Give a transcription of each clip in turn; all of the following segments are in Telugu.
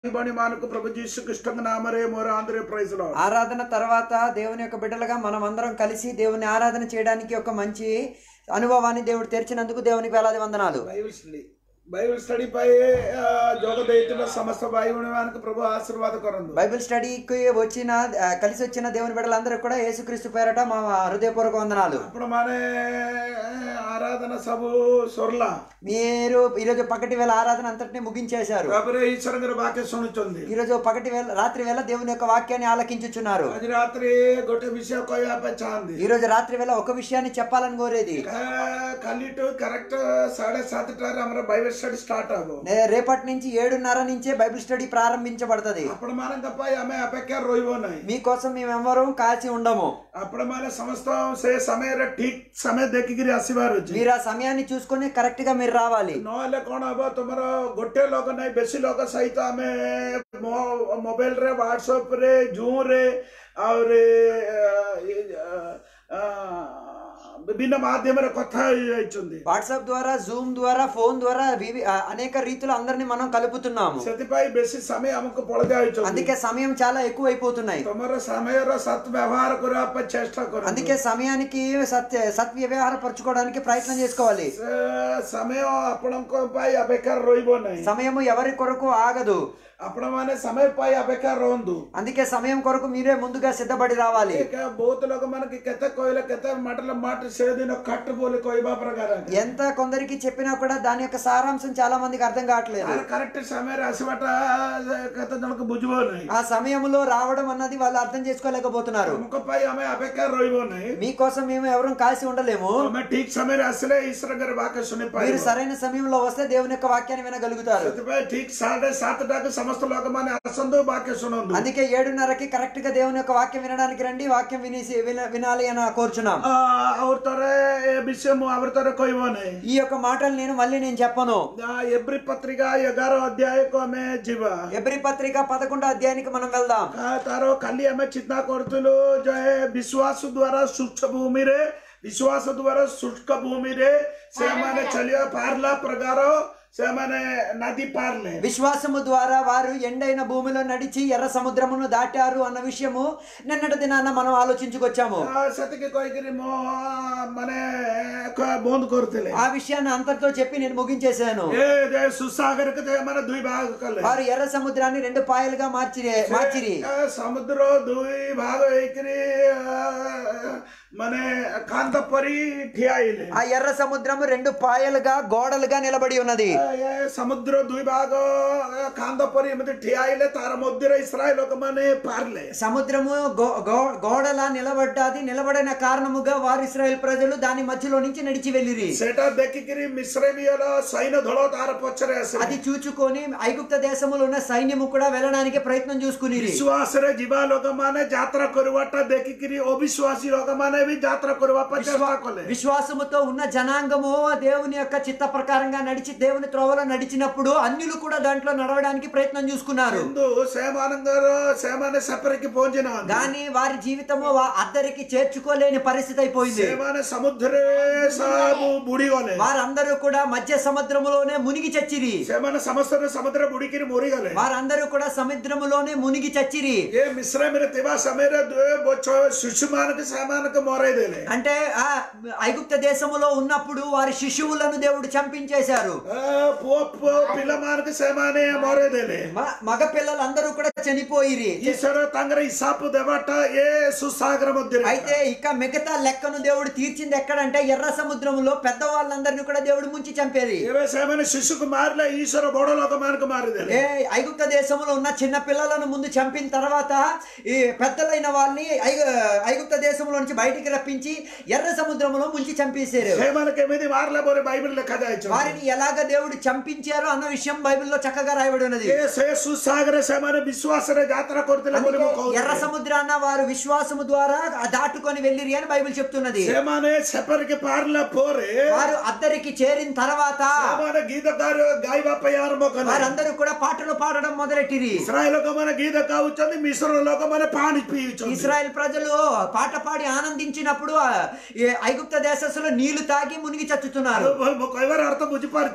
బణి మానకు ప్రభు జీసు కృష్ణ నామరే మోర ఆంధ్రే ప్రైజ్ లో ఆరాధన తర్వాత దేవుని యొక్క బిడ్డలుగా మనం అందరం కలిసి దేవుని ఆరాధన చేయడానికి ఒక మంచి అనుభవాన్ని దేవుడు తెరిచినందుకు దేవునికి వేలాది వందనాలు బైబిల్ స్టడీ బైబిల్ స్టడీ పై ఆ, జోగ దైతుల సమస్త భాయి బణిమానకు ప్రభు ఆశీర్వాద కొరందు బైబిల్ స్టడీకి వచ్చిన ఆ, కలిసి వచ్చిన దేవుని బిడ్డలందరూ కూడా యేసుక్రీస్తు పేరట మా హృదయపూర్వక వందనాలు అప్పుడు మానే ఆరాధన సభ సొర్లా మీరు ఈరోజు పగటి వేళ ఆరాధన అంతటిని ముగించేశారు ତାପରେ ଈଶ୍ୱରଙ୍କର ବାକ୍ୟ ଶୁଣୁଛନ୍ତି ఈరోజు పగటి వేళ రాత్రి వేళ దేవుని యొక్క వాక్యాన్ని ఆలకించుచున్నారు ଆଜି ରାତିରେ ଗୋଟେ ବିଷୟ କହିବା ପାଇଁ ଚାହାନ୍ତି ఈ రోజు రాత్రి వేళ ఒక విషయాన్ని చెప్పాలని కోరేది କା- କାଲିଠୁ କରେକ୍ଟ ସାଢେ ସାତଟାରେ ଆମର ବାଇବେଲ ଷ୍ଟଡି ଷ୍ଟାର୍ଟ ହବ నే- రేపటి నుంచి ఏడున్నర నుంచే బైబిల్ స్టడీ ప్రారంభించబడుతుంది ଆପଣମାନଙ୍କ ପାଇଁ ଆମେ ଅପେକ୍ଷା ରହିବ ନାହିଁ మీకోసం మేమెవరం కాచి ఉండము ଆପଣମାନେ ସମସ୍ତ ସେ ସମୟରେ ଠିକ ସମୟ ଦେଖିକିରି ଆସିବାର ଅଛି మీరు ఆ సమయాన్ని చూసుకొని కరెక్ట్ గా మీరు రావాలి ନହେଲେ କଣ ହବ ତମର ଗୋଟେ ଲୋକ ନାହିଁ ବେଶୀ ଲୋକ ସହିତ ଆମେ ମୋ- ମୋବାଇଲରେ ହ୍ୱାଟ୍ସଆପରେ ଜୁମ୍ରେ ଆହୁରି ଆ, ଆ, ବିଭିନ୍ନ ମାଧ୍ୟମରେ କଥା ହେଇଯାଇଛନ୍ତି వాట్సాప్ ద్వారా జూమ్ ద్వారా ఫోన్ ద్వారా వివి- ఆ, అనేక రీతిలో అందరిని మనం కలుపుతున్నాము ସେଥିପାଇଁ ବେଶୀ ସମୟ ଆମକୁ ପଳେଇ ଯାଉଛନ୍ତି అందుకే సమయం చాలా ఎక్కువ అయిపోతున్నాయి ତମର ସମୟର ସତ୍ ବ୍ୟବହାର କରିବା ପାଇଁ ଚେଷ୍ଟା କର అందుకే సమయానికి సత్య సత్వ్యవహార పరచుకోవడానికి ప్రయత్నం చేసుకోవాలి ସମୟ ଆପଣଙ୍କ ପାଇଁ ଅପେକ୍ଷା ରହିବ ନାହିଁ సమయము ఎవరి కొరకు ఆగదు ଆପଣମାନେ ସମୟ ପାଇଁ ଅପେକ୍ଷା ରୁହନ୍ତୁ అందుకే సమయం కొరకు మీరే ముందుగా సిద్ధపడి రావాలి ଏକ ବହୁତ ଲୋକମାନେ କେତେ କହିଲେ କେତେ ମାଟିଲେ ମାଟି ସେଦିନ କଟ ବୋଲି କହିବା ପ୍ରକାର ఎంత కొందరికి చెప్పినా కూడా దాని యొక్క సారాంశం చాలా మందికి అర్థం కావట్లేదు ତାର କରେକ୍ଟ ସମୟରେ ଆସିବାଟା କେତେ ଜଣକୁ ବୁଝିବ ନାହିଁ ఆ సమయంలో రావడం అన్నది వాళ్ళు అర్థం చేసుకోలేకపోతున్నారు ତମଙ୍କ ପାଇଁ ଆମେ ଅପେକ୍ଷା ରହିବ ନାହିଁ మీకోసం మేము ఎవరం కాసి ఉండలేము ତମେ ଠିକ ସମୟରେ ଆସିଲେ ଈଶ୍ୱରଙ୍କର ବାକ୍ୟ మీరు ଶୁଣିପାରିବ సరైన సమయంలో వస్తే దేవుని యొక్క వాక్యాన్ని వినగలుగుతారు ସେଥିପାଇଁ ଠିକ ସାଢେ ସାତଟାକୁ ସମସ୍ତ ଲୋକମାନେ ଆସନ୍ତୁ ବାକ୍ୟ ଶୁଣନ୍ତୁ అందుకే ఏడున్నరకి కరెక్ట్ గా దేవుని యొక్క వాక్యం వినడానికి రండి వాక్యం వినేసి విన- వినాలి అని కోరుచున్నాం ଆ, ଆଉ ଥରେ ଏ ବିଷୟ ମୁଁ ଆଉ ଥରେ କହିବ ନାହିଁ ఈ యొక్క మాటలు నేను మళ్ళీ నేను చెప్పను ଏବ୍ରି ପତ୍ରିକା ଏଗାର ଅଧ୍ୟାୟକୁ ଆମେ ଯିବା ఎబ్రి పత్రిక పదకొండో అధ్యాయానికి మనం వెళ్దాం କା- ତାର କାଲି ଆମେ ଚିନ୍ତା କରୁଥିଲୁ ଯେ ବିଶ୍ୱାସ ଦ୍ଵାରା ଶୁଷ୍କ ଭୂମିରେ ବିଶ୍ୱାସ ଦ୍ଵାରା ଶୁଷ୍କ ଭୂମିରେ ସେମାନେ ଚାଲିବା ପାରିଲା ପ୍ରକାର ସେମାନେ ନଦୀ ପାରିଲେ విశ్వాసము ద్వారా వారు ఎండైన భూమిలో నడిచి ఎర్ర సముద్రమును దాటారు అన్న విషయము నిన్నటి దినాన మనం ఆలోచించుకొచ్చాము ଆ, ସେତିକି କହିକିରି ମୋ ମାନେ କ- ବନ୍ଦ କରୁଥିଲେ ఆ విషయాన్ని అంతటితో చెప్పి నేను ముగించేశాను ଏ ଯେ ସୁସାଗରକୁ ସେମାନେ ଦୁଇ ଭାଗ କଲେ వారు ఎర్ర సముద్రాన్ని రెండు పాయలుగా మార్చి మార్చిరి ଏ ସମୁଦ୍ର ଦୁଇ ଭାଗ ହେଇକିରି ଆ, ମାନେ କାନ୍ଦ ପରି ଠିଆ ହେଇଲେ ఆ ఎర్ర సముద్రము రెండు పాయలుగా గోడలుగా నిలబడి ఉన్నది ଏ ସମୁଦ୍ର ଦୁଇ ଭାଗ କାନ୍ଦ ପରି ଏମିତି ଠିଆ ହେଇଲେ ତାର ମଧ୍ୟରେ ଇସ୍ରାଏଲ ଲୋକମାନେ ପାରିଲେ సముద్రము గో- గో- గోడలా నిలబడ్డాది నిలబడిన కారణముగా వారు ఇస్రాయేల్ ప్రజలు దాని మధ్యలో నుంచి నడిచి వెళ్ళిరి ସେଟା ଦେଖିକିରି ମିଶ୍ରମୀୟର ସୈନ୍ୟ ଦଳ ତାର ପଛରେ ଆସିଲେ అది చూచుకొని ఐగుప్త దేశములో ఉన్న సైన్యము కూడా వెళ్ళడానికి ప్రయత్నం చూసుకునిరి ବିଶ୍ୱାସରେ ଯିବା ଲୋକମାନେ ଯାତ୍ରା କରିବାଟା ଦେଖିକିରି ଅବିଶ୍ୱାସୀ ଲୋକମାନେ ବି ଯାତ୍ରା କରିବା ପାଇଁ ଚେଷ୍ଟା କଲେ విశ్వాసముతో ఉన్న జనాంగము దేవుని యొక్క చిత్త ప్రకారంగా నడిచి దేవుని త్రోవలో నడిచినప్పుడు అన్యులు కూడా దాంట్లో నడవడానికి ప్రయత్నం చూసుకున్నారు କିନ୍ତୁ ସେମାନଙ୍କର ସେମାନେ ସେପରିକି ପହଞ୍ଚି ନାହାନ୍ତି కానీ వారి జీవితము వా- అద్దరికి చేర్చుకోలేని పరిస్థితి అయిపోయింది ସେମାନେ ସମୁଦ୍ରରେ ସବୁ ବୁଡିଗଲେ వారందరూ కూడా మధ్య సముద్రములోనే మునిగి చచ్చిరి ସେମାନେ ସମସ୍ତେ ସମୁଦ୍ର ବୁଡିକିରି ମରିଗଲେ వారందరూ కూడా సముద్రములోనే మునిగి చచ్చిరి ଏ ମିଶ୍ରମୀରେ ଥିବା ସମୟରେ ଦୁଇ ବଛ ଶିଶୁମାନଙ୍କୁ ସେମାନଙ୍କୁ ମରେଇ ଦେଲେ అంటే ఆ ఐగుప్త దేశములో ఉన్నప్పుడు వారి శిశువులను దేవుడు చంపించేశారు ଆ, ପୁଅ ପୁଅ ପିଲାମାନଙ୍କୁ ସେମାନେ ମରେଇ ଦେଲେ మ- మగ పిల్లలందరూ కూడా చనిపోయిరి ଈଶ୍ୱର ତାଙ୍କର ହିସାବ ଦେବାଟା ଏ ସୁସାଗର ମଧ୍ୟରେ అయితే ఇక మిగతా లెక్కను దేవుడు తీర్చింది ఎక్కడంటే ఎర్ర సముద్రములో పెద్దవాళ్ళందరినీ కూడా దేవుడు ముంచి చంపేది ଏବେ ସେମାନେ ଶିଶୁକୁ ମାରିଲେ ଈଶ୍ୱର ବଡ ଲୋକମାନଙ୍କୁ ମାରିଦେଲେ ఏ ఐగుప్త దేశంలో ఉన్న చిన్న పిల్లలను ముందు చంపిన తర్వాత ఈ పెద్దలైన వాళ్ళని ఐగు- ఐగుప్త దేశంలో నుంచి బయటికి రప్పించి ఎర్ర సముద్రంలో ముంచి చంపేశారు ସେମାନେ କେମିତି ମାରିଲେ ବୋଲି ବାଇబଲ ଲେଖାଯାଇଛି వారిని ఎలాగ దేవుడు చంపించారో అన్న విషయం బైబిల్లో చక్కగా రాయబడి ఉన్నది ଏ ସେ ସୁସାଗରରେ ସେମାନେ ବିଶ୍ୱାସରେ ଯାତ୍ରା କରୁଥିଲେ ବୋଲି ମୁଁ అందుకే ఎర్ర କହୁଛି సముద్రాన్న వారు విశ్వాసము ద్వారా దాటుకొని వెళ్ళిరి అని బైబిల్ చెప్తున్నది ସେମାନେ ସେପରିକି ପାରିଲା ପରେ వారు అద్దరికి చేరిన తర్వాత ସେମାନେ గୀତ ଗାଇ- ଗାଇବା ପାଇଁ ଆରମ୍ଭ କଲେ వారందరూ కూడా పాటలు పాడడం మొదలెట్టిరి ଇସ୍ରାଏଲ ଲୋକମାନେ ଗୀତ ଗାଉଛନ୍ତି ମିଶ୍ର ଲୋକମାନେ ପାଣି ପିଉଛନ୍ତି ఇస్రాయెల్ ప్రజలు పాట పాడి ఆనందించినప్పుడు ఆ, ఈ ఐగుప్త దేశస్సులో నీళ్లు తాగి మునిగి చచ్చుతున్నారు ମୁଁ କହିବାର ଅର୍ଥ ବୁଝିପାରୁଛ నేను ନା?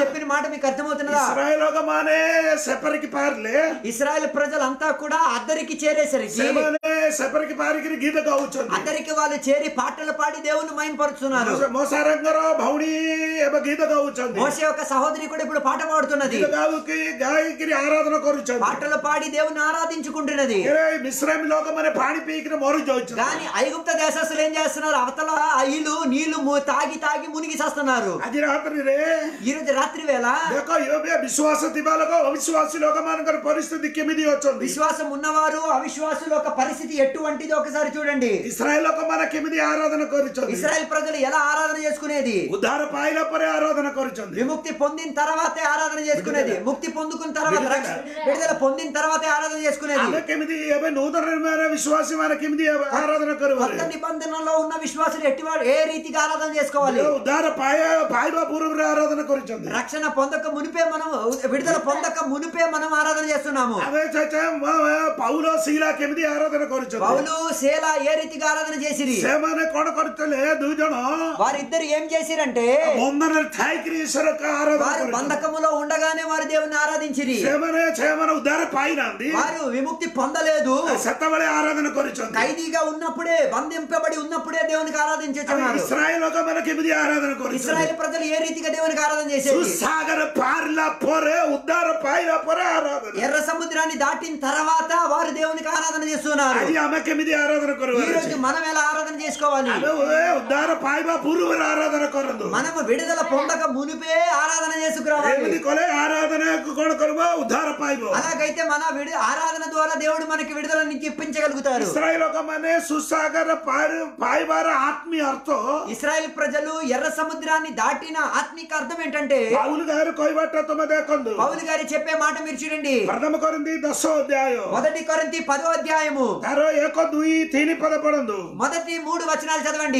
చెప్పిన మాట మీకు అర్థమవుతున్నదా ఇస్రాయల్ ఒక మానే సెపరికి పార్లే ఇస్రాయల్ ప్రజలంతా కూడా అద్దరికి చేరేసరికి ସେମାନେ ସେପରିକି ବାହାରିକିରି ଗୀତ ଗାଉଛନ୍ତି అద్దరికి వాళ్ళు చేరి పాటలు పాడి దేవుని మయంపరుచున్నారు ମୋସାରଙ୍କର ଭଉଣୀ ଏବେ ଗୀତ ଗାଉଛନ୍ତି మోసే యొక్క సహోదరి కూడా ఇప్పుడు పాట పాడుతున్నది ଗୀତ ଗାଉକି ଗାଇକିରି ଆରାଧନା କରୁଛନ୍ତି పాటలు పాడి దేవుని ఆరాధించుకుంటున్నది ଏ ମିଶ୍ରାମୀ ଲୋକମାନେ ପାଣି ପିଇକିରି ମରି ଯାଉଛନ୍ତି కానీ ఐగుప్త దేశస్తులు ఏం చేస్తున్నారు అవతల ఐలు నీళ్లు ము- తాగి తాగి మునిగి చేస్తున్నారు ଆଜି ରାତ୍ରିରେ ఈ రోజు రాత్రి వేళ ଦେଖ ଏବେ ବିଶ୍ୱାସ ଥିବା ଲୋକ ଅବିଶ୍ୱାସୀ ଲୋକମାନଙ୍କର ପରିସ୍ଥିତି କେମିତି ଅଛନ୍ତି విశ్వాసం ఉన్నవారు అవిశ్వాసుల యొక్క పరిస్థితి ఎటువంటిది ఒకసారి చూడండి ଇସ୍ରାଏଲ ଲୋକମାନେ କେମିତି ଆରାଧନା କରୁଛନ୍ତି ఇస్రాయల్ ప్రజలు ఎలా ఆరాధన చేసుకునేది ଉଦ୍ଧାର ପାଇଲା ପରେ ଆରାଧନା କରୁଛନ୍ତି విముక్తి పొందిన తర్వాతే ఆరాధన చేసుకునేది ముక్తి పొందుకున్న తర్వాత రక్ష- విడుదల పొందిన తర్వాతే ఆరాధన చేసుకునేది ଆମେ କେମିତି ଏବେ ନୂତନ ନିର୍ମାଣ ବିଶ୍ୱାସୀ ମାନେ କେମିତି ଆରାଧନା କରିବ కొత్త నిబంధనలో ఉన్న విశ్వాసులు ఎట్టివాడు ఏ రీతిగా ఆరాధన చేసుకోవాలి ଉଦ୍ଧାର ପାଇବା ପାଇବା ପୂର୍ବରୁ ఆరాధన କରୁଛନ୍ତି రక్షణ పొందక మునిపే మనం విడుదల పొందక మునిపే మనం ఆరాధన చేస్తున్నాము ଆମେ ଚାଚା ପାଉଲ ଶିଲା କେମିତି ଆରାଧନା କରୁଛନ୍ତି పౌలు శీల ఏ రీతిగా ఆరాధన చేసిరి ସେମାନେ କଣ କରୁଥିଲେ ଦୁଇ ଜଣ వారిద్దరు ఏం చేసిరంటే ବନ୍ଧନରେ ଥାଇକିରି ଈଶ୍ୱର ଆରାଧନା వారు କରୁଛନ୍ତି బంధకములో ఉండగానే వారు దేవుని ఆరాధించిరి ସେମାନେ ସେମାନେ ଉଦ୍ଧାର ପାଇନାହାନ୍ତି వారు విముక్తి పొందలేదు ସେତେବେଳେ ଆରାଧନା କରୁଛନ୍ତି ఖైదీగా ఉన్నప్పుడే బంధింపబడి ఉన్నప్పుడే దేవునికి ଆମେ ఆరాధించుతున్నారు ଇସ୍ରାଏଲ ଲୋକମାନେ କେମିତି ଆରାଧନା କରୁଛନ୍ତି ఇస్రాయేల్ ప్రజలు ఏ రీతిగా దేవునికి ఆరాధన చేసేది ସୁସାଗର ପାରିଲା ପରେ ଉଦ୍ଧାର ପାଇଲା ପରେ ଆରାଧନା ఎర్ర సముద్రాన్ని దాటిన తర్వాత వారు దేవునికి ఆరాధన చేస్తున్నారు ଆଜି ଆମେ କେମିତି ଆରାଧନା ఈ କରିବା రోజు మనం ఎలా ఆరాధన చేసుకోవాలి ଆମେ ଏ ଉଦ୍ଧାର ପାଇବା ପୂର୍ବରୁ ଆରାଧନା କରନ୍ତୁ మనము విడుదల పొందక మునిపే ఆరాధన చేసుకురావాలి ଏମିତି କଲେ ଆରାଧନାକୁ କଣ କରିବ ଉଦ୍ଧାର ପାଇବ అలాగైతే మన విడు ఆరాధన ద్వారా దేవుడు మనకి విడుదల నుంచి ఇప్పించగలుగుతారు ଇସ୍ରାଏଲ ଲୋକମାନେ ସୁସାଗର ପାରି- ପାଇବାର ଆତ୍ମୀୟ ଅର୍ଥ ఇస్రాయెల్ ప్రజలు ఎర్ర సముద్రాన్ని దాటిన ఆత్మిక అర్థం ఏంటంటే ପାଉଲ ଗାଁରେ କହିବାଟା ତମେ ଦେଖନ୍ତୁ పౌలు గారి చెప్పే మాట మీరు చూడండి ପ୍ରଥମ କରନ୍ତି ଦଶ ଅଧ୍ୟାୟ మొదటి కొరింథీ పదో అధ్యాయము ତାର ଏକ ଦୁଇ ତିନି ପଦ ପଢନ୍ତୁ మొదటి మూడు వచనాలు చదవండి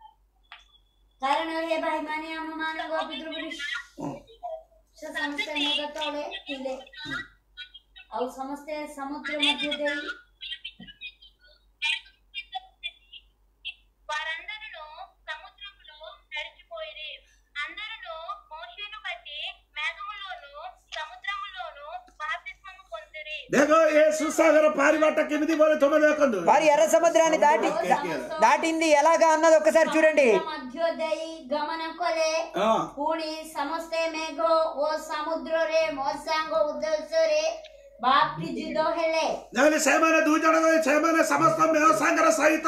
କାରଣ ହେ ଭାଇମାନେ ଆମମାନଙ୍କ ପିତୃପୁରୁଷ ସମସ୍ତେ ମେଘ ତଳେ ଥିଲେ ଆଉ ସମସ୍ତେ ସମୁଦ୍ର ମଧ୍ୟ ଦେଇ వారందరూ సముద్రములో నడిచిపోయిరి అందరూ మోషేను బట్టి మేఘములోను సముద్రములోను బాప్తిస్మము పొందిరి ଦେଖ ଏ ସୁସାଗର ପାରିବାଟା କେମିତି ବୋଲେ ତମେ ଦେଖନ୍ତୁ వారి ఎర్ర సముద్రాన్ని దాటి దాటింది ఎలాగా అన్నది ఒక్కసారి చూడండి ମଧ୍ୟ ଦେଇ ଗମନ କଲେ ହଁ ପୁଣି ସମସ୍ତେ ମେଘ ଓ ସମୁଦ୍ରରେ ମଶାଙ୍କ ଉଦ୍ଦେଶ୍ୟରେ ବାପ୍ତିଜିତ ହେଲେ ନହେଲେ ସେମାନେ ଦୁଇ ଜଣ ସେମାନେ ସମସ୍ତ ମେହ ସାଙ୍ଗର ସହିତ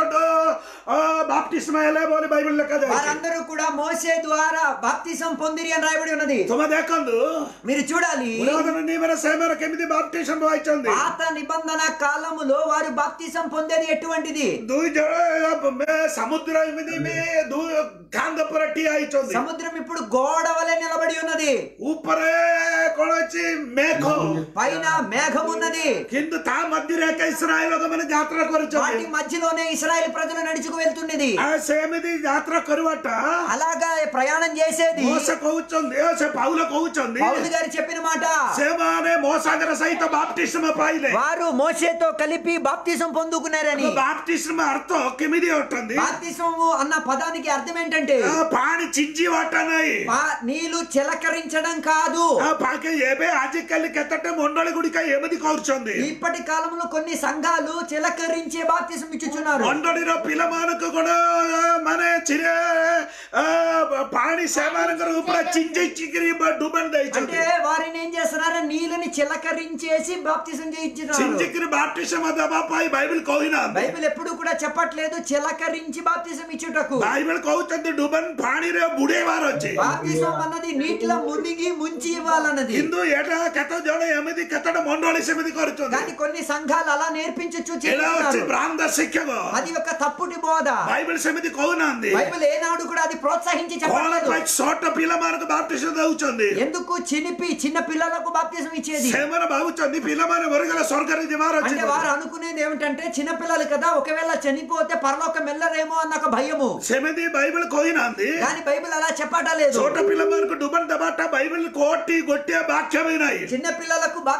ବାପ୍ଟିସ୍ମ ହେଲେ ବୋଲି ବାଇବଲ ଲେଖାଯାଇଛି వారందరూ కూడా మోసే ద్వారా బాప్తిసం పొందిరి అని రాయబడి ఉన్నది ତମେ ଦେଖନ୍ତୁ మీరు చూడాలి ପୁରାତନ ନିୟମରେ ସେମାନେ କେମିତି ବାପ୍ଟିସ୍ମ ପାଇଛନ୍ତି పాత నిబంధన కాలములో వారు బాప్తిసం పొందేది ఎటువంటిది ଦୁଇ ଜଣ ମେ- ସମୁଦ୍ର ଏମିତି ବି ଦୁଇ କାନ୍ଦ ଉପରେ ଠିଆ ହେଇଛନ୍ତି సముద్రం ఇప్పుడు గోడ వలె నిలబడి ఉన్నది ଉପରେ କଣ ଅଛି ମେଘ పైన మేఘం ఉన్నది କିନ୍ତୁ ତା ମଧ୍ୟରେ ଏକ ଇସ୍ରାଏଲ ଲୋକମାନେ ଯାତ୍ରା వాటి କରୁଛନ୍ତି మధ్యలోనే ఇస్రాయేల్ ప్రజలు నడుచుకు వెళ్తున్నది ଆଉ ସେମିତି ଯାତ୍ରା କରିବାଟା అలాగా ప్రయాణం చేసేది ମୋସ କହୁଛନ୍ତି ଓ ସେ ପାଉଲ କହୁଛନ୍ତି పౌలు గారు చెప్పిన మాట ସେମାନେ ମୋ ସାଙ୍ଗର ସହିତ ବାପ୍ଟିସ୍ମ ପାଇଲେ వారు మోసేతో కలిపి బాప్తిసం పొందుకున్నారని ବାପ୍ଟିସ୍ମ ଅର୍ଥ କେମିତି ଅଟନ୍ତି బాప్తిసము అన్న పదానికి అర్థం ఏంటంటే ఆ, ପାଣି ଛିଞ୍ଚିବାଟା ନାହିଁ పా- నీళ్లు చిలకరించడం కాదు ఆ, ପାକେ ଏବେ ଆଜିକାଲି କେତେଟା ମଣ୍ଡଳୀ ଗୁଡିକ ଏମିତି କରୁଛନ୍ତି ఇప్పటి కాలంలో కొన్ని సంఘాలు చిలకరించే బాప్తిసం ఇచ్చుచున్నారు ମଣ୍ଡଳୀର ପିଲାମାନଙ୍କୁ କଣ ଆ, ମାନେ ଚିରେ ଆ, ପାଣି ସେମାନଙ୍କର ଉପରେ ଚିଞ୍ଚିକିରି ଡୁବାଣି అంటే ଦେଇଛନ୍ତି వారిని ఏం చేస్తున్నారు నీళ్ళని చిలకరించేసి బాప్తిసం చేయించున్నారు ଚିଞ୍ଚିକିରି ବାପ୍ଟିସ୍ମ ଦେବା ପାଇଁ ବାଇబଲ କହିନାହାନ୍ତି బైబిల్ ఎప్పుడు కూడా చెప్పట్లేదు చిలకరించి బాప్తిసం ఇచ్చుటకు ବାଇବଲ କହୁଛନ୍ତି ଡୁବାଣି ପାଣିରେ ବୁଡେଇବାର ଅଛି బాప్తిసం అన్నది నీటిలో మునిగి ముంచి ఇవ్వాలన్నది କିନ୍ତୁ ଏଟା କେତେ ଜଣ ଏମିତି କେତେଟା ମଣ୍ଡଳୀ ସେମିତି କରୁଛନ୍ତି కానీ కొన్ని సంఘాలు అలా నేర్పించచ్చు ଏଟା ଅଛି చేస్తున్నారు ଭ୍ରାନ୍ତ ଶିକ୍ଷକ అది ఒక తప్పుటి బోధ ବାଇବଲ ସେମିତି କହୁନାହାନ୍ତି బైబిల్ ఏనాడు కూడా అది ప్రోత్సహించి କଣ చెప్పలేదు ପାଇଁ ଛୋଟ ପିଲାମାନଙ୍କୁ ବାପ୍ଟିସ୍ମ ଦଉଛନ୍ତି ఎందుకు చినిపి చిన్న పిల్లలకు బాప్తిసం ఇచ్చేది ସେମାନେ ଭାବୁଛନ୍ତି ପିଲାମାନେ ମରିଗଲେ ସ୍ୱର୍ଗରେ ଯିବାର ଅଛି అంటే వారు అనుకునేది ఏమిటంటే చిన్న పిల్లలు కదా ఒకవేళ చనిపోతే పరలోకం వెళ్ళరేమో అన్న ఒక భయము ସେମିତି ବାଇବଲ କହିନାହାନ୍ତି కానీ బైబిల్ అలా చెప్పటలేదు ଛୋଟ ପିଲାମାନଙ୍କୁ ଡୁବନ ଦେବାଟା ବାଇବଲ କୋଟି ଗୋଟିଏ ବାକ୍ୟ ବି ନାହିଁ చిన్న పిల్లలకు బాప్తిసం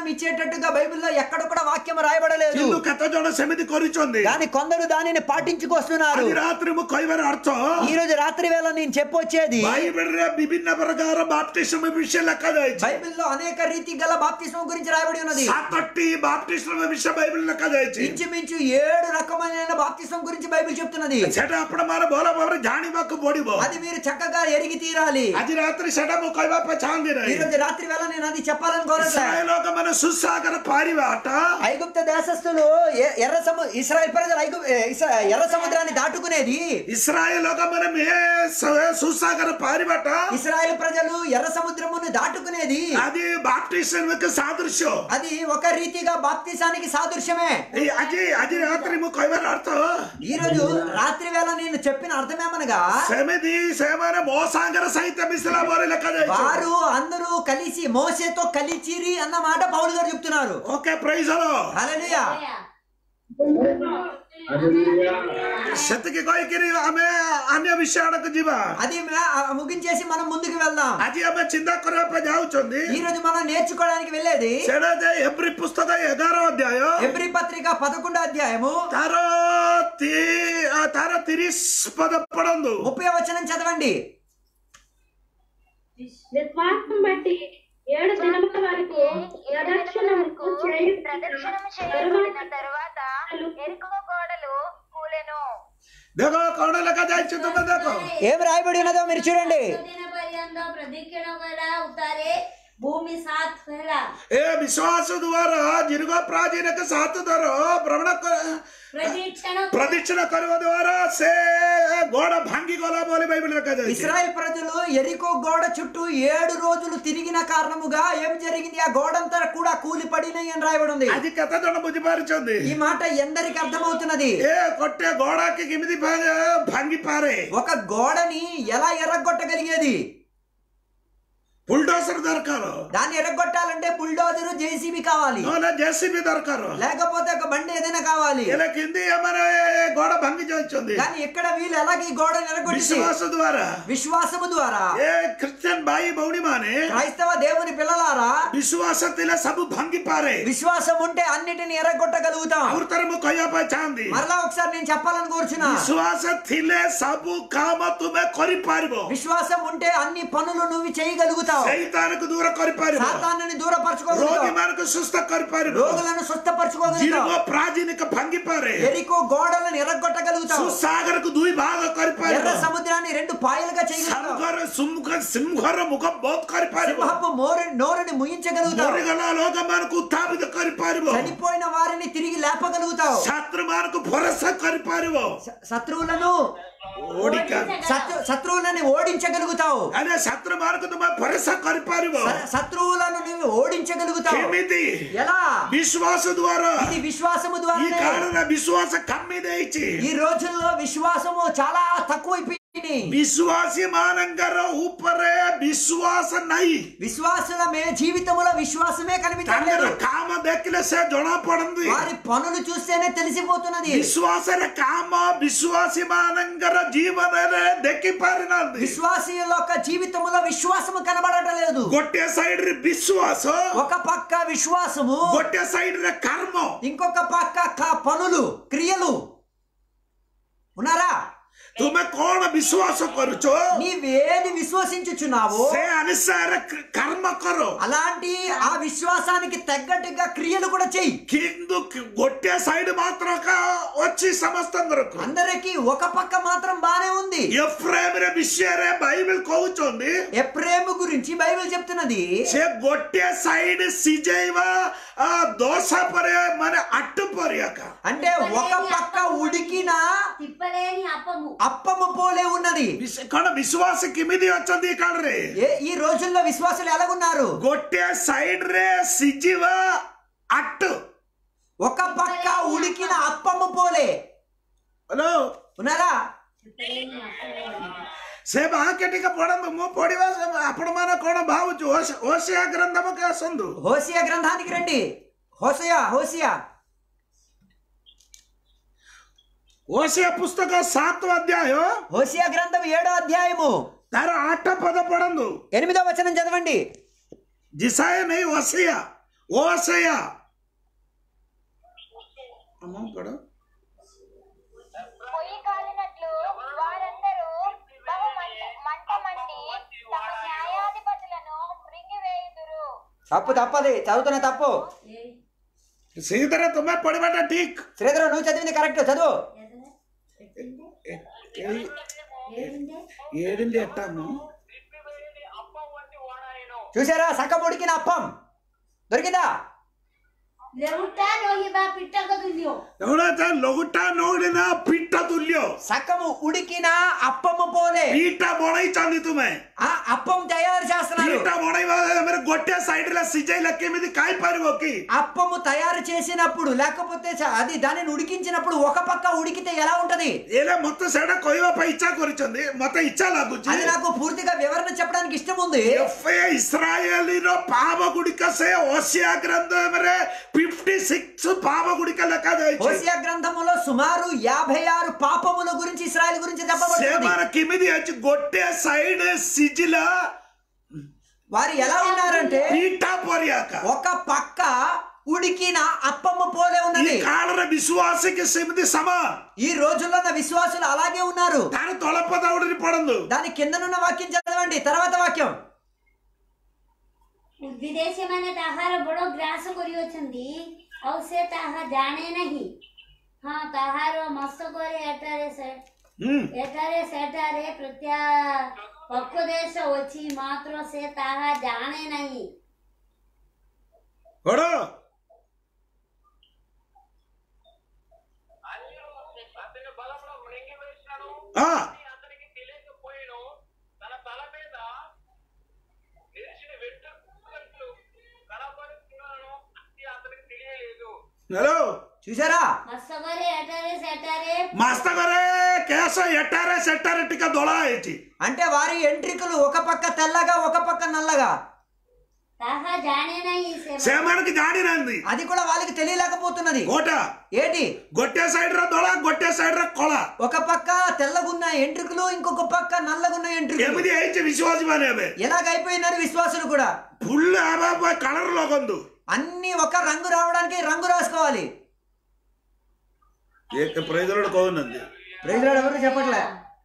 ఇచ్చేటట్టుగా బైబిల్లో ఎక్కడ కూడా వాక్యం రాయబడలేదు କିନ୍ତୁ କେତେ ଜଣ ସେମିତି କରିଛନ୍ତି కానీ కొందరు దానిని పాటించుకొస్తున్నారు ଆଜି ରାତ୍ରି ମୁଁ କହିବାର ଅର୍ଥ ఈ రోజు రాత్రి వేళ నేను చెప్పొచ్చేది ବାଇବେଲରେ ବିଭିନ୍ନ ପ୍ରକାର ବାପ୍ତିସ୍ମ ବିଷୟ ଲେଖାଯାଇଛି బైబిల్లో అనేక రీతి గల బాప్తిస్మం గురించి రాయబడి ఉన్నది ସାତଟି ବାପ୍ତିସ୍ମ ବିଷୟ ବାଇବେଲ ଲେଖାଯାଇଛି ఇంచుమించు ఏడు రకమైన బాప్తిస్మం గురించి బైబిల్ చెప్తున్నది ସେଟା ଆପଣ ମାନେ ଭଲ ଭାବରେ ଜାଣିବାକୁ ପଡିବ అది మీరు చక్కగా ఎరిగి తీరాలి ଆଜି ରାତ୍ରି ସେଟା ମୁଁ କହିବା ପାଇଁ ଚାହାନ୍ତି ఈ ନାହିଁ రోజు రాత్రి వేళ నేను అది చెప్పాలనుకోలేదు ଇସ୍ରାଏଲ ଲୋକମାନେ ସୁସାଗର ପାରିବାଟା ఐగుప్త దేశస్థులు ఎ- ఎర్ర సము ఇస్రాయల్ ప్రజలు ఐగు ఏ, ఇస్రా- ఎర్ర సముద్రాన్ని దాటుకునేది ଇସ୍ରାଏଲ ଲୋକମାନେ ମେ ସ- ସୁସାଗର ପାରିବାଟା ఇస్రాయల్ ప్రజలు ఎర్ర సముద్రమును దాటుకునేది ଆଜି ବାପ୍ତିସ୍ମକୁ ସାଦୃଶ୍ୟ అది ఒక రీతిగా బాప్తిసానికి సాదృశ్యమే ଏଇ ଆଜି ଆଜି ରାତ୍ରି ମୁଁ କହିବାର ଅର୍ଥ ఈ రోజు రాత్రి వేళ నేను చెప్పిన అర్థమేమనగా ସେମିତି ସେମାନେ ମୋ ସାଙ୍ଗରେ ସହିତ ମିଶିଲା ପରେ ଲେଖାଯାଇଛି వారు అందరూ కలిసి మోసేతో కలిచిరి అన్న మాట పౌలు గారు చెప్తున్నారు ఓకే ప్రైజ్ హల్లెలూయా ସେତିକି କହିକିରି ଆମେ ଅନ୍ୟ ବିଷୟ ଆଡକୁ ଯିବା అది మ- ఆ ముగించేసి మనం ముందుకు వెళ్దాం ଆଜି ଆମେ ଚିନ୍ତା କରିବା ପାଇଁ ଯାଉଛନ୍ତି ఈ రోజు మనం నేర్చుకోవడానికి వెళ్ళేది ସେଟା ଯେ ଏଭ୍ରି ପୁସ୍ତକ ଏଗାର ଅଧ୍ୟାୟ ఎబ్రి పత్రిక పదకొండో అధ్యాయము ତାର ତି- ଆ, ତାର ତିରିଶ ପଦ ପଢନ୍ତୁ ముప్పై వచనం చదవండి విశ్వాసం బట్టి ఏడు దినముల వరకు ప్రదక్షిణముకు చేయుట ప్రదక్షిణము చేయబడిన తరువాత ఎరుకో గోడలు కూలెను ଦେଖ କଣ ଲେଖାଯାଇଛି ତୁମେ ଦେଖ ఏం రాయబడి ఉన్నదో మీరు చూడండి ଦିନ ପର୍ଯ୍ୟନ୍ତ ପ୍ରଦକ୍ଷିଣ କଲା ଉତ୍ତାରେ ଭୂମି ସାତ ହେଲା ଏ ବିଶ୍ୱାସ ଦ୍ୱାରା ଦୀର୍ଘ ପ୍ରାଚୀନක ସାତ ଥର ଭ୍ରମଣ କ- ପ୍ରଦକ୍ଷିଣ ପ୍ରଦକ୍ଷିଣ କରିବା ଦ୍ୱାରା ସେ ଗୋଡ ଭାଙ୍ଗିଗଲା ବୋଲି ବାଇବେଲ ଲେଖାଯାଇଛି ఇస్రాయల్ ప్రజలు ఎరికో గోడ చుట్టూ ఏడు రోజులు తిరిగిన కారణముగా ఏం జరిగింది ఆ గోడంతా కూడా కూలి పడినాయి అని రాయబడి ఉంది ଆଜି କେତେ ଜଣ ବୁଝିପାରୁଛନ୍ତି ఈ మాట ఎందరికి అర్థమవుతున్నది ଏ ଗୋଟେ ଗୋଡାକି କେମିତି ଭାଙ୍ଗି- ଭାଙ୍ଗିପାରେ ఒక గోడని ఎలా ఎర్రగొట్టగలిగేది ବୁଲଡୋସର ଦରକାର దాన్ని ఎర్రగొట్టాలంటే బుల్డోజరు జేసీబీ కావాలి ନହେଲେ ଜେସିବି ଦରକାର లేకపోతే ఒక బండి ఏదైనా కావాలి ହେଲେ କେମିତି ଏମାନେ ଏ ଗୋଡ ଭାଙ୍ଗି ଯାଉଛନ୍ତି కానీ ఇక్కడ వీళ్ళు ఎలాగ ఈ గోడని ఎరగొట్టి ବିଶ୍ୱାସ ଦ୍ୱାରା విశ్వాసము ద్వారా ଏ ଖ୍ରୀଷ୍ଟିଆନ ଭାଇ ଭଉଣୀ ମାନେ క్రైస్తవ దేవుని పిల్లలారా ବିଶ୍ୱାସ ଥିଲେ ସବୁ ଭାଙ୍ଗି ପାରେ విశ్వాసం ఉంటే అన్నిటిని ఎరగొట్టగలుగుతాం ଆଉ ଥରେ ମୁଁ କହିବା ପାଇଁ ଚାହାନ୍ତି మరలా ఒకసారి నేను చెప్పాలని కోరుచున్నా ବିଶ୍ୱାସ ଥିଲେ ସବୁ କାମ ତୁମେ କରିପାରିବ విశ్వాసం ఉంటే అన్ని పనులు నువ్వు చేయగలుగుతావు ସୈତାନକୁ ଦୂର କରିପାରିବ సాతాన్ని ରୋଗୀ దూరపరచుకోగలుగుతావు ମାନଙ୍କୁ ସୁସ୍ଥ କରିପାରିବ రోగులను స్వస్థపరచుకోగలుగుతావు ଦୀର୍ଘ ପ୍ରାଚୀନିକ ଭାଙ୍ଗି ପାରେ ఎరికో గోడలను ఎరగొట్టగలుగుతావు ସୁସାଗରକୁ ଦୁଇ ଭାଗ ఎర్ర କରିପାରିବ సముద్రాన్ని రెండు పాయలుగా చేయగలుగుతావు ସିଂହର ସିଂହ ସିଂହର ମୁଖ ବଧ କରିପାରିବ సింహపు మోరు నోరుని ముయించగలుగుతావు ମରିଗଲା ଲୋକମାନଙ୍କୁ ଉତ୍ଥାପିତ କରିପାରିବ చనిపోయిన వారిని తిరిగి లేపగలుగుతావు ଛାତ୍ର ମାନଙ୍କୁ ଭରସା କରିପାରିବ శ- శత్రువులను ଓଡିକା శత్రు- శత్రువులని ఓడించగలుగుతావు ଆରେ ଛାତ୍ର ମାନଙ୍କୁ ତୁମେ ଭରସା କରିପାରିବ శ- శత్రువులను నువ్వు ఓడించగలుగుతావు କେମିତି ఎలా ବିଶ୍ୱାସ ଦ୍ୱାରା ఇది విశ్వాసము ఈ ద్వారా କାଳରେ ବିଶ୍ୱାସ କମି ଦେଇଛି ఈ రోజుల్లో విశ్వాసము చాలా తక్కువైపోయింది ବିଶ୍ୱାସୀ ମାନଙ୍କର ଉପରେ ବିଶ୍ୱାସ ନାହିଁ విశ్వాసుల మే జీవితంలో విశ్వాసమే కనిపించలేదు ତାଙ୍କର କାମ ଦେଖିଲେ ସେ ଜଣା ପଡନ୍ତି వారి పనులు చూస్తేనే తెలిసిపోతున్నది ବିଶ୍ୱାସରେ କାମ ବିଶ୍ୱାସୀ ମାନଙ୍କର ଜୀବନରେ ଦେଖି ପାରିନାହାନ୍ତି విశ్వాసీయుల యొక్క జీవితంలో విశ్వాసము కనబడటం లేదు ଗୋଟିଏ ସାଇଡ୍ ରେ ବିଶ୍ୱାସ ఒక పక్క విశ్వాసము ଗୋଟିଏ ସାଇଡ୍ ରେ କର୍ମ ఇంకొక పక్క క- పనులు క్రియలు ఉన్నారా ତୁମେ କଣ ବିଶ୍ୱାସ କରୁଛ నీవేది విశ్వసించుచున్నావో ସେ ଅନୁସାରେ କ- କର୍ମ କର అలాంటి ఆ విశ్వాసానికి తగ్గట్టుగా క్రియలు కూడా చెయ్యి କିନ୍ତୁ ଗୋଟିଏ ସାଇଡ୍ ମାତ୍ର କା- ଅଛି ସମସ୍ତଙ୍କର అందరికి ఒక పక్క మాత్రం బానే ఉంది ଏଫ୍ରେମ୍ର ବିଷୟରେ ବାଇବେଲ କହୁଛନ୍ତି ఎప్రేము గురించి బైబిల్ చెప్తున్నది ସେ ଗୋଟିଏ ସାଇଡ୍ ସିଝେଇବା ଆ, ଦୋସା ପରେ ମାନେ ଆଟ ପରିକା అంటే ఒక పక్క ఉడికిన తిప్పలేని అప్పము అప్పము పోలే ఉన్నది ବିଶ- କଣ ବିଶ୍ୱାସ କେମିତି ଅଛନ୍ତି ଏ କାଳରେ ఏ ఈ రోజుల్లో విశ్వాసులు ఎలాగున్నారు ଗୋଟିଏ ସାଇଡ୍ ରେ ସିଝିବା ଆଟ ఒక పక్క ఉడికిన అప్పము పోలే ହ୍ୟାଲୋ ఉన్నారా ସେ ବାହାକେ ଟିକେ ପଢନ୍ତୁ ମୁଁ ପଢିବା ଆପଣ ମାନେ କଣ ଭାବୁଛୁ ଓସିଆ ଗ୍ରନ୍ଥମକୁ ଆସନ୍ତୁ హోసియా గ్రంథానికి రండి హోసయా హోసియా ఓసియా పుస్తక సాତ అధ్యాୟ హోసియా గ్రంథం ఏడో అధ్యాయము ତାର ଆଠ ପଦ ପଢନ୍ତୁ ఎనిమిదో వచనం చదవండి ଜିସାଏ ନେଇ ଓସିଆ ఓసయ అమ్మ పడు పొయ్యి కాలినట్లు వారందరూ బహు మంట మంట మండి తమ న్యాయాధిపతులను మృంగివేయుదురు తప్పు తప్పది చదువుతున్న తప్పు సీతర తుమ్మే పడిబడ్డ ఠీక్ శ్రీధర్ నువ్వు చదివింది కరెక్ట్ చదువు ఏడింది ఎట్టాము చూసారా సగం ఉడికిన అప్పం దొరికిందా లేవుటా లోహిబా పిట్టక దుల్యో ఎవడైతే లొగుట నోడిన పిట్ట తుల్యో సగము ఉడికిన అప్పము పోలే పీట బొడై చంది తుమే ఆ అప్పం తయారు చేస్తున్నారు పీట బొడై మీరు గొట్టె సైడ్ ల సిజై లక్కి మీద కాయ పారిపోకి అప్పము తయారు చేసినప్పుడు లేకపోతే చ- అది దానిని ఉడికించినప్పుడు ఒక పక్క ఉడికితే ఎలా ఉంటది ఏలే మొత్తం సైడ్ కొయ్య పై ఇచ్చా కొరిచింది మొత్తం ఇచ్చా లాగుచ్చి అది నాకు పూర్తిగా వివరణ చెప్పడానికి ఇష్టం ఉంది ಎಫ್ಎ ಇಸ್ರಾಯೇಲಿನ ಪಾಪ ಗುಡಿಕಸೆ ಓಸಿಯಾ ಗ್ರಂಥ ಮರೆ ಫಿಫ್ಟಿ ಸಿಕ್ಸ್ ಪಾಪ ಗುಡಿಕ ಲೆಕ್ಕ హోసియా గ్రంథములో సుమారు యాభై ఆరు పాపముల గురించి ఇస్రాయల్ గురించి చెప్పబడుతుంది ಸೇಮನ ಕಿಮಿದಿ ಹಚ್ಚಿ ಗೊಟ್ಟೆ ಸೈಡ್ ಸಿಜಿಲ వారు ఎలా ఉన్నారంటే ಪೀಠ ಪೊರಿಯಾಕ ఒక పక్క ఉడికిన అప్పము పోలే ಈ ఉన్నది ಕಾಲರ ವಿಶ್ವಾಸಕ್ಕೆ ಸಿಮಿದಿ ಸಮ ఈ రోజుల్లో ఉన్న విశ్వాసులు అలాగే ఉన్నారు ತಾನು ತೊಳಪದವಡಿని పడందు దాని కిందనున్న వాక్యం చదవండి తర్వాత వాక్యం ବିଦେଶୀ ମାନେ ତାହାର ବଡ଼ ଗ୍ରାସ କରିଅଛନ୍ତି ଆଉ ସେ ତାହା ଜାଣେ ନାହିଁ ହଁ ତାହାର ମସ୍ତକରେ ଏଠାରେ ସେ ಹ್ಮ್ ଏଠାରେ ସେଠାରେ ପ୍ରତ୍ୟା ଉପଦେଶ ଅଛି ମାତ୍ର ସେ ତାହା ଜାଣେ ନାହିଁ కొడు అతని బలంలో మృంగివేసినాను ఆ అతనికి తెలియకపోయాను తన తల మీద నిలిచిన వెంట్రుకలు కనబడుతున్నాను అది అతనికి తెలియలేదు హలో చూసారా ମସ୍ତକରେ ଏଠାରେ ସେଠାରେ మస్తగరే కేస ఎట్టారే సెట్టారే టిక దొళ ହେଇଛି అంటే వారి ఎంట్రికలు ఒక పక్క తెల్లగా ఒక పక్క నల్లగా ତାହା ଜାଣେ ନାହିଁ ସେ సేమానికి జాడినంది అది కూడా వాళ్ళకి తెలియలేకపోతున్నది కోట ఏంటి గొట్టె సైడ్ ర దొళ గొట్టె సైడ్ ర కొళ ఒక పక్క తెల్లగున్న ఎంట్రుకలు ఇంకొక పక్క నల్లగున్న ఎంట్రుకలు ఎమిది ହେଇଛି విశ్వాసి ମାନେ ଏବେ ఎలాగైపోయినారు విశ్వాసులు కూడా ఫుల్ ఆబాబా కలర్ లోకందు అన్ని ఒక రంగు రావడానికి రంగు రాసుకోవాలి ప్రజలు కవునంది ప్రజలు ఎవరు చెప్పట్లే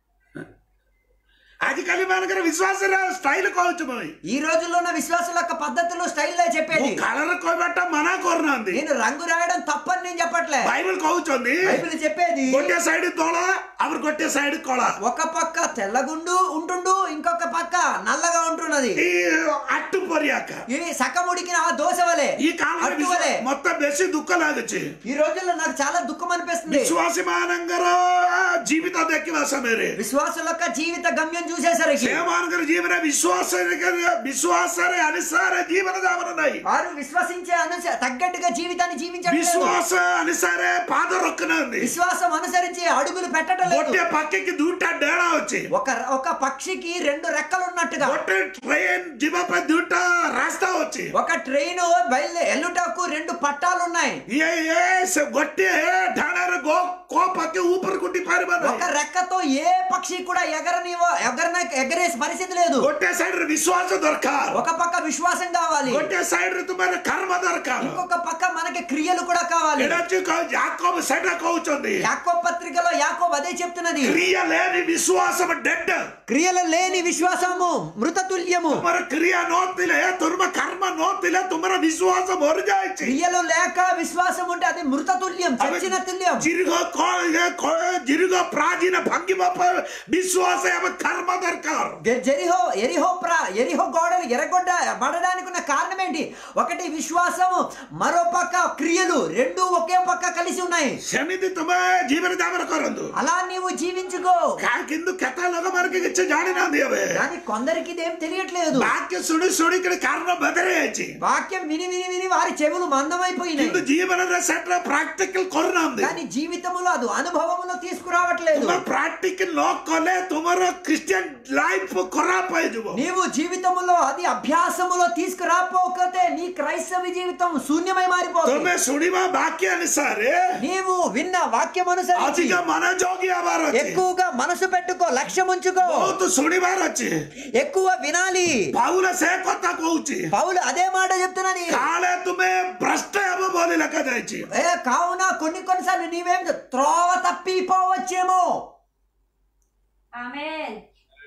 ଆଜିକାଲି ମାନଙ୍କର ବିଶ୍ୱାସର ଷ୍ଟାଇଲ କହୁଛୁ ମୁଇଁ ఈ రోజుల్లో ఉన్న విశ్వాసుల యొక్క పద్ధతులు స్టైల్లో చెప్పేది ମୁଁ କାଳର କହିବାଟା ମନା କରୁନାହାନ୍ତି నేను రంగు రాయడం తప్పని నేను చెప్పట్లే ବାଇବଲ କହୁଛନ୍ତି బైబిల్ చెప్పేది ଗୋଟିଏ ସାଇଡ ଧଳା ଆଉ ଗୋଟିଏ ସାଇଡ କଳା ఒక పక్క తెల్లగుండు ఉంటుండు ఇంకొక పక్క నల్లగా ఉంటున్నది ఈ అట్టు ପରିଆକା ఈ సగం ఉడికిన ఆ దోశ వలె ఈ కాలంలో అట్టు వలె ମତେ ବେଶୀ ଦୁଃଖ ଲାଗୁଛି ఈ రోజుల్లో నాకు చాలా దుఃఖం అనిపిస్తుంది ବିଶ୍ୱାସୀ ମାନଙ୍କର ଜୀବିତ ଦେଖିବା ସମୟରେ విశ్వాసుల యొక్క జీవిత గమ్యం చూసేసరికి ସେମାନଙ୍କର ଜୀବନ ବିଶ୍ୱାସ ବିଶ୍ୱାସରେ ଅନୁସାରେ ଜୀବନ ଯାପନ ନାହିଁ వారు విశ్వసించే అనుస తగ్గట్టుగా జీవితాన్ని జీవించడం లేదు. ବିଶ୍ୱାସ ଅନୁସାରେ ପାଦ ରଖୁନାହାନ୍ତି విశ్వాసం అనుసరించి అడుగులు పెట్టడం లేదు ଗୋଟିଏ ପାଖିକି ଦୁଇଟା ଡେଣା ଅଛି ఒక ఒక పక్షికి రెండు రెక్కలు ఉన్నట్టుగా ଗୋଟେ ଟ୍ରେନ ଯିବା ପାଇଁ ଦୁଇଟା ରାସ୍ତା ଅଛି ఒక ట్రైన్ బయలు ఎల్లుటకు రెండు పట్టాలు ఉన్నాయి ଇଏ ଇଏ ସେ ଗୋଟିଏ ଢାଣାରେ ଗୋ କୋ ପାଖି ଉପରକୁ ଉଠି ପାରିବ ఒక ନାହିଁ రెక్కతో ఏ పక్షి కూడా ఎగరని ఎగరన ఎగరే పరిస్థితి లేదు ଗୋଟେ ସାଇଡରେ ବିଶ୍ୱାସ ଦରକାର ఒక పక్క విశ్వాసం కావాలి ଗୋଟେ ସାଇଡରେ ତୁମର କର୍ମ ଦରକାର ఇంకొక పక్క మనకి క్రియలు కూడా కావాలి ଏଇଟା ହଉଛି କ- ଯାକବ ସେଇଟା କହୁଛନ୍ତି యాకో పత్రికలో యాకోబ్ అదే చెప్తున్నది କ୍ରିୟା లేని విశ్వాసం డెడ్ క్రియలు లేని విశ్వాసము మృతతుల్యము ତୁମର କ୍ରିୟା ନଥିଲେ ତୁମ କର୍ମ ନଥିଲେ ତୁମର ବିଶ୍ୱାସ ମରିଯାଇଛି క్రియలు లేక విశ్వాసం ఉంటే అది మృతతుల్యం చచ్చిన తుల్యం ଦୀର୍ଘ କ- ଏ କ- ଦୀର୍ఘ ପ୍ରାଚୀନ ଭାଙ୍ଗିବା ପାଇଁ ବିଶ୍ୱାସ ଏବଂ କର୍ମ ଦରକାର గె- జెరిహో ఎరిహో ప్రా ఎరిహో గోడలు ఎరగొడ్డ పడడానికి ఉన్న కారణం ఏంటి ఒకటి విశ్వాసము మరో పక్క క్రియలు రెండు ఒకే పక్క కలిసి ఉన్నాయి ସେମିତି ତୁମେ ଜୀବନ ଯାପନ କରନ୍ତୁ అలా నీవు జీవించుకో କା- କିନ୍ତୁ କେତେ ଲୋକମାନଙ୍କୁ କିଛି ଜାଣିନାହାନ୍ତି ଏବେ కానీ కొందరికి ఇదేం తెలియట్లేదు ବାକ୍ୟ ଶୁଣି ଶୁଣିକିରି କାରଣ ବଦଳି ଯାଇଛି వాక్యం విని విని విని వారి చెవులు మందమైపోయినాయి କିନ୍ତୁ ଜୀବନରେ ସେଟା ପ୍ରାକ୍ଟିକାଲ କରୁନାହାନ୍ତି కానీ జీవితంలో అది అనుభవములో తీసుకురావట్లేదు ତୁମେ ପ୍ରାକ୍ଟିକ ନ କଲେ ତୁମର ଖ୍ରୀଷ୍ଟିଆନ ଲାଇଫ ଖରାପ ହେଇଯିବ నీవు జీవితములో అది అభ్యాసములో తీసుకురాపోకపోతే నీ క్రైస్తవ జీవితం శూన్యమై మారిపోతుంది ତୁମେ ଶୁଣିବା ବାକ୍ୟ ଅନୁସାରେ నీవు విన్న వాక్యం అనుసరించి ଅଧିକ ମନୋଯୋଗୀ ହବାର ଅଛି ఎక్కువగా మనసు పెట్టుకో లక్ష్యం ఉంచుకో ବହୁତ ଶୁଣିବାର ଅଛି ఎక్కువ వినాలి ପାଉଲ ସେ କଥା କହୁଛି పౌలు అదే మాట చెప్తున్నది କାଳେ ତୁମେ ଭ୍ରଷ୍ଟ ହେବ ବୋଲି ଲେଖାଯାଇଛି ఏ కావున కొన్ని కొన్నిసార్లు నీవేం త్రోవ తప్పిపోవచ్చేమో ఆమెన్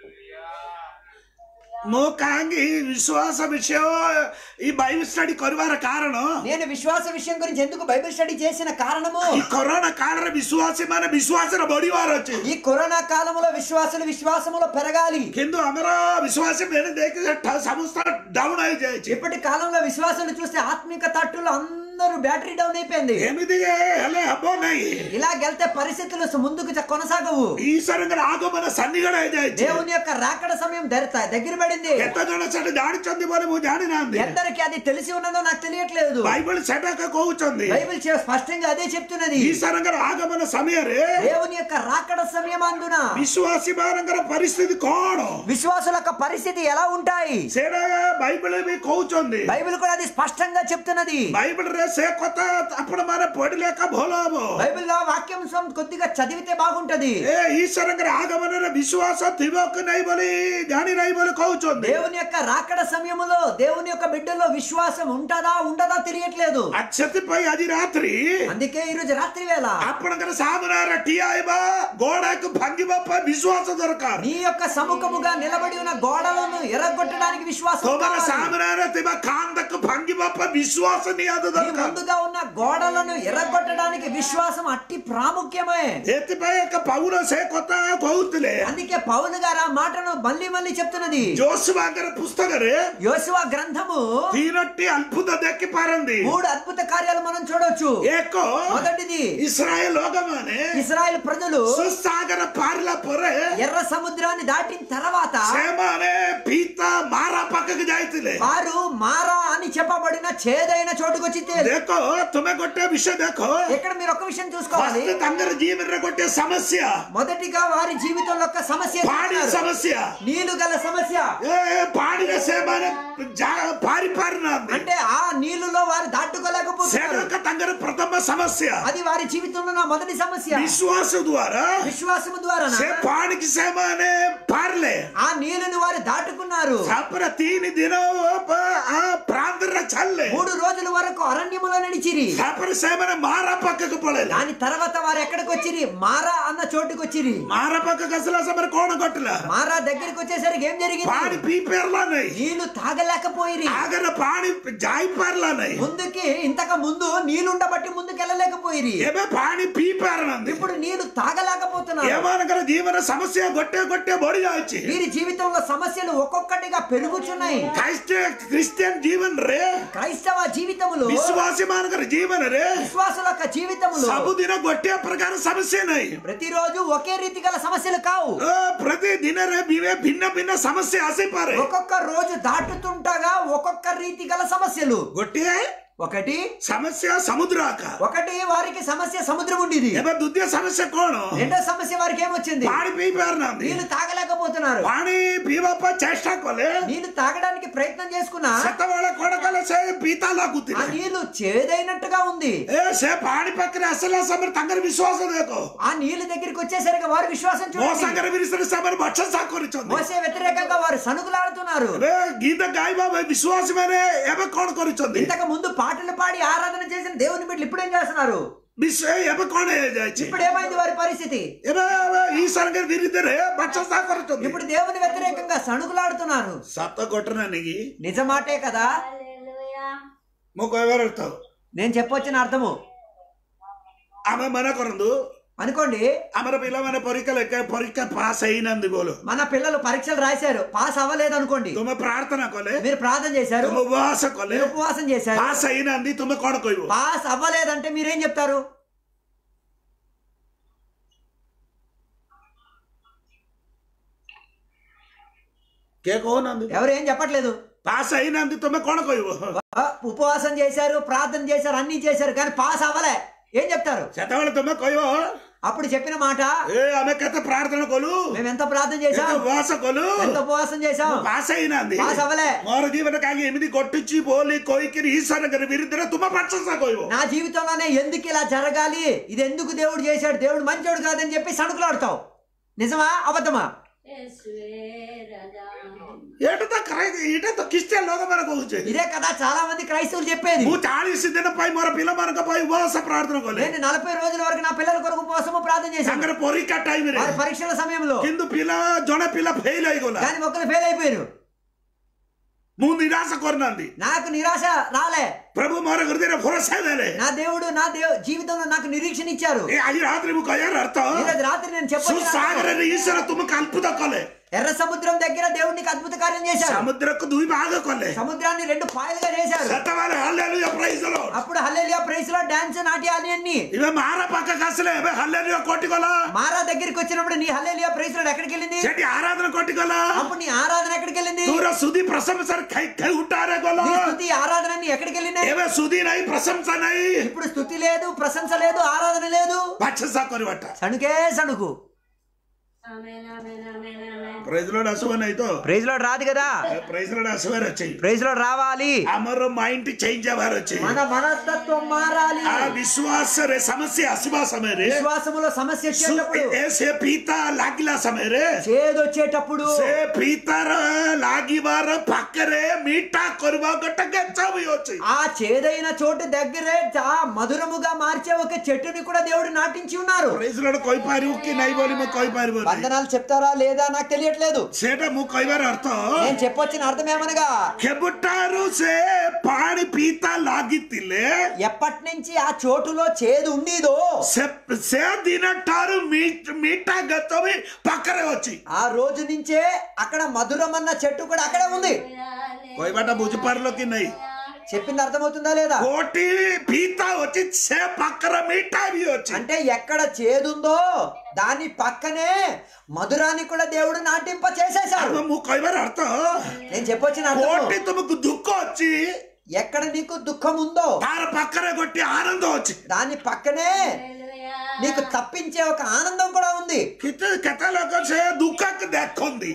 ମୁଁ କାହିଁକି ବିଶ୍ୱାସ ବିଷୟ ଏଇ ବାଇବଲ ଷ୍ଟଡି କରିବାର କାରଣ నేను విశ్వాస విషయం గురించి ఎందుకు బైబిల్ స్టడీ చేసిన కారణము ఈ కరోనా కాଳରେ ବିଶ୍ୱାସୀ ମାନେ ବିଶ୍ୱାସରେ ବଢିବାର ଅଛି ఈ కరోనా కాలంలో విశ్వాసులు విశ్వాసములో పెరగాలి କିନ୍ତୁ ଆମର ବିଶ୍ୱାସୀ ମାନେ ଦେଇକି ଠ- ସମସ୍ତ ଡାଉନ ହେଇଯାଇଛି ఇప్పటి కాలంలో విశ్వాసులు చూస్తే ఆత్మిక తట్టులు అందరూ బ్యాటరీ డౌన్ అయిపోయింది ଏମିତି ହେଲେ ହବ ନାହିଁ ఇలాగెళ్తే పరిస్థితులు ముందుకు చ- కొనసాగవు ఈశ్వరంగా ఆగమన సన్నిగడ ହେଇଯାଇଛି దేవుని యొక్క రాకడ సమయం దరి- దగ్గర పడింది କେତେ ଜଣ ସେଠି ଜାଣିଛନ୍ତି ବୋଲି ମୁଁ ଜାଣିନାହାନ୍ତି ఎందరికి అది తెలిసి ఉన్నదో నాకు తెలియట్లేదు ବାଇବଲ ସେଟାକ କହୁଛନ୍ତି బైబిల్ చే- స్పష్టంగా అదే చెప్తున్నది ఈశ్వరంగର ఆగమన సమୟରେ దేవుని యొక్క రాకడ సమయం అందున ବିଶ୍ୱାସୀ ମାନଙ୍କର ପରିସ୍ଥିତି କଣ విశ్వాసుల యొక్క పరిస్థితి ఎలా ఉంటాయి ସେଇଟା ବାଇବଲ ବି କହୁଛନ୍ତି బైబిల్ కూడా అది స్పష్టంగా చెప్తున్నది ବାଇବଲରେ ସେ କଥା ଆପଣ ମାନେ ପଢିଲେ ଏକା ଭଲ ହବ బైబిల్లో వాక్యం సం- కొద్దిగా చదివితే బాగుంటది ଏ ଈଶ୍ୱରଙ୍କର ଆଗମନରେ ବିଶ୍ୱାସ ଥିବ କି ନାହିଁ ବୋଲି ଜାଣି ନାହିଁ ବୋଲି କହୁଛନ୍ତି దేవుని యొక్క రాకడ సమయములో దేవుని యొక్క బిడ్డలో విశ్వాసం ఉంటదా ఉండదా తెలియట్లేదు ଆ ସେଥିପାଇଁ ଆଜି ରାତ୍ରି అందుకే ఈ రోజు రాత్రి వేళ ଆପଣଙ୍କର ସାମ୍ନାରେ ଠିଆ ହେବା ଗୋଡାକୁ ଭାଙ୍ଗିବା ପାଇଁ ବିଶ୍ୱାସ ଦରକାର నీ యొక్క సముఖముగా నిలబడి ఉన్న గోడలను ఎరగొట్టడానికి విశ్వాసం ତୁମର కావాలి. ସାମ୍ନାରେ ଥିବା ଖାନ୍ଦକୁ ଭାଙ୍ଗିବା ପାଇଁ ବିଶ୍ୱାସ ନିହାତି నీ ଦରକାର ముందుగా ఉన్న గోడలను ఎరగొట్టడానికి విశ్వాసం అట్టి ప్రాముఖ్యమే ଏଥିପାଇଁ ଏକ ପାଉଲ ସେ କଥା କହୁଥିଲେ అందుకే పౌలు గారు ఆ మాటను మళ్ళీ మళ్ళీ చెప్తున్నది ଜୋଶବାଙ୍କର పుస్తକରେ యోసువ గ్రంథము ତିନୋଟି ଅଦ୍ଭୁତ ଦେଖିପାରନ୍ତି మూడు అద్భుత కార్యాలు మనం చూడొచ్చు ଏକ మొదటిది ଇସ୍ରାଏଲ ଲୋକମାନେ ఇస్రాయల్ ప్రజలు ସୁସାଗର ପାରିଲା ପରେ ఎర్ర సముద్రాన్ని దాటిన తర్వాత ସେମାନେ ପିତା ମାରା ପାଖକୁ ଯାଇଥିଲେ వారు మారా అని చెప్పబడిన చేదైన చోటుకొచ్చి తేలి ଦେଖ ତୁମେ ଗୋଟେ ବିଷୟ ଦେଖ ఇక్కడ మీరు ఒక విషయం చూసుకోవాలి ଫାଷ୍ଟ ତାଙ୍କର ଜୀବନରେ ଗୋଟେ ସମସ୍ୟା మొదటిగా వారి జీవితంలో ఒక సమస్య ପାଣି ఎదుర్కొన్నారు. ସମସ୍ୟା నీళ్లు గల సమస్య ଏ ପାଣିରେ ସେମାନେ ଯା- ପାରି ପାରୁନାହାନ୍ତି అంటే ఆ నీళ్లులో వారు దాటుకోలేకపోతున్నారు ସେଟା ତାଙ୍କର ପ୍ରଥମ ସମସ୍ୟା అది వారి జీవితంలో నా మొదటి సమస్య ବିଶ୍ୱାସ ଦ୍ୱାରା విశ్వాసము ద్వారా ସେ ପାଣିକି ସେମାନେ ପାରିଲେ ఆ నీళ్లను వారు దాటుకున్నారు ତାପରେ ତିନି ଦିନ ପ- ଆ ପ୍ରାନ୍ତରେ ଛାଡ଼ିଲେ మూడు రోజుల వరకు అరణ్యములో నడిచిరి ତାପରେ ସେମାନେ ମାରା ପାଖକୁ ପଳେଇଲେ దాని తర్వాత వారు ఎక్కడికి వచ్చిరి మారా అన్న చోటుకు వచ్చిరి ମାରା ପାଖକୁ ଆସିଲା ସମୟରେ କଣ ଘଟିଲା మారా దగ్గరికి వచ్చేసరికి ఏం జరిగింది ପାଣି ପିଇ ପାରିଲା ନାହିଁ నీళ్లు తాగలేకపోయిరి ଆଗରେ ପାଣି ଯାଇ ପାରିଲା ନାହିଁ ముందుకి ఇంతకు ముందు నీళ్లు ఉండబట్టి ముందుకు వెళ్ళలేకపోయిరి ଏବେ ପାଣି ପିଇ ପାରୁନାହାନ୍ତି ఇప్పుడు నీళ్లు తాగలేకపోతున్నారు ଏମାନଙ୍କର ଜୀବନ ସମସ୍ୟା ଗୋଟେ ଗୋଟେ ବଢି ଯାଉଛି వీరి జీవితంలో సమస్యలు ఒక్కొక్కటిగా పెరుగుచున్నాయి ଖ୍ରୀଷ୍ଟ- ଖ୍ରୀଷ୍ଟିଆନ ଜୀବନରେ క్రైస్తవ జీవితములో ବିଶ୍ୱାସୀ ମାନଙ୍କର ଜୀବନରେ విశ్వాసుల యొక్క జీవితములో ସବୁଦିନ ଗୋଟିଏ ପ୍ରକାର ସମସ୍ୟା ନାହିଁ ప్రతిరోజు ఒకే రీతి గల సమస్యలు కావు ଓ, ପ୍ରତି ଦିନରେ ବି- ଭିନ୍ନ ଭିନ୍ନ ସମସ୍ୟା ଆସିପାରେ ఒక్కొక్క రోజు దాటుతుండగా ఒక్కొక్క రీతి గల సమస్యలు ଗୋଟିଏ ఒకటి ସମସ୍ୟା ସମୁଦ୍ର ଆକା ఒకటి వారికి సమస్య సముద్రం ఉండేది ଏବେ ଦ୍ୱିତୀୟ ସମସ୍ୟା କଣ రెండో సమస్య వారికి ఏమొచ్చింది ପାଣି ପିଇ ପାରୁନାହାନ୍ତି నీళ్లు తాగలేకపోతున్నారు ପାଣି ପିଇବା ପାଇଁ ଚେଷ୍ଟା କଲେ నీళ్లు తాగడానికి ప్రయత్నం చేసుకున్నా ସେତେବେଳେ କଣ କଲେ ସେ ପିତା ఆ ଲାଗୁଥିଲେ నీళ్లు చేదైనట్టుగా ఉంది ଏ ସେ ପାଣି ପାଖରେ ଆସିଲା ସମୟରେ ତାଙ୍କର ବିଶ୍ୱାସ ଦେଖ ఆ నీళ్ల దగ్గరికి వచ్చేసరికి వారి విశ్వాసం ମୋ చూడండి ସାଙ୍ଗରେ ବିଷୟରେ ସେମାନେ ଭର୍ଷା କରିଛନ୍ତି మోసే వ్యతిరేకంగా వారు సనుగులాడుతున్నారు ଏବେ ଗୀତ ଗାଇବା ପାଇଁ ବିଶ୍ୱାସୀ ମାନେ ଏବେ କଣ କରୁଛନ୍ତି ఇంతకు ముందు పాటలు పాడి ఆరాధన చేసిన దేవుని బిడ్డలు ఇప్పుడు ఏం చేస్తున్నారు ବିଷୟ ଏବେ କଣ ହେଇଯାଇଛି ఇప్పుడు ఏమైంది వారి పరిస్థితి ଏବେ ଏବେ ଈଶ୍ୱରଙ୍କ ବିରୁଦ୍ଧରେ ଭର୍ଷା କରୁଛନ୍ତି ఇప్పుడు దేవుని వ్యతిరేకంగా సణుగులాడుతున్నారు ସତ ଘଟଣା ନେଇକି నిజమాటే కదా హల్లెలూయా ମୁଁ କହିବାର ଅର୍ଥ నేను చెప్పొచ్చిన అర్థము ଆମେ ମନେ କରନ୍ତୁ అనుకోండి ଆମର ପିଲାମାନେ ପରୀକ୍ଷା ଲେଖା ପରୀକ୍ଷା ପାସ୍ ହେଇନାହାନ୍ତି ବୋଲ మన పిల్లలు పరీక్షలు రాశారు పాస్ అవ్వలేదు అనుకోండి ତୁମେ ପ୍ରାର୍ଥନା କଲେ మీరు ప్రార్థన చేశారు ତୁମେ ଉପବାସ କଲେ మీరు ఉపవాసం చేశారు ପାସ୍ ହେଇନାହାନ୍ତି ତୁମେ କଣ କହିବ పాస్ అవ్వలేదంటే మీరేం చెప్తారు କିଏ କହୁନାହାନ୍ତି ఎవరు ఏం చెప్పట్లేదు ପାସ୍ ହେଇନାହାନ୍ତି ତୁମେ କଣ କହିବ ఆ, ఉపవాసం చేశారు ప్రార్థన చేశారు అన్ని చేశారు కానీ పాస్ అవ్వలే ఏం చెప్తారు ସେତେବେଳେ ତୁମେ କହିବ అప్పుడు చెప్పిన మాట ఏ ఆమె కథ ప్రార్థన కొలు మేము ఎంత ప్రార్థన ఎంత చేశాం ఉపవాಸ కొలు ఎంత ఉపవాసం చేశాం ಪಾಸ್ అయినంది పాస్ అవ్వలే మోర జీవనಕ್ಕಾಗಿ ఎనిమిది కొట్టించి పోలి కోయికిరి ఈశ్వర విరుద్ధ తుమ్మ పచ్చసా కోయివో నా జీవితంలోనే ఎందుకు ఇలా జరగాలి ఇది ఎందుకు దేవుడు చేశాడు దేవుడు మంచోడు కాదని చెప్పి సణుకులాడతావు నిజమా అబద్ధమా యేసువే రాజా ఏటతో క్రై ఏటతో కిస్తే లోక మనకు వచ్చే ఇదే కదా చాలా మంది క్రైస్తవులు చెప్పేది ମୁଁ ଚାଳିଶ ଦିନ ପାଇଁ ମୋର ପିଲାମାନଙ୍କ ପାଇଁ ଉପବାସ ପ୍ରାର୍ଥନା କଲେ నేను నలభై రోజుల వరకు నా పిల్లల కొరకు ఉపవాసము ప్రార్థన చేశాను ତାଙ୍କର ପରୀକ୍ଷା ଟାଇମରେ వారి పరీక్షల సమయంలో କିନ୍ତୁ పిଲା ଜଣେ ପିଲା ଫେଲ ହେଇଗଲା కానీ ఒకరు ఫెయిల్ అయిపోయారు ମୁଁ ନିରାଶ କରିନାହାନ୍ତି నాకు నిరాశ రాలే ପ୍ରଭୁ ମୋର ହୃଦୟରେ ଭରସା ଦେଲେ నా దేవుడు నా దేవు జీవితంలో నాకు నిరీక్షణ ఇచ్చారు ଏ ଆଜି ରାତିରେ ମୁଁ କହିବାର ଅର୍ଥ ఈరోజు రాత్రి నేను చెప్పాను ସୁସାଗରରେ ଈଶ୍ୱର ତୁମକୁ ଅଦ୍ଭୁତ କଲେ ఎర్ర సముద్రం దగ్గర దేవుడు నీకు అద్భుత కార్యం చేశారు ସମୁଦ୍ରକୁ ଦୁଇ ଭାଗ କଲେ సముద్రాన్ని రెండు పాయలుగా చేశారు ସେତେବେଳେ ହାଲେଲୁୟା ପ୍ରାଇଜ ଦ ଲର୍ଡ అప్పుడు హల్లెలూయా ప్రైస్ లో డాన్స్ నాట్యాలు అన్ని ଏବେ ମାରା ପାଖକୁ ଆସିଲେ ଏବେ ହାଲେଲୁୟା କୋଟି ଗଲା మారా దగ్గరికి వచ్చినప్పుడు నీ హల్లెలూయా ప్రైస్ లో ఎక్కడికి వెళ్ళింది ସେଠି ଆରାଧନା କୋଟି ଗଲା అప్పుడు నీ ఆరాధన ఎక్కడికి వెళ్ళింది ତୋର ସୁଧି ପ୍ରଶଂସାରେ ଖାଇ ଖାଇ ଉଟାରେ ଗଲା నీ స్థుతి ఆరాధన అన్ని ఎక్కడికి వెళ్ళినాయి ଏବେ ସୁଧି ନାହିଁ ପ୍ରଶଂସା ନାହିଁ ఇప్పుడు స్థుతి లేదు ప్రశంస లేదు ఆరాధన లేదు ବାଛସା କରିବାଟା సణుకే సణుకు ఆమేన్ ఆమేన్ ఆమేన్ ఆమేన్ ପ୍ରାଇଜ ଲର୍ଡ ଆସିବ ନାହିଁ ତ ప్రైజ్ లో రాదు కదా ପ୍ରାଇଜ ଲର୍ଡ ଆସିବାର ଅଛି ప్రైజ్ లో రావాలి ଆମର ମାଇଣ୍ଡ ଚେଞ୍ଜ ହେବାର ଅଛି మన మనస్తత్వం మారాలి ఆ ବିଶ୍ୱାସରେ ସମସ୍ୟା ଆସିବା ସମୟରେ విశ్వాసములో సమస్య ସୁ- వచ్చేటప్పుడు ଏ ସେ ପିତା ଲାଗିଲା ସମୟରେ చేదు వచ్చేటప్పుడు ସେ ପିତାର ଲାଗିବାର ପାଖରେ ମିଠା କରିବା ଗୋଟେ ଗଛ ବି ଅଛି ఆ చేదైన చోటు దగ్గరే చా మధురముగా మార్చే ఒక చెట్టుని కూడా దేవుడు నాటించి ఉన్నారు ପ୍ରାଇଜ ଲର୍ଡ କହିପାରିବୁ କି ନାହିଁ ବୋଲି ମୁଁ କହିପାରିବନି వందనాలు చెప్తారా లేదా నాకు తెలియట్లేదు ସେଇଟା ମୁଁ କହିବାର ଅର୍ଥ నేను చెప్పొచ్చిన అర్థం ఏమనగా କେବେଠାରୁ ସେ ପାଣି ପିତା ଲାଗିଥିଲେ ఎప్పటి నుంచి ఆ చోటులో చేదు ఉండేదో ସେ ସେ ଦିନ ଠାରୁ ମି- ମିଠା ଗଛ ବି ପାଖରେ ଅଛି ఆ రోజు నుంచే అక్కడ మధురం అన్న చెట్టు కూడా అక్కడే ఉంది କହିବାଟା ବୁଝିପାରିଲ କି ନାହିଁ చెప్పింది అర్థమవుతుందా లేదా କୋଟି ପିତା ଅଛି ସେ ପାଖରେ ମିଠା ବି ଅଛି అంటే ఎక్కడ చేదుందో దాని పక్కనే మధురాన్ని కూడా దేవుడు నాటింప చేసేశాడు ଆଉ ମୁଁ କହିବାର ଅର୍ଥ నేను చెప్పొచ్చిన అర్థం କୋଟି ତୁମକୁ ଦୁଃଖ ଅଛି ఎక్కడ నీకు దుఃఖం ఉందో ତାର ପାଖରେ ଗୋଟିଏ ଆନନ୍ଦ ଅଛି దాని పక్కనే నీకు తప్పించే ఒక ఆనందం కూడా ఉంది କେତେ କେତେ ଲୋକ ସେ ଦୁଃଖକୁ ଦେଖନ୍ତି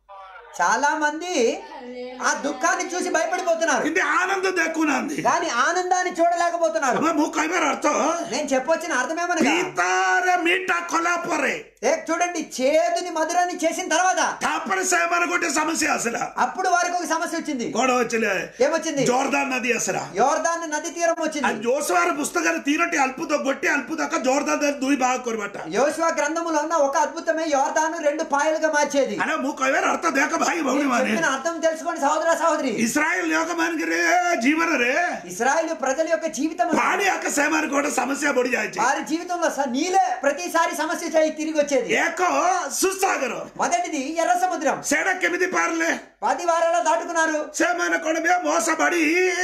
చాలా మంది ఆ దుఃఖాన్ని చూసి భయపడిపోతున్నారు କିନ୍ତୁ ఆనంଦ ଦେଖୁନାହାନ୍ତି కానీ ఆనందాన్ని చూడలేకపోతున్నారు ଆମେ ମୁଁ କହିବାର ଅର୍ଥ నేను చెప్పొచ్చిన అర్థమేమనగా ପିତାରେ ମିଠା କଲା ପରେ ఏ చూడండి చేదుని మధురాన్ని చేసిన తర్వాత ତାପରେ ସେମାନେ ଗୋଟେ ସମସ୍ୟା ଆସିଲା అప్పుడు వారికి ఒక సమస్య వచ్చింది କଣ వచ్చిଲେ ఏమొచ్చింది ଜୋରଦାର ନଦୀ ଆସିଲା యోర్దాన్ నది తీరం ଆଉ వచ్చింది ଜୋସବାର ପୁସ୍ତକରେ ତିନୋଟି ଅଦ୍ଭୁତ ଗୋଟିଏ ଅଦ୍ଭୁତ ଜୋରଦାର ନଦୀ ଦୁଇ ଭାଗ କରିବାଟା యోశువ గ్రంథములో ఉన్న ఒక అద్భుతమే యోర్దాను రెండు పాయలుగా మార్చేది ଆରେ ମୁଁ କହିବାର ଅର୍ଥ ଦେଖ ଭାଇ ଭଉଣୀ నేను ମାନେ చెప్పిన అర్థం తెలుసుకోండి సహోదర సహోదరి ଇସ୍ରାଏଲ ଲୋକମାନଙ୍କରେ ଜୀବନରେ ఇస్రాయేల్ ప్రజల యొక్క జీవితం ପାଣି ଆଗ ସେମାନଙ୍କୁ ଗୋଟେ ସମସ୍ୟା ବଢି ଯାଇଛି వారి జీవితంలో స- నీలే ప్రతిసారి సమస్య చేయి తిరిగి వచ్చేది ଏକ ସୁସାଗର మొదటిది ఎర్ర సముద్రం ସେଇଟା କେମିତି ପାରିଲେ పది వారాలు దాటుకున్నారు ସେମାନେ କଣ ବି ମଶା ବାଡି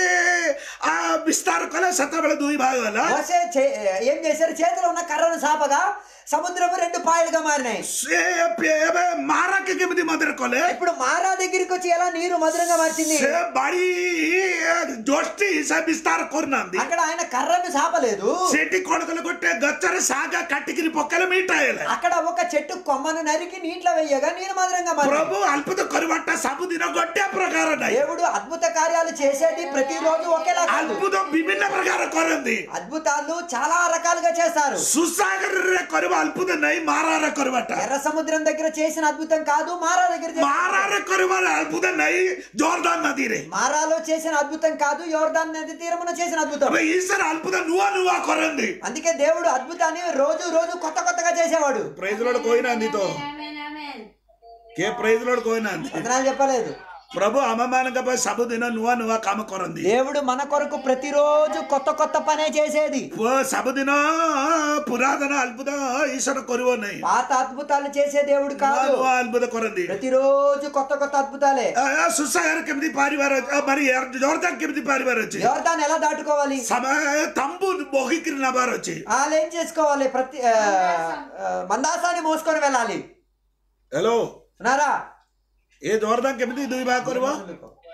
ఆ ବିସ୍ତାର କଲେ ସେତେବେଳେ ଦୁଇ ଭାଗ ହେଲା మోసే చే- ఏం చేశారు చేతిలో ఉన్న కర్రను సాపగా సముద్రము రెండు పాయలుగా మారినాయి ସେ ଏବେ ମାରାକେ କେମିତି ମନ୍ଦିର କଲେ ఇప్పుడు మారా దగ్గరికి వచ్చి ఎలా నీరు మధురంగా మార్చింది ସେ ବାଡି ଜୋଷ୍ଟି ସେ ବିସ୍ତାର କରୁନାହାନ୍ତି అక్కడ ఆయన కర్రను సాపలేదు ସେଠି କଣ କଲେ ଗୋଟେ ଗଛରେ ଶାଗ କାଟିକିରି ପକେଇଲେ ମିଠା ହେଲା అక్కడ ఒక చెట్టు కొమ్మను నరికి నీటిలో వెయ్యగా నీరు మధురంగా మారింది ପ୍ରଭୁ ଅଦ୍ଭୁତ କରିବାଟା ସବୁଦିନ ଗୋଟେ ପ୍ରକାର ନାହିଁ దేవుడు అద్భుత కార్యాలు చేసేది ప్రతిరోజు ఒకేలా కాదు ଅଦ୍ଭୁତ ବିଭିନ୍ନ ପ୍ରକାର କରନ୍ତି అద్భుతాలు చాలా రకాలుగా చేస్తారు ସୁସାଗରରେ କରିବା ଅଦ୍ଭୁତ ନାହିଁ ମାରାରେ କରିବାଟା ఎర్ర సముద్రం దగ్గర చేసిన అద్భుతం కాదు మారా దగ్గర చేసిన ମାରାରେ କରିବାର ଅଦ୍ଭୁତ ନାହିଁ ଜୋରଦାର ନଦୀରେ మారాలో చేసిన అద్భుతం కాదు యోర్దాన్ నది తీరమున చేసిన అద్భుతం ଏବେ ఈశ్వର ଅଦ୍ଭୁତ ନୂଆ ନୂଆ କରନ୍ତି అందుకే దేవుడు అద్భుతాన్ని రోజు రోజు కొత్త కొత్తగా చేసేవాడు ପ୍రైଜ ଲୋଡ କହିନାହାନ୍ତି ତ ఆమేన్ ఆమేన్ କିଏ ପ୍రైଜ ଲୋଡ କହିନାହାନ୍ତି వందనాలు చెప్పలేదు ପ୍ରଭୁ ଆମମାନଙ୍କ ପାଇଁ ସବୁଦିନ ନୂଆ ନୂଆ କାମ କରନ୍ତି దేవుడు మన కొరకు ప్రతిరోజు కొత్త కొత్త పనే చేసేది ପୁଅ ସବୁଦିନ ପୁରାତନ ଅଦ୍ଭୁତ ଈଶ୍ୱର କରିବ ନାହିଁ పాత అద్భుతాలు చేసే దేవుడు ନୂଆ కాదు ନୂଆ ଅଦ୍ଭୁତ କରନ୍ତି ప్రతిరోజు కొత్త కొత్త అద్భుతాలే ସୁସାଗର କେମିତି ପାରିବାର ଅଛି మరి ଜୋରଦାର କେମିତି ପାରିବାର ଅଛି యోర్దాన్ ఎలా దాటుకోవాలి ସମୟ ତମ୍ବୁ ବହିକିରି ନେବାର ଅଛି వాళ్ళు ఏం చేసుకోవాలి ప్రతి ఆ, ఆ, మందాసాన్ని మోసుకొని వెళ్ళాలి ହ୍ୟାଲୋ ఉన్నారా ଏ ଜୋରଦାର କେମିତି ଦୁଇ ଭାଗ କରିବ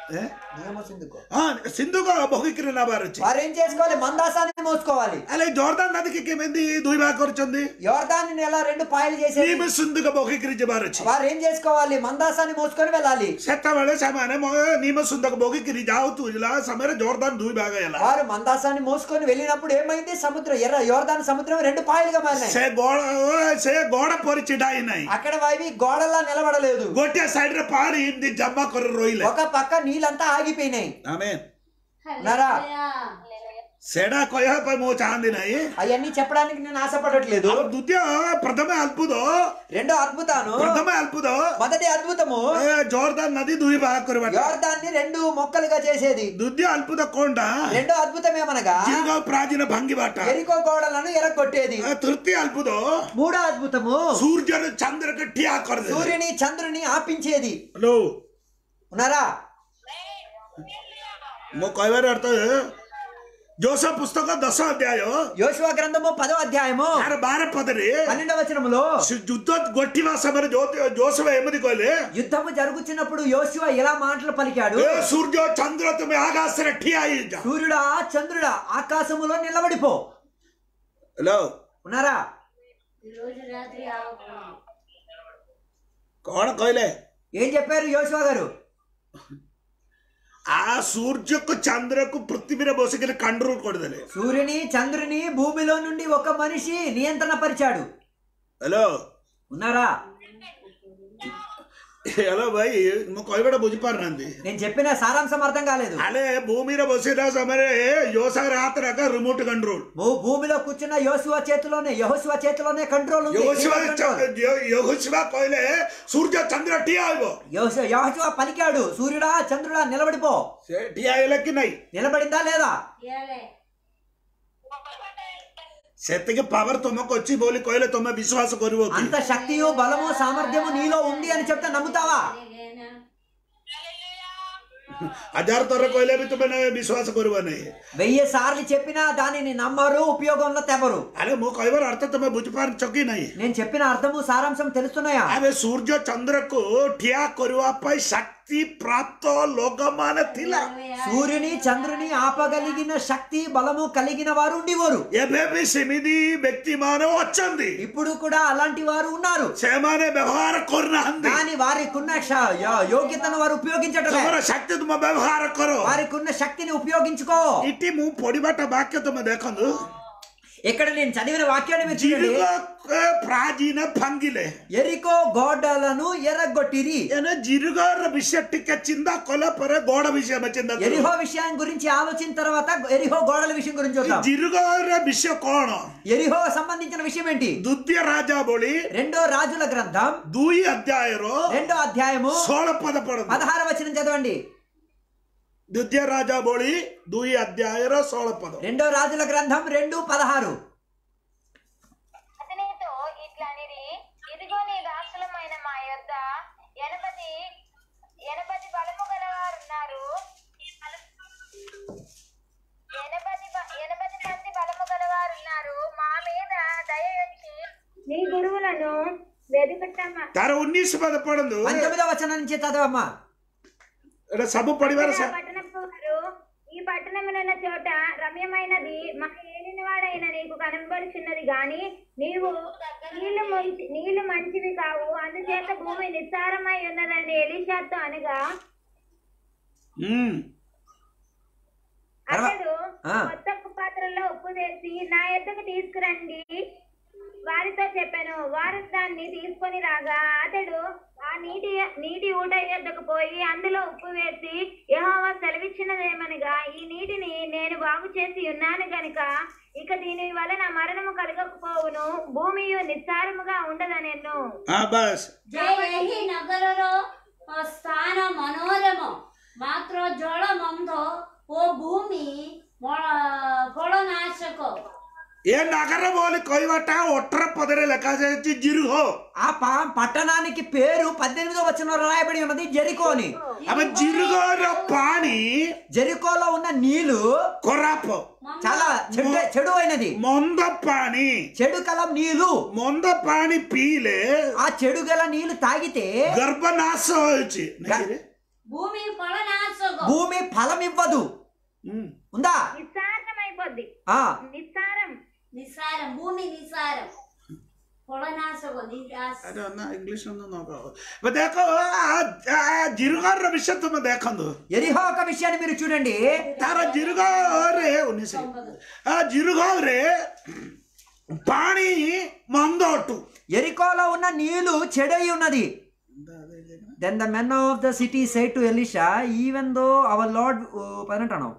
ఏ? నియమ సింధుకు ఆ, సింధుకు బొగికిరి నబార్ వచ్చి వారు ఏం చేసుకోవాలి మందాసాన్ని మోసుకోవాలి అలా జోర్దాన్ నదికి ఏమైంది దుయి బాగా వచ్చింది యోర్దాన్ని ఎలా రెండు పాయలు చేసేది నీము సింధుకు బొగికిరి జబార్ వచ్చి వారు ఏం చేసుకోవాలి మందాసాన్ని మోసుకొని వెళ్ళాలి ସେତେବେଳେ ସେମାନେ ମୋ ନିମ ସୁନ୍ଦର ବଗିକିରି ଯାଉଥିଲା ସମୟରେ ଜୋରଦାର ଦୁଇ ଭାଗ ହେଲା వారు మందాసాన్ని మోసుకొని వెళ్ళినప్పుడు ఏమైంది సముద్రం ఎర్ర యోర్దాన్ సముద్రం రెండు పాయలుగా మారినాయి ସେ ଗଡ଼ ସେ ଗଡ଼ ପରି ଛିଡ଼ା ହେଇନାହିଁ అక్కడ అవి గోడలా నిలబడలేదు ଗୋଟିଏ ସାଇଡ୍ ରେ ପାଣି ଏମିତି ଜମା କରି ରହିଲେ ఒక పక్క నీళ్ళంతా ఆగిపోయినాయి ଆମେ నరా. హల్లెలూయా. ସେଟା କହିବା ପାଇଁ ମୁଁ ଚାହାନ୍ତି ନାହିଁ అవన్నీ చెప్పడానికి నేను ఆశపడట్లేదు ଆଉ ଦ୍ୱିତୀୟ ପ୍ରଥମେ ଅଦ୍ଭୁତ రెండో అద్భుతాను ପ୍ରଥମେ ଅଦ୍ଭୁତ మొదటి అద్భుతము ଏ ଜୋରଦାର ନଦୀ ଦୁଇ ଭାଗ କରିବା యోర్దాన్ని రెండు మొక్కలుగా చేసేది ଦ୍ୱିତୀୟ ଅଦ୍ଭୁତ କଣଟା రెండో అద్భుతం ఏమనగా ଜିରୁଗ ପ୍ରାଚୀନ ଭାଙ୍ଗିବାଟା ఎరికో గోడలను ఎరగొట్టేది ଆଉ ତୃତୀୟ ଅଦ୍ଭୁତ మూడో అద్భుతము ସୂର୍ଯ୍ୟର ଚନ୍ଦ୍ରକୁ ଠିଆ କରିଦେଲେ సూర్యుని చంద్రుని ఆపించేది ହ୍ୟାଲୋ ఉన్నారా ମୁଁ କହିବାର ଅର୍ଥ ଜୋସ ପୁସ୍ତକ ଦଶ ଅଧ୍ୟାୟ యోశువ గ్రంథము పదో అధ్యాయము ତାର ବାର ପଦରେ పన్నెండవ వచనములో ସେ ଯୁଦ୍ଧ ଗୋଟିବା ସମୟରେ ଯୋ- ଜୋସଫ ଏମିତି କହିଲେ యుద్ధము జరుగుతున్నప్పుడు యోశువ ఎలా మాటలు పలికాడు ଏ సూర్య చంద్ర ତୁମେ ଆକାଶରେ ଠିଆ ହେଇଯାଅ సూర్యుడా చంద్రుడా ఆకాశములో నిలబడిపో ହ୍ୟାଲୋ ఉన్నారా ఈ రోజు రాత్రి ఆగకుండా କଣ କହିଲେ ఏం చెప్పారు యోశువ గారు ଆ ସୂର୍ଯ୍ୟକୁ ଚନ୍ଦ୍ରକୁ ପୃଥିବୀରେ ବସିକିରି କାଣ୍ଡରୁ କରିଦେଲେ సూర్యుని చంద్రుని భూమిలో నుండి ఒక మనిషి నియంత్రణ పరిచాడు ହ୍ୟାଲୋ ఉన్నారా ହ୍ୟାଲୋ ଭାଇ ମୁଁ କହିବାଟା ବୁଝିପାରୁନାହାନ୍ତି నేను చెప్పిన సారాంశం అర్థం కాలేదు ଆଲେ ଭୂମିରେ ବସିଲା ସମୟରେ యోసాగର ହାତରେ ଆକା ରିମୋଟ కంట్రోల్ భూ- భూమిలో కూర్చున్న యోశువ చేతిలోనే యహోశువ చేతిలోనే కంట్రోల్ ఉంది యోశివ రిమోట్ కంట్రోల్. యోశివ କହିଲେ ସୂର୍ଯ୍ୟ ଚନ୍ଦ୍ର ଠିଆ ହେବ యోశు- యెహోషువ పలికాడు సూర్యుడా చంద్రుడా నిలబడిపో ସେ ଠିଆ ହେଲା କି ନାହିଁ నిలబడిందా లేదా ఇయాలే ସେତିକି ପାୱାର ତମକୁ ଅଛି ବୋଲି କହିଲେ ତମେ ବିଶ୍ୱାସ କରିବ କି అంత శక్తియు బలము సామర్థ్యము నీలో ఉంది అని చెప్తే నమ్ముతావా అదేనా ହଜାର ଥର କହିଲେ ବି ତମେ ନ- ବିଶ୍ୱାସ କରିବ ନାହିଁ వెయ్యి సార్లు చెప్పినా దానిని నమ్మరు ఉపయోగంలో తెవరు ଆରେ ମୁଁ କହିବାର ଅର୍ଥ ତମେ ବୁଝିପାରୁଛ କି ନାହିଁ నేను చెప్పిన అర్థము సారాంశం తెలుస్తున్నాయా ଆମେ ସୂର୍ଯ୍ୟ ଚନ୍ଦ୍ରକୁ ଠିଆ କରିବା ପାଇଁ ଶକ୍ତି ପ୍ରାପ୍ତ ଲୋକମାନେ ଥିଲା సూర్యుని చంద్రుని ఆపగలిగిన శక్తి బలము కలిగిన వారు ఉండేవారు ଏବେ ବି ସେମିତି ବ୍ୟକ୍ତିମାନେ ଅଛନ୍ତି ఇప్పుడు కూడా అలాంటి వారు ఉన్నారు ସେମାନେ ବ୍ୟବହାର କରୁନାହାନ୍ତି కానీ వారికి ఉన్న శ- యో- యోగ్యతను వారు ఉపయోగించటమే ତମର ଶକ୍ତି ତୁମ ବ୍ୟବହାର କର వారికి ఉన్న శక్తిని ఉపయోగించుకో ଏଠି ମୁଁ ପଢିବାଟା ବାକ୍ୟ ତମେ ଦେଖନ୍ତୁ ఇక్కడ నేను చదివిన వాక్యాన్ని మీరు చూడండి ଜିରୁଗ ପ୍ରାଚୀନ ଭାଙ୍ଗିଲେ ఎరికో గోడలను ఎర్రగొట్టిరి ଏନେ ଜିରୁଗର ବିଷୟ ଟିକେ ଚିନ୍ତା କଲା ପରେ ଗଡ ବିଷୟ ଆମେ ଚିନ୍ତା କରୁ ఎరిహో విషయం గురించి ఆలోచించిన తర్వాత ఎరిహో గోడల విషయం గురించి చూద్దాం ଜିରୁଗର ବିଷୟ କଣ ఎరిహో సంబంధించిన విషయం ఏంటి ଦ୍ୱିତୀୟ ରାଜା ବଳି రెండో రాజుల గ్రంథం ଦୁଇ ଅଧ୍ୟାୟର రెండో అధ్యాయము ଷୋହଳ ପଦ ପଢନ୍ତୁ పదహార వచనం చదవండి ଦ୍ୱିତୀୟ ରାଜା ବଳି ଦୁଇ ଅଧ୍ୟାୟର ଷୋହଳ పଦ రెండో రాజుల గ్రంథం రెండు పదహారు అతనితో ఇట్లనిరి ఇదిగో నీ దాసులమైన మా యొద్ద ఎనపది ఎనపది బలము గలవారున్నారు ఎనపది బ- ఎనపది మంది బలము గలవారున్నారు మా మీద దయ ఉంచి నీ గురువులను వెదుకట్టమా ତାର ଉଣେଇଶ ପଦ ପଢନ୍ତୁ పంతొమ్మిదో వచనం నుంచి చదవమ్మా ଏଟା ସବୁ ପଢିବାର ఆ పట్టణపు వారు ఈ పట్టణమునున్న చోట రమ్యమైనది మా ఏలినవాడైన నీకు కనబడుచున్నది గాని నీవు నీళ్లు మంచి నీళ్లు మంచివి కావు అందుచేత భూమి నిస్సారమై ఉన్నదని ఎలీషాతో అనగా ହୁଁ తర్వా- అతడు ఆ. కొత్త ఉప్పు పాత్రలో ఉప్పు వేసి నా ఎద్దకు తీసుకురండి వారితో చెప్పాను వారు దాన్ని తీసుకొని రాగా అతడు ఆ నీటి నీటి ఊట యొద్దకు పోయి అందులో ఉప్పు వేసి యెహోవా సెలవిచ్చినదేమనగా ఈ నీటిని నేను బాగు చేసి ఉన్నాను గనుక ఇక దీని వలన మరణము కలగకపోవును భూమియు నిస్సారముగా ఉండదనెను ହଁ ବାସ୍ ଯେ ଏହି ନଗରର ସ୍ଥାନ ମନୋରମ ମାତ୍ର ଜଳ ମନ୍ଧ ଓ ଭୂମି ମ- ଫଳନାଶକ ଏ ନାଗର ବୋଲି କହିବାଟା ଅଠର ପଦରେ ଲେଖାଯାଇଛି ଜିରୁହ ఆ ప- పట్టణానికి పేరు పద్దెనిమిదో వచనంలో రాయబడి ఉన్నది జెరికో అని ଆମେ ଜିରୁଗର ପାଣି జెరికోలో ఉన్న నీళ్లు ଖରାପ చాలా చెడు చెడు అయినది ମନ୍ଦ ପାଣି చెడు కలం నీళ్లు ମନ୍ଦ ପାଣି ପିଇଲେ ఆ చెడు గల నీళ్లు తాగితే ଗର୍ଭନାଶ ହେଉଛି ନାଇଁରେ? భూమి ఫలనాశకు భూమి ఫలం ఇవ్వదు ఉమ్. ఉందా నిస్సారం అయిపోద్ది ఆ నిస్సారం നിസ്സാരം ഭൂമി നിസ്സാരം ഫലനാശകോ നിരാശ अरे ना इंग्लिश में ना कहो बट देखो आ जिरगार विषय तुम देखंदो ఎరిహో ఒక విషయాన్ని మీరు చూడండి तारा जिरगार उन्नीस आ जिरगार पानी मंदोटू ఎరికోలో ఉన్న నీళ్లు చెడై ఉన్నది then the men of the city side to Elisha even though our lord పదంటాను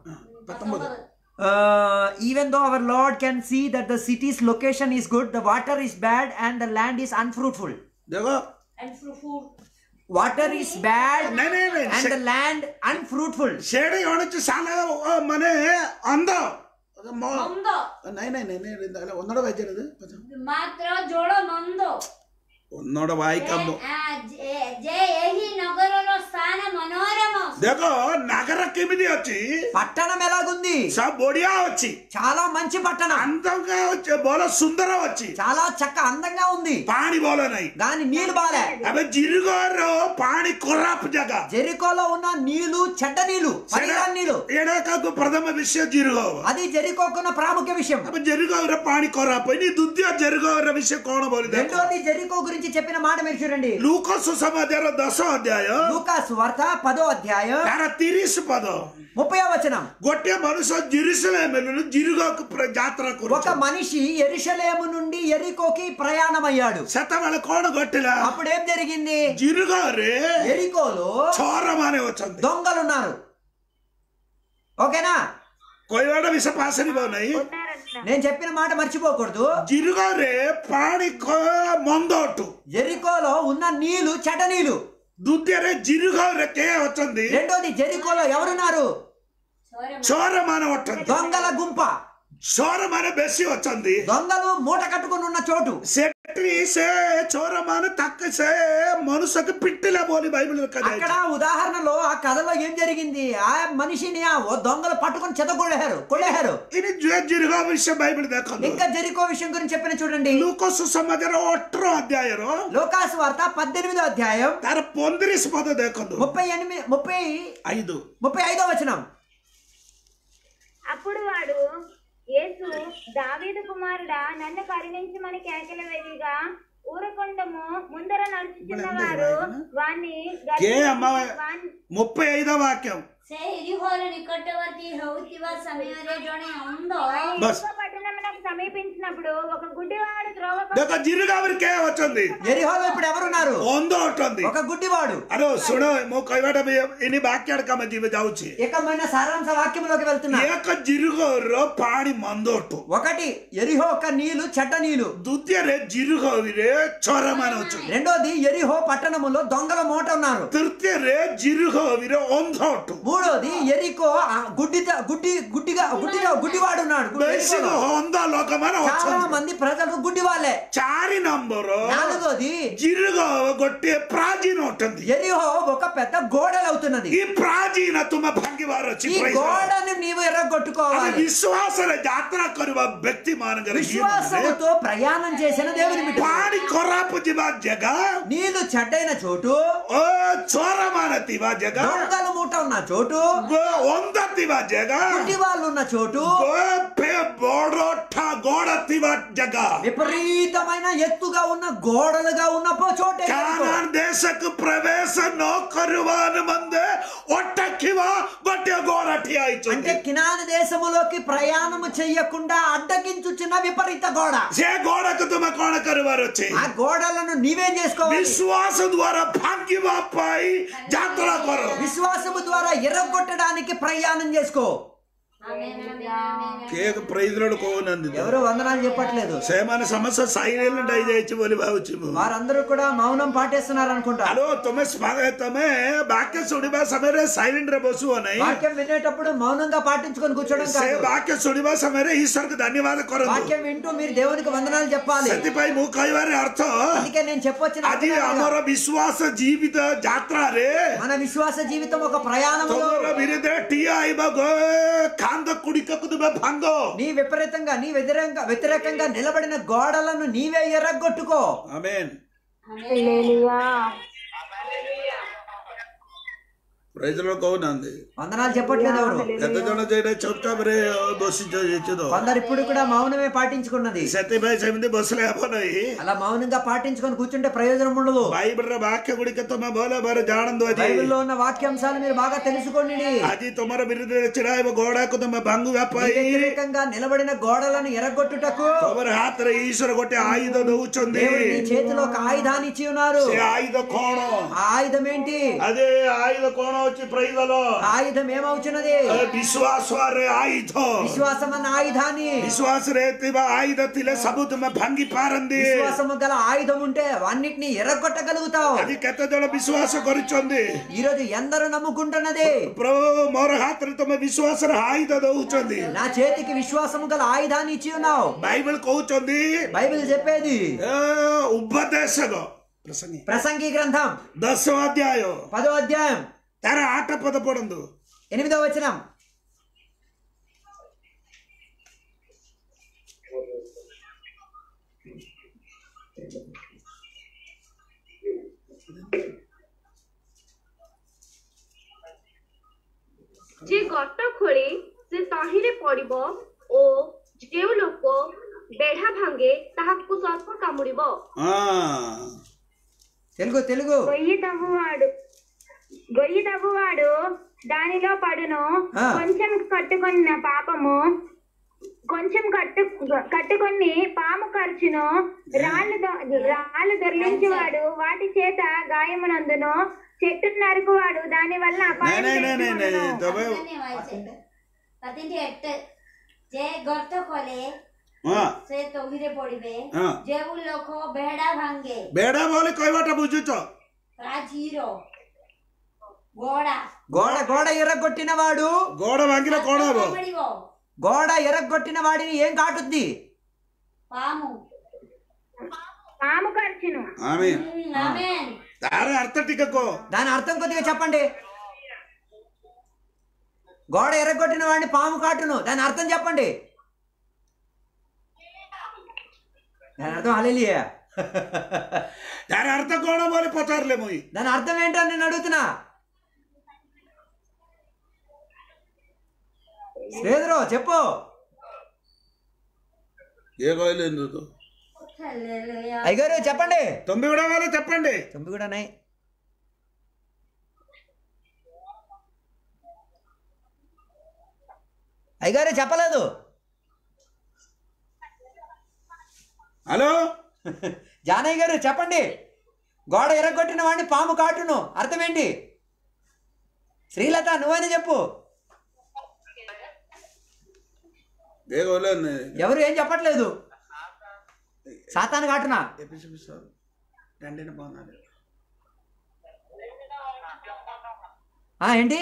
even though our lord can see that the cities location is good the water is bad and the land is unfruitful देखो And for food. Water is bad नहीं नहीं नहीं and the land unfruitful shady होने से साला ओ, मने अंदो मो- మందో नहीं नहीं नहीं नहीं अല്ല, ഒന്നൂടെ വായിച്ചത് ମାତ୍ର ଜଳ ମନ୍ଦ ഒന്നൂടെ വായിക്കാമോ ଆ, ଯେ- ଯେ ଏହି ନଗରର ସ୍ଥାନ ମନୋରମ ଦେଖ నగర କେମିତି ଅଛି పట్టణం ఎలాగుంది ସବୁ ବଢିଆ ଅଛି చాలా మంచి పట్టణం అందంగా వచ్చి ଭଲ ସୁନ୍ଦର ଅଛି చాలా చక్క అందంగా ఉంది ପାଣି ଭଲ ନାହିଁ దాని నీళ్లు బాలే ଏବେ ଜିରୁଗର ପାଣି ଖରାପ ଜାଗା జెరికోలో ఉన్న నీళ్లు చెడ్డ నీళ్లు పనికిరాని నీళ్లు ଏଇଟା କାହାକୁ ପ୍ରଥମ ବିଷୟ ଜିରୁଗ అది జెరికోకున్న ప్రాముఖ్య విషయం ଏବେ ଜେରୁଗର ପାଣି ଖରାପ ଏନି ଦ୍ୱିତୀୟ ଜେରୁଗର ବିଷୟ କଣ ବୋଲି ଦେଖ రెండోది జెరికో గురించి చెప్పిన మాట మీరు చూడండి ଲୁକ ସୁସମାଚାର ଦଶ ଅଧ୍ୟାୟ లూకాసు వార్త పదో అధ్యాయం ତାର ତିରିଶ ପଦ ముప్పై వచనం ଗୋଟିଏ ମନୁଷ୍ୟ ଜିରୁସଲେମରୁ ଜିରୁଗକୁ ପ୍ର- ଯାତ୍ରା ఒక କରୁଛି మనిషి ఎరుషలేము నుండి ఎరికోకి ప్రయాణమయ్యాడు ସେତେବେଳେ କଣ ଘଟିଲା అప్పుడు ఏం జరిగింది ଜିରୁଗରେ ఎరికోలో ଛଅର ମାନେ ଅଛନ୍ତି దొంగలున్నారు ఓకేనా କହିବାଟା ବିଷୟ ପାସରିବ ନାହିଁ ఉన్నారంట నేను చెప్పిన మాట మర్చిపోకూడదు ଜିରୁଗରେ ପାଣି ଖ- ମନ୍ଦ ଅଟୁ ఎరికోలో ఉన్న నీళ్లు చెడ్డ నీళ్లు ଦ୍ୱିତୀୟରେ ଜିରୁଗରେ କେ ଅଛନ୍ତି రెండోది జెరికోలో ఎవరున్నారు ଚୋର ମାନେ ଅଛନ୍ତି దొంగల గుంప ଚୋର ମାନେ ବେଶୀ ଅଛନ୍ତି దొంగలు మూట కట్టుకుని ఉన్న చోటు ସେଠି ସେ ଚୋର ମାନେ ତାକୁ ସେ ମନୁଷ୍ୟକୁ ପିଟିଲା ବୋଲି ବାଇబଲ అక్కడ ଲେଖାଯାଇଛି ఉదాహరణలో ఆ కథలో ఏం జరిగింది ఆ మనిషిని ఆ ఓ దొంగలు పట్టుకొని చెదగొడేశారు కొడేశారు ଇନି ଜୁଏ ଜିରୁଗ ବିଷୟ ବାଇବଲ ଦେଖନ୍ତୁ ఇంకా జెరికో విషయం గురించి చెప్పిన చూడండి ଲୋକ ସୁସମାଜର ଅଠର ଅଧ୍ୟାୟର లోకాసు వార్త పద్దెనిమిదో అధ్యాయం ତାର ପଇଁତିରିଶ ପଦ ଦେଖନ୍ତୁ ముప్పై ఎనిమిది ముప్పై ఐదు ముప్పై ఐదో వచనం అప్పుడు వాడు యేసు దావీదు కుమారుడా నన్ను కరుణించమని కేకలు వేయగా ఊరకొండము ముందర నడుచుచున్న వారు వాణ్ణి కే అమ్మ వాణ్ణి- ముప్పై ఐదో వాక్యం ସେ ଏରିହୋର ନିକଟବର୍ତ୍ତୀ ହେଉଥିବା ସମୟରେ ଜଣେ ଅନ୍ଧ బస్ ఎరుకో పట్టణమునకు సమీపించినప్పుడు ఒక గుడ్డివాడు త్రోవ ଦେଖ ଜିରୁଗ ଆହୁରି କେ ଅଛନ୍ତି ఎరిహోలో ఇప్పుడు ఎవరున్నారు ଅନ୍ଧ ଅଛନ୍ତି ఒక గుడ్డివాడు ଆରେ ଶୁଣ ମୁଁ କହିବାଟା ବି ଇନି ବାକ୍ୟଟା କାମ ଯିବେ ଯାଉଛି ఏకమైన సారాంశ వాక్యంలోకి వెళ్తున్నా ଏକ ଜିରୁଗର ପାଣି ମନ୍ଦ ଅଟୁ ఒకటి ఎరిహో ఒక నీళ్లు చెడ్డ నీళ్లు ଦ୍ୱିତୀୟରେ ଜିରୁଗରେ ଚୋର ମାନେ ଅଛନ୍ତି రెండోది ఎరిహో పట్టణములో దొంగల మూట ఉన్నారు ତୃତୀୟରେ ଜିରୁଗରେ ଅନ୍ଧ ଅଟୁ మూడోది ఎరికో ఆ గుడ్డి గుడ్డి గుడ్డిగా గుడ్డిగా గుడ్డివాడు ఉన్నాడు ବେଶୀ ఎరికోలో. ଅନ୍ଧ ଲୋକମାନେ చాలా ଅଛନ୍ତି మంది ప్రజలు గుడ్డి వాళ్ళే ଚାରି ନମ୍ବର నాలుగోది ଜିରୁଗ ଗୋଟିଏ ପ୍ରାଚୀନ ଅଟନ୍ତି ఎరిహో ఒక పెద్ద గోడలు అవుతున్నది ఈ ପ୍ରାଚୀନ ତୁମେ ଭାଙ୍ଗିବାର ଅଛି ఈ praise the Lord. గోడని నీవు ଆମେ ఎర్రగొట్టుకోవాలి ବିଶ୍ୱାସରେ ଯାତ୍ରା କରିବା ବ୍ୟକ୍ତି ମାନଙ୍କର ଜୀବନରେ విశ్వాసముతో ప్రయాణం చేసిన దేవుని బిడ్డ ପାଣି ଖରାପ ଯିବା ଜାଗା నీళ్లు చెడ్డైన చోటు ଓ ଚୋର ମାନେ ଥିବା ଜାଗା దొంగల మూట ఉన్న చోటు ଅନ୍ଧ ଥିବା ଜାଗା గుడ్డి వాళ్ళు ఉన్న చోటు ବଡ ଠା ଗଡ ଥିବା ଜାଗା విపరీతమైన ఎత్తుగా ఉన్న గోడలుగా ఉన్న పో- చోటే ఎరికో. କାନାନ ଦେଶକୁ ପ୍ରବେଶ ନ କରିବା ନିମନ୍ତେ ଅଟକିବା ଗୋଟିଏ ଗଡ ଠିଆ అంటే ହେଇଛନ୍ତି కినాన దేశములోకి ప్రయాణము చెయ్యకుండా అడ్డగించుచున్న విపరీత గోడ ସେ ଗଡକୁ ତୁମେ କଣ କରିବାର ଅଛି ఆ గోడలను నీవేం చేసుకోవాలి ବିଶ୍ୱାସ ଦ୍ଵାରା ଭାଙ୍ଗିବା ପାଇଁ ଯାତ୍ରା କର విశ్వాసము ద్వారా ఎర్రగొట్టడానికి ప్రయాణం చేసుకో ଆମେନ୍ ଆମେନ୍ ଆମେନ୍ କେକ୍ ପ୍రైజ్ ଲୋଡ୍ କହୁନାହାନ୍ତି ତ। ఎవరు వందనాలు చెప్పట్లేదు ସେମାନେ ସମସ୍ତେ ସାଇଲେଣ୍ଟ ହେଇଯାଇଛି ବୋଲି ଭାବୁଛି ମୁଁ వారందరూ కూడా మౌనం పాటిస్తున్నారు అనుకుంటా ହ୍ୟାଲୋ ତମେ ସ୍ପା- ତମେ ବାକ୍ୟ ଶୁଣିବା ସମୟରେ ସାଇଲେଣ୍ଟ ରେ ବସିବ ନାହିଁ వాక్యం వినేటప్పుడు మౌనంగా పాటించుకొని కూర్చోడం ସେ కాదు ବାକ୍ୟ ଶୁଣିବା ସମୟରେ ଈଶ୍ୱରକୁ ଧନ୍ୟବାଦ କରନ୍ତୁ వాక్యం వింటూ మీరు దేవునికి వందనాలు చెప్పాలి ସେଥିପାଇଁ ମୁଁ କହିବାର ଅର୍ଥ అందుకే నేను చెప్పొచ్చిన ଆଜି ଆମର ବିଶ୍ୱାସ ଜୀବିତ ଯାତ୍ରାରେ మన విశ్వాస జీవితం ఒక ప్రయాణంలో ତମର ବିରୁଦ୍ଧରେ ଠିଆ ହେବା କାନ୍ଦ କୁଡ଼ିକକୁ ତୁମେ ଭାଙ୍ଗ నీ విపరీతంగా నీ వ్యతిరేకంగా వ్యతిరేకంగా నిలబడిన గోడలను నీవే ఎర్రగొట్టుకో ఆమేన్ ప్రజలు కౌనంది వందనాలు చెప్పట్లేదు ఎవరు କେତେ ଜଣ ଯାଇନା ଚୁପଚାପରେ ବସିଛ ତ కొందరు ఇప్పుడు కూడా మౌనమే పాటించుకున్నది ସେଥିପାଇଁ ସେମିତି ବସିଲେ ହବ ନାହିଁ అలా మౌనంగా పాటించుకొని కూర్చుంటే ప్రయోజనం ఉండదు ବାଇବଲର ବାକ୍ୟ ଗୁଡିକ ତମେ ଭଲ ଭାବରେ ଜାଣନ୍ତୁ ଆଜି బైబిల్లో ఉన్న వాక్యాంశాలు మీరు బాగా తెలుసుకోండి ଆଜି ତୁମର ବିରୁଦ୍ଧରେ ଛିଡା ହେବ ଗଡାକୁ ତମେ ଭାଙ୍ଗିବା మీకు ପାଇଁ వ్యతిరేకంగా నిలబడిన గోడలను ఎరగొట్టుటకు ତମର ହାତରେ ఈశ్వର ଗୋଟେ ଆయుଧ ଦଉଛନ୍ତି దేవుడు నీ చేతిలో ఒక ఆయుధాన్ని ఇచ్చి ఉన్నారు ସେ ଆయుଧ କଣ ఆ ఆయుధం ఏంటి అదే ఆయుధ କଣ ଅଛି ପ୍రైଦଲ ఆ ఆయుధం ఏమవుతున్నది ବିଶ୍ୱାସରେ ଆୟୁଧ విశ్వాసం అన్న ఆయుధాన్ని ବିଶ୍ୱାସରେ ଥିବା ଆୟୁଧ ଥିଲେ ସବୁ ତୁମେ ଭାଙ୍ଗି ପାରନ୍ତି విశ్వాసము గల ఆయుధం ఉంటే అన్నిటిని ఎర్రగొట్టగలుగుతావు ଆଜି କେତେ ଜଣ ବିଶ୍ୱାସ କରିଛନ୍ତି ఈ రోజు ఎందరూ నమ్ముకుంటున్నది ପ୍ରଭୁ ମୋର ହାତରେ ତମେ ବିଶ୍ୱାସର ଆୟୁଧ ଦଉଛନ୍ତି నా చేతికి విశ్వాసము గల ఆయుధాన్ని ఇచ్చి ఉన్నావు ବାଇବଲ କହୁଛନ୍ତି బైబిల్ చెప్పేది ଏ, ଉପଦେଶକ ପ୍ରସଙ୍ଗୀ ప్రసంగి గ్రంథం ଦଶ ଅଧ୍ୟାୟ పదో అధ్యాయం ତାର ଆଠ ପଦ ପଢନ୍ତୁ ఎనిమిదో వచనం ଯେ ଗଟ ଖୋଳି ସେ ତହିଁରେ ପଡ଼ିବ ଓ ଯେଉଁ ଲୋକ ବେଢା ଭାଙ୍ଗେ ତାହାକୁ ସର୍ପ କାମୁଡ଼ିବ ହଁ తెలుగు తెలుగు గొయ్యి తవ్వువాడు గొయ్యి తవ్వువాడు దానిలో పడును ఆ. కొంచెం కట్టుకున్న పాపము కొంచెం కట్టు కట్టుకొని పాము ఖర్చును రాళ్ళు దొ- రాళ్ళు దొర్లించేవాడు వాటి చేత గాయమునందును చెట్టు నరుకువాడు దాని వల్ల ନାଇଁ ନାଇଁ ନାଇଁ ନାଇଁ ନାଇଁ ତମେ അതിനെ വായിച്ചേ. പത്തിന്റെ എട്ട് ଯେ ଗର୍ତ୍ତ କଲେ ହଁ ସେ ତହିରେ ପଡିବେ ହଁ ଯେଉଁ ଲୋକ ବେଡା ଭାଙ୍ଗେ ବେଡା ବୋଲି କହିବାଟା ବୁଝୁଛ ପ୍ରାଚୀର ଗୋଡା గోడ గోడ ఎర్రగొట్టిన వాడు ଗୋଡ ଭାଙ୍ଗିଲେ କଣ ହବ ମିଳିବ గోడ ఎర్రగొట్టిన వాడిని ఏం కాటుద్ది పాము పాము ఖర్చును ଆମେ ఆమేన్ ତାର ଅର୍ଥ ଟିକେ କହ దాని అర్థం కొద్దిగా చెప్పండి గోడ ఎర్రగొట్టిన వాడిని పాము కాటును దాని అర్థం చెప్పండి దాని అర్థం అలెలియా ତାର ଅର୍ଥ କଣ ବୋଲି ପଚାରିଲେ ମୁଇଁ దాని అర్థం ఏంటో నేను అడుగుతున్నా శ్రీధరు చెప్పు ఏ କହିଲେ ఎందుకు హల్లెలూయా అయ్యగారు చెప్పండి తొమ్మిది కూడా వాళ్ళు చెప్పండి తొమ్మిది కూడా నై అయ్యగారు చెప్పలేదు హలో జానయ్య గారు చెప్పండి గోడ ఎర్రగొట్టిన వాడిని పాము కాటును అర్థం ఏంటి శ్రీలత నువ్వైనా చెప్పు ఏ କହିଲେ ఎవరు ఏం చెప్పట్లేదు సాతాను కాటునా రెండిన బాగున్నారు ఆ, ఏంటి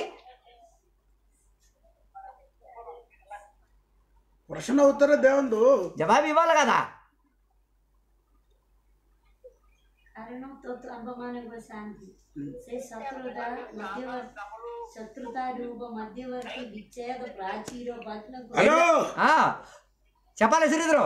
ప్రశ్న ఉత్తర దేవందు జవాబు ఇవ్వాలి కదా କାରଣ ତୋ ଆମମାନଙ୍କ ଶାନ୍ତି ସେ ଶତ୍ରୁତା ମଧ୍ୟବର୍ତ୍ତୀ ଶତ୍ରୁତା ରୂପ ମଧ୍ୟବର୍ତ୍ତୀ ବିଚ୍ଛେଦ ପ୍ରାଚୀର ବଚନକୁ హలో ఆ, చెప్పాలి శ్రీధరు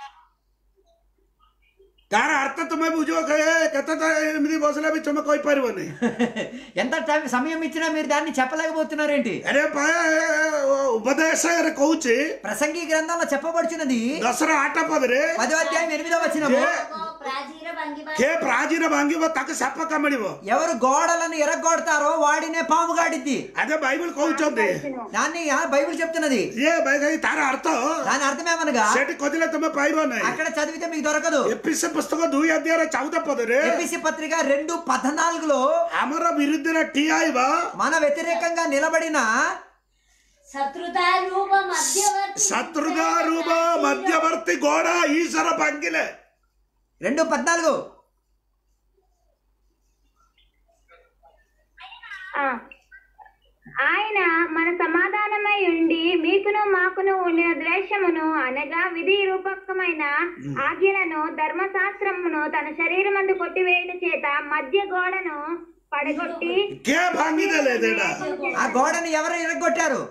ତାର ଅର୍ଥ ତୁମେ ବୁଝିବ କହେ କେତେ ତ ଏମିତି ବସିଲେ ବି ତୁମେ କହିପାରିବନି ఎంత టైం సమయం ఇచ్చినా మీరు దాన్ని చెప్పలేకపోతున్నారేంటి ଆରେ ଉପଦେଶରେ କହୁଛି ప్రసంగి గ్రంథంలో చెప్పబడుచున్నది ଦଶର ଆଠ ପଦରେ పదో అధ్యాయం ఎనిమిదో వచ్చినము ପ୍ରାଚୀର ଭାଙ୍ଗିବା କିଏ ପ୍ରାଚୀନ ଭାଙ୍ଗିବ ତାକୁ ସାପ କାମୁଡ଼ିବ ఎవరు గోడలను ఎరగొడతారో వాడినే పాము గాడిద్ది అదే బైబిల్ కହୁଛନ୍ତି దాన్ని ఆ బైబిల్ చెప్తున్నది ଇଏ ଭାଇ ତାର ଅର୍ଥ దాని అర్థమేమనగా ସେଠି କହିଲେ ତମେ ପାଇବ ନାହିଁ అక్కడ చదివితే మీకు దొరకదు ଏପିସ ପୁସ୍ତକ ଦୁଇ ଅଧ୍ୟାୟରେ ଚଉଦ ପଦରେ ఎపిసి పత్రిక రెండు పద్నాలుగులో ଆମର ବିରୁଦ୍ଧରେ ଠିଆ ହେବା మన వ్యతిరేకంగా నిలబడిన ଶତ୍ରୁତା ରୂପ ମଧ୍ୟବର୍ତ୍ତୀ ଶତ୍ରୁତା ରୂପ ମଧ୍ୟବର୍ତ୍ତୀ ଗୋଡ ఈశ్వర ଭାଙ୍ଗିଲେ రెండు పద్నాలుగు ఆ. ఆయన మన సమాధానమై ఉండి మీకును మాకును ఉండిన ద్వేషమును అనగా విధి రూపకమైన ఆజ్ఞలను ధర్మశాస్త్రమును తన శరీరమందు కొట్టివేయట చేత మధ్య గోడను పడగొట్టి କିଏ ଭାଙ୍ଗିଦେଲେ ସେଇଟା ఆ గోడని ఎవరు ఎరగొట్టారు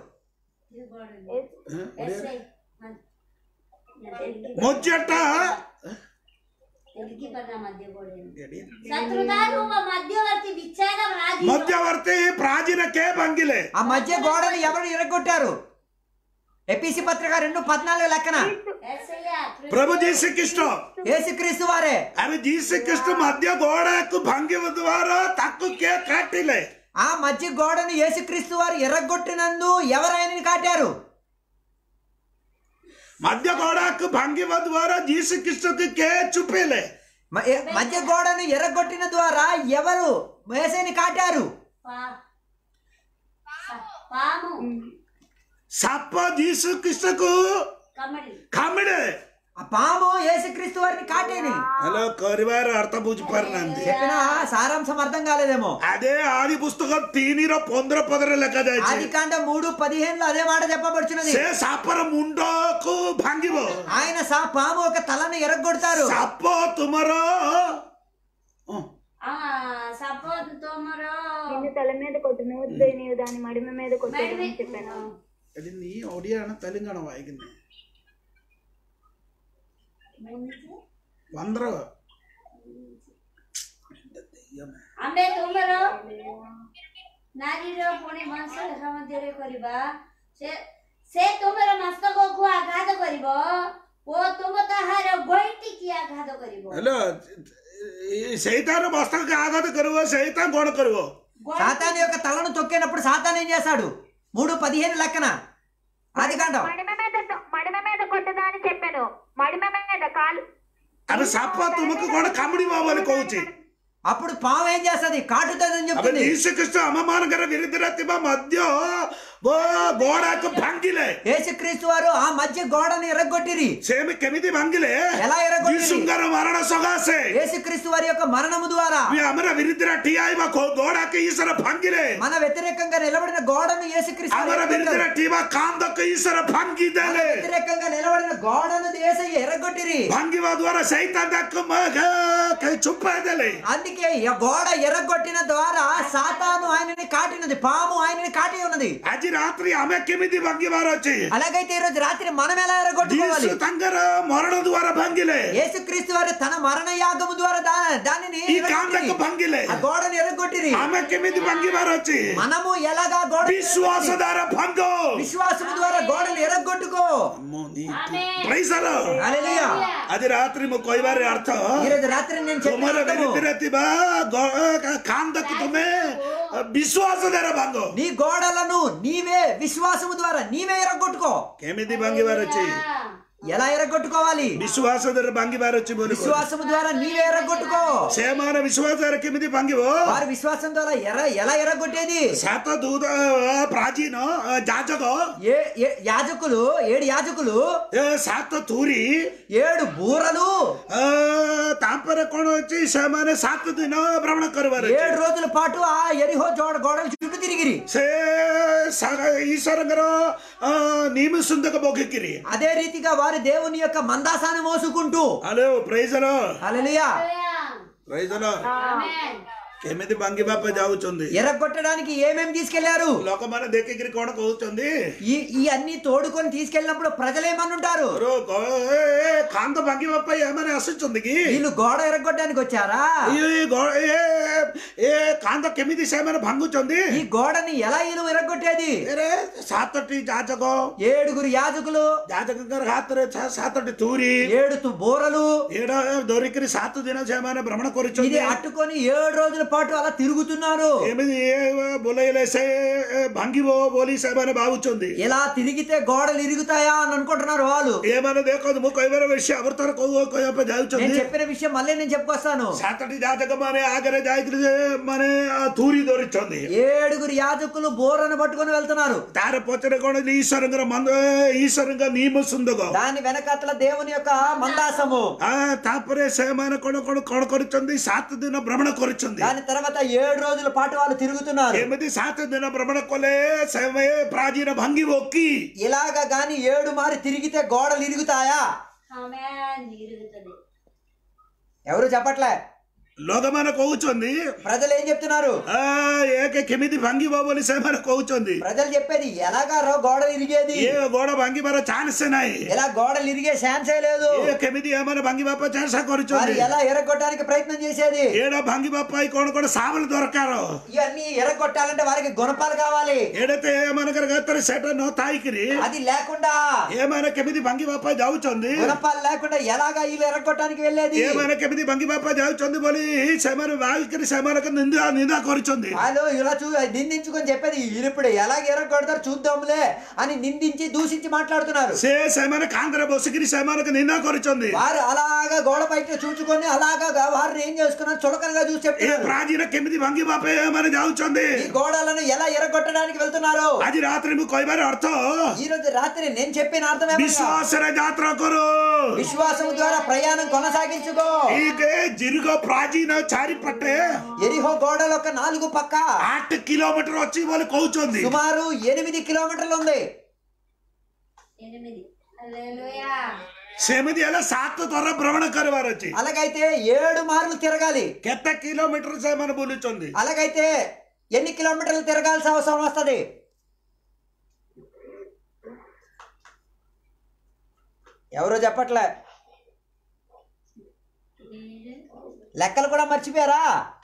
ଏସେ ମଜ୍ଜାଟା ఎదిగి పడిన మధ్య కూడా శత్రుదారు మధ్యవర్తి విచ్ఛేద రాజీ మధ్యవర్తి ప్రాచీనకే భంగిలే ఆ మధ్య గోడను ఎవరు ఇరగొట్టారు ఎపిసి పత్రిక రెండు పద్నాలుగు లెక్కన యేసయ్య, ప్రభు జీసుకృష్ణ యేసుక్రీస్తు వారే అవి జీసుకృష్ణ మధ్య గోడకు భంగి ద్వారా తక్కువకే కట్టిలే ఆ మధ్య గోడను యేసుక్రీస్తు వారు ఎర్రగొట్టినందు ఎవరైనా కాటారు మధ్య గోడకు భంగి ద్వారా జీసుకృష్ణకు కే చూపేలే మ- ఎ- మధ్య గోడను ఎర్రగొట్టిన ద్వారా ఎవరు ఏసైని కాటారు పా- స- పాము సప్ప జీసుకృష్ణకు కమడి కమిడే ఆ పాము యేసుక్రీస్తు వారిని కాటేని హలో కరివారు అర్థ బుజ్జిపారినంది చెప్పిన సారాంశం అర్థం కాలేదేమో అదే ఆది పుస్తకం తీనిర పొందర పొదర లెక్క ఆది దాచి కాండ మూడు పదిహేనులో అదే మాట చెప్పబడుచున్నది సే సాపర ముండోకు భంగివో ఆయన సా పాము ఒక తలను ఎరగొడతారు సప్ప తుమరో ఆ సపోజ్ తోమరో నిన్ను తల మీద కొట్టును నీవు దాని మడిమ మీద కొట్టాను అని చెప్పాను అది నీ ఒడియాన తెలంగాణ వాయికింది వందర ଆମେ ତୁମର ନାରୀର ପୁଣି ବଂଶ ରେଖା ମଧ୍ୟରେ କରିବା ସେ ସେ ତୁମର ମସ୍ତକକୁ ଆଘାତ କରିବ ଓ ତୁମ ତାହାର ଗୋଇଟିକି ଆଘାତ କରିବ హలో సైతాన్ మస్తకు ఆఘాత కరువు సైతాన్ గోడ కరువు సాతాను యొక్క తలను తొక్కినప్పుడు సాతాను ఏం చేశాడు మూడు పదిహేను లెక్కన ఆది కాండం మడిమ మీద మడిమ మీద కొట్టదా అని చెప్పాను మడిమ మీద కాలు అవి సప్ప తుమకు కూడా కమిడి బాబు కౌచి అప్పుడు పాము ఏం చేస్తుంది కాటుతుందని అవి చెప్తుంది జీసుకృష్ణ అవమానకర విరుద్ధరతిమ మధ్య ఓ గోడకు భంగిలే యేసుక్రీస్తు వారు ఆ మధ్య గోడను ఎరగొట్టిరి సేమి కెమిది భంగిలే ఎలా ఎరగొట్టిరి జీసుంగర మరణ సొగాసే యేసుక్రీస్తు వారి యొక్క మరణము ద్వారా మీ అమర విరుద్ధర టిఐ గోడకు ఈశ్వర భంగిలే మన వ్యతిరేకంగా నిలబడిన గోడను యేసుక్రీస్తు వారు అమర విరుద్ధర ఎరగొట్టారు. టీవా కాందకు ఈశ్వర మన భంగిదలే వ్యతిరేకంగా నిలబడిన గోడను ఏసయ్య ఎరగొట్టిరి భంగివ ద్వారా సైతాన్ దక్కు చుప్పదలే అందుకే ఈ గోడ ఎర్రగొట్టిన ద్వారా సాతాను ఆయనని కాటినది పాము ఆయనని కాటి ఉన్నది అజి రాత్రి ఆమె కెమిది భంగివారు వచ్చి అలాగైతే ఈ రోజు రాత్రి మనం ఎలా ఎర్రగొట్టుకోవాలి జీసు తంగర మరణ ద్వారా భంగిలే యేసుక్రీస్తు వారు తన మరణ యాగము ద్వారా దా- దానిని ఈ ఎర్రగొట్టిరి. కాందకు భంగిలే ఆ గోడను ఎర్రగొట్టిరి ఆమె కెమిది భంగివారు వచ్చి మనము ఎలాగా గోడ విశ్వాస ద్వారా భంగో విశ్వాసము ద్వారా గోడలు ఎర్రగొట్టుకో ఆమేన్. ప్రైసలో హల్లెలూయా. అది రాత్రి కొయ్యవారి అర్థ ఈ రోజు రాత్రి నేను ತುಮರ చెప్పిన ಬೆರೆತಿರತಿಬ ಕಾಂದಕ್ಕೆ ತುಮೆ ವಿಶ್ವಾಸ ದರ ಭಂಗೋ నీ గోడలను నీవే విశ్వాసము ద్వారా నీవే ఎర్రగొట్టుకో ಕೆಮಿದಿ ಭಂಗಿ ಬಾರಚ್ಚಿ ఎలా ఎర్రగొట్టుకోవాలి ವಿಶ್ವಾಸ ದರ ಭಂಗಿ ಬಾರಚ್ಚಿ ಬೋಲಿ విశ్వాసము ద్వారా నీవే ఎర్రగొట్టుకో ಸೇಮಾನ ವಿಶ್ವಾಸ ದರ ಕೆಮಿದಿ ಭಂಗಿವೋ వారి విశ్వాసం ద్వారా ఎర్ర ఎలా ఎర్రగొట్టేది ಸಾತ ದೂದ ಪ್ರಾಚೀನ ಜಾಜಗೋ ఏ ఏ- యాజకులు ఏడు యాజకులు ಸಾತ ತೂರಿ ఏడు బూరలు ತಾಂಪರ ಕೋಣ వచ్చి ಸೇಮಾನೆ ಸಾತ ದಿನ ಭ್ರಮಣ ಕರುವಾರ ఏడు రోజుల పాటు ఆ ఎరిహో జోడ గోడలు చుట్టూ తిరిగిరి ಸೇ ಈಶ್ವರಂಗರ ನೀಮ ಸುಂದಕ ಬೋಗಿಕ್ಕಿರಿ అదే రీతిగా వారి దేవుని యొక్క మందాసాన్ని మోసుకుంటూ హలో ప్రైజలో హల్లెలూయా ప్రైజలో ఆమేన్. କେମିତି ଭାଙ୍ଗି ବାପା ଯାଉଛନ୍ତି ఎర్రగొట్టడానికి ఏమేం తీసుకెళ్లారు ଲୋକମାନେ ଦେଖିକିରି କଣ କହୁଛନ୍ତି ఈ ఈ అన్ని తోడుకొని తీసుకెళ్ళినప్పుడు ప్రజలు ఏమనుంటారు "ରୋ, ଗ- ଏ, ଏ, କାନ୍ଦ ଭାଙ୍ଗିବା ପାଇଁ ଏମାନେ ଆସୁଛନ୍ତି କି వీళ్ళు గోడ ఎర్రగొట్టడానికి వచ్చారా ଏ, ଗ- ଏ, ଏ କାନ୍ଦ କେମିତି ସେମାନେ ଭାଙ୍ଗୁଛନ୍ତି ఈ గోడని ఎలా వీళ్ళు ఎర్రగొట్టేది ଏରେ ସାତଟି ଯାଜକ ఏడుగురు యాజకులు ଯାଜକଙ୍କର ହାତରେ ସା- ସାତଟି ତୁରି ఏడు తు- బోరలు ଏଇଟା ଧରିକିରି ସାତ ଦିନ ସେମାନେ ଭ୍ରମଣ ఇది କରୁଛନ୍ତି అట్టుకొని ఏడు రోజుల పాటు అలా తిరుగుతున్నారు ଏମିତି ଏ ବୋଲେଇଲେ ସେ ଏ, ଭାଙ୍ଗିବ ବୋଲି ସେମାନେ ଭାବୁଛନ୍ତି ఇలా తిరిగితే గోడలు ఇరుగుతాయా అని అనుకుంటున్నారు వాళ్ళు ଏମାନେ ଦେଖନ୍ତୁ ମୁଁ କହିବାର ବେଶୀ ଅବର୍ତ୍ତନ କହୁ କହିବା ପାଇଁ నేను ଯାଉଛନ୍ତି చెప్పిన విషయం మళ్ళీ నేను చెప్పుకొస్తాను ସାତଟି ଯାଜକ ମାନେ ଆଗରେ ଯାଇକିରି ଯେ ମାନେ ଆ, ତୁରି ଧରିଛନ୍ତି ఏడుగురు యాజకులు బోరను పట్టుకొని వెళ్తున్నారు ତାର ପଛରେ କଣ ఈశ్వରଙ୍କର ମନ୍ଦ ఈశ్వରଙ୍କ ନିୟମ ସୁନ୍ଦକ దాని వెనకాతల దేవుని యొక్క మందాసము ଆ, ତାପରେ ସେମାନେ କଣ କଣ କଣ କରିଛନ୍ତି ସାତ ଦିନ ଭ୍ରମଣ କରିଛନ୍ତି దాని తర్వాత ఏడు రోజుల పాటు వాళ్ళు తిరుగుతున్నారు ଏମିତି ସାତ ଦିନ ଭ୍ରମଣ କଲେ ସେ ପ୍ରାଚୀନ ଭାଙ୍ଗିବ କି ఇలాగ గాని ఏడు మారి తిరిగితే గోడలు ఇరుగుతాయా ఆమేన్ ఇరుగుతుంది ఎవరు చెప్పట్లే ଲୋକମାନେ କହୁଛନ୍ତି ప్రజలు ఏం చెప్తున్నారు "ଆ, ଏକ କେମିତି ଭାଙ୍ଗିବ ବୋଲି ସେମାନେ କହୁଛନ୍ତି ప్రజలు చెప్పేది ఎలాగారో గోడలు ఇరిగేది ଏ ଗୋଡ ଭାଙ୍ଗିବାର ଚାନ୍ସ ନାହିଁ ఇలా గోడలు ఇరిగే ఛాన్సే లేదు ଏ କେମିତି ଏମାନେ ଭାଙ୍ଗିବା ପାଇଁ ଚେଷ୍ଟା మరి କରୁଛନ୍ତି ఎలా ఎరగొట్టడానికి ప్రయత్నం చేసేది ଏଇଟା ଭାଙ୍ଗିବା ପାଇଁ କଣ କଣ ସାମାନ ଦରକାର ఇవన్నీ ఎరగొట్టాలంటే వారికి గుణపాలు కావాలి ଏଇଟା ତ ଏମାନଙ୍କର ହାତରେ ସେଟା ନଥାଇକିରି అది లేకుండా ଏମାନେ କେମିତି ଭାଙ୍ଗିବା ପାଇଁ ଯାଉଛନ୍ତି గుణపాలు లేకుండా ఎలాగా వీళ్ళు ఎరగొట్టడానికి వెళ్ళేది ଏମାନେ କେମିତି ଭାଙ୍ଗିବା ପାଇଁ ଯାଉଛନ୍ତି ବୋଲି ସେମାନେ ବାହାରିକିରି ସେମାନଙ୍କ ନିନ୍ଦା ନିନ୍ଦା କରୁଛନ୍ତି వాళ్ళు ఇలా చూ నిందించుకొని చెప్పేది వీళ్ళు ఇప్పుడు ఎలాగ ఎరగొడతారు చూద్దాంలే అని నిందించి దూషించి మాట్లాడుతున్నారు ସେ ସେମାନେ କାନ୍ଧରେ ବସିକିରି ସେମାନଙ୍କୁ ନିନ୍ଦା କରୁଛନ୍ତି వారు అలాగా గోడ బయట చూచుకొని అలాగా వారిని ఏం చేసుకున్నారు చులకనగా చూసి ଏ చెప్తున్నారు ପ୍ରାଚୀନ କେମିତି ଭାଙ୍ଗିବା ପାଇଁ ଏମାନେ ଯାଉଛନ୍ତି ఈ గోడలను ఎలా ఎరగొట్టడానికి వెళ్తున్నారు ଆଜି ରାତିରେ ମୁଁ କହିବାର ଅର୍ଥ ఈ రోజు రాత్రి నేను చెప్పిన అర్థం ఏమనగా, ବିଶ୍ୱାସରେ ଯାତ୍ରା କରୁ విశ్వాసం ద్వారా ప్రయాణం కొనసాగించుకో ఈ ଦୀର୍ଘ ପ୍ରାଚୀନ ଚାରିପଟେ ఎరిహో గోడలు ఒక నాలుగు పక్క ଆଠ କିଲୋମିଟର ଅଛି ବୋଲି କହୁଛନ୍ତି సుమారు ఎనిమిది కిలోమీటర్లు ఉంది ఎనిమిది హల్లెలూయా ସେମିତି ହେଲେ ସାତ ଥର ଭ୍ରମଣ କରିବାର ଅଛି అలాగైతే ఏడు మార్లు తిరగాలి କେତେ କିଲୋମିଟର ସେମାନେ ବୁଲୁଛନ୍ତି అలాగైతే ఎన్ని కిలోమీటర్లు తిరగాల్సిన అవసరం వస్తది ఎవరో చెప్పట్లే లెక్కలు కూడా మర్చిపోయారా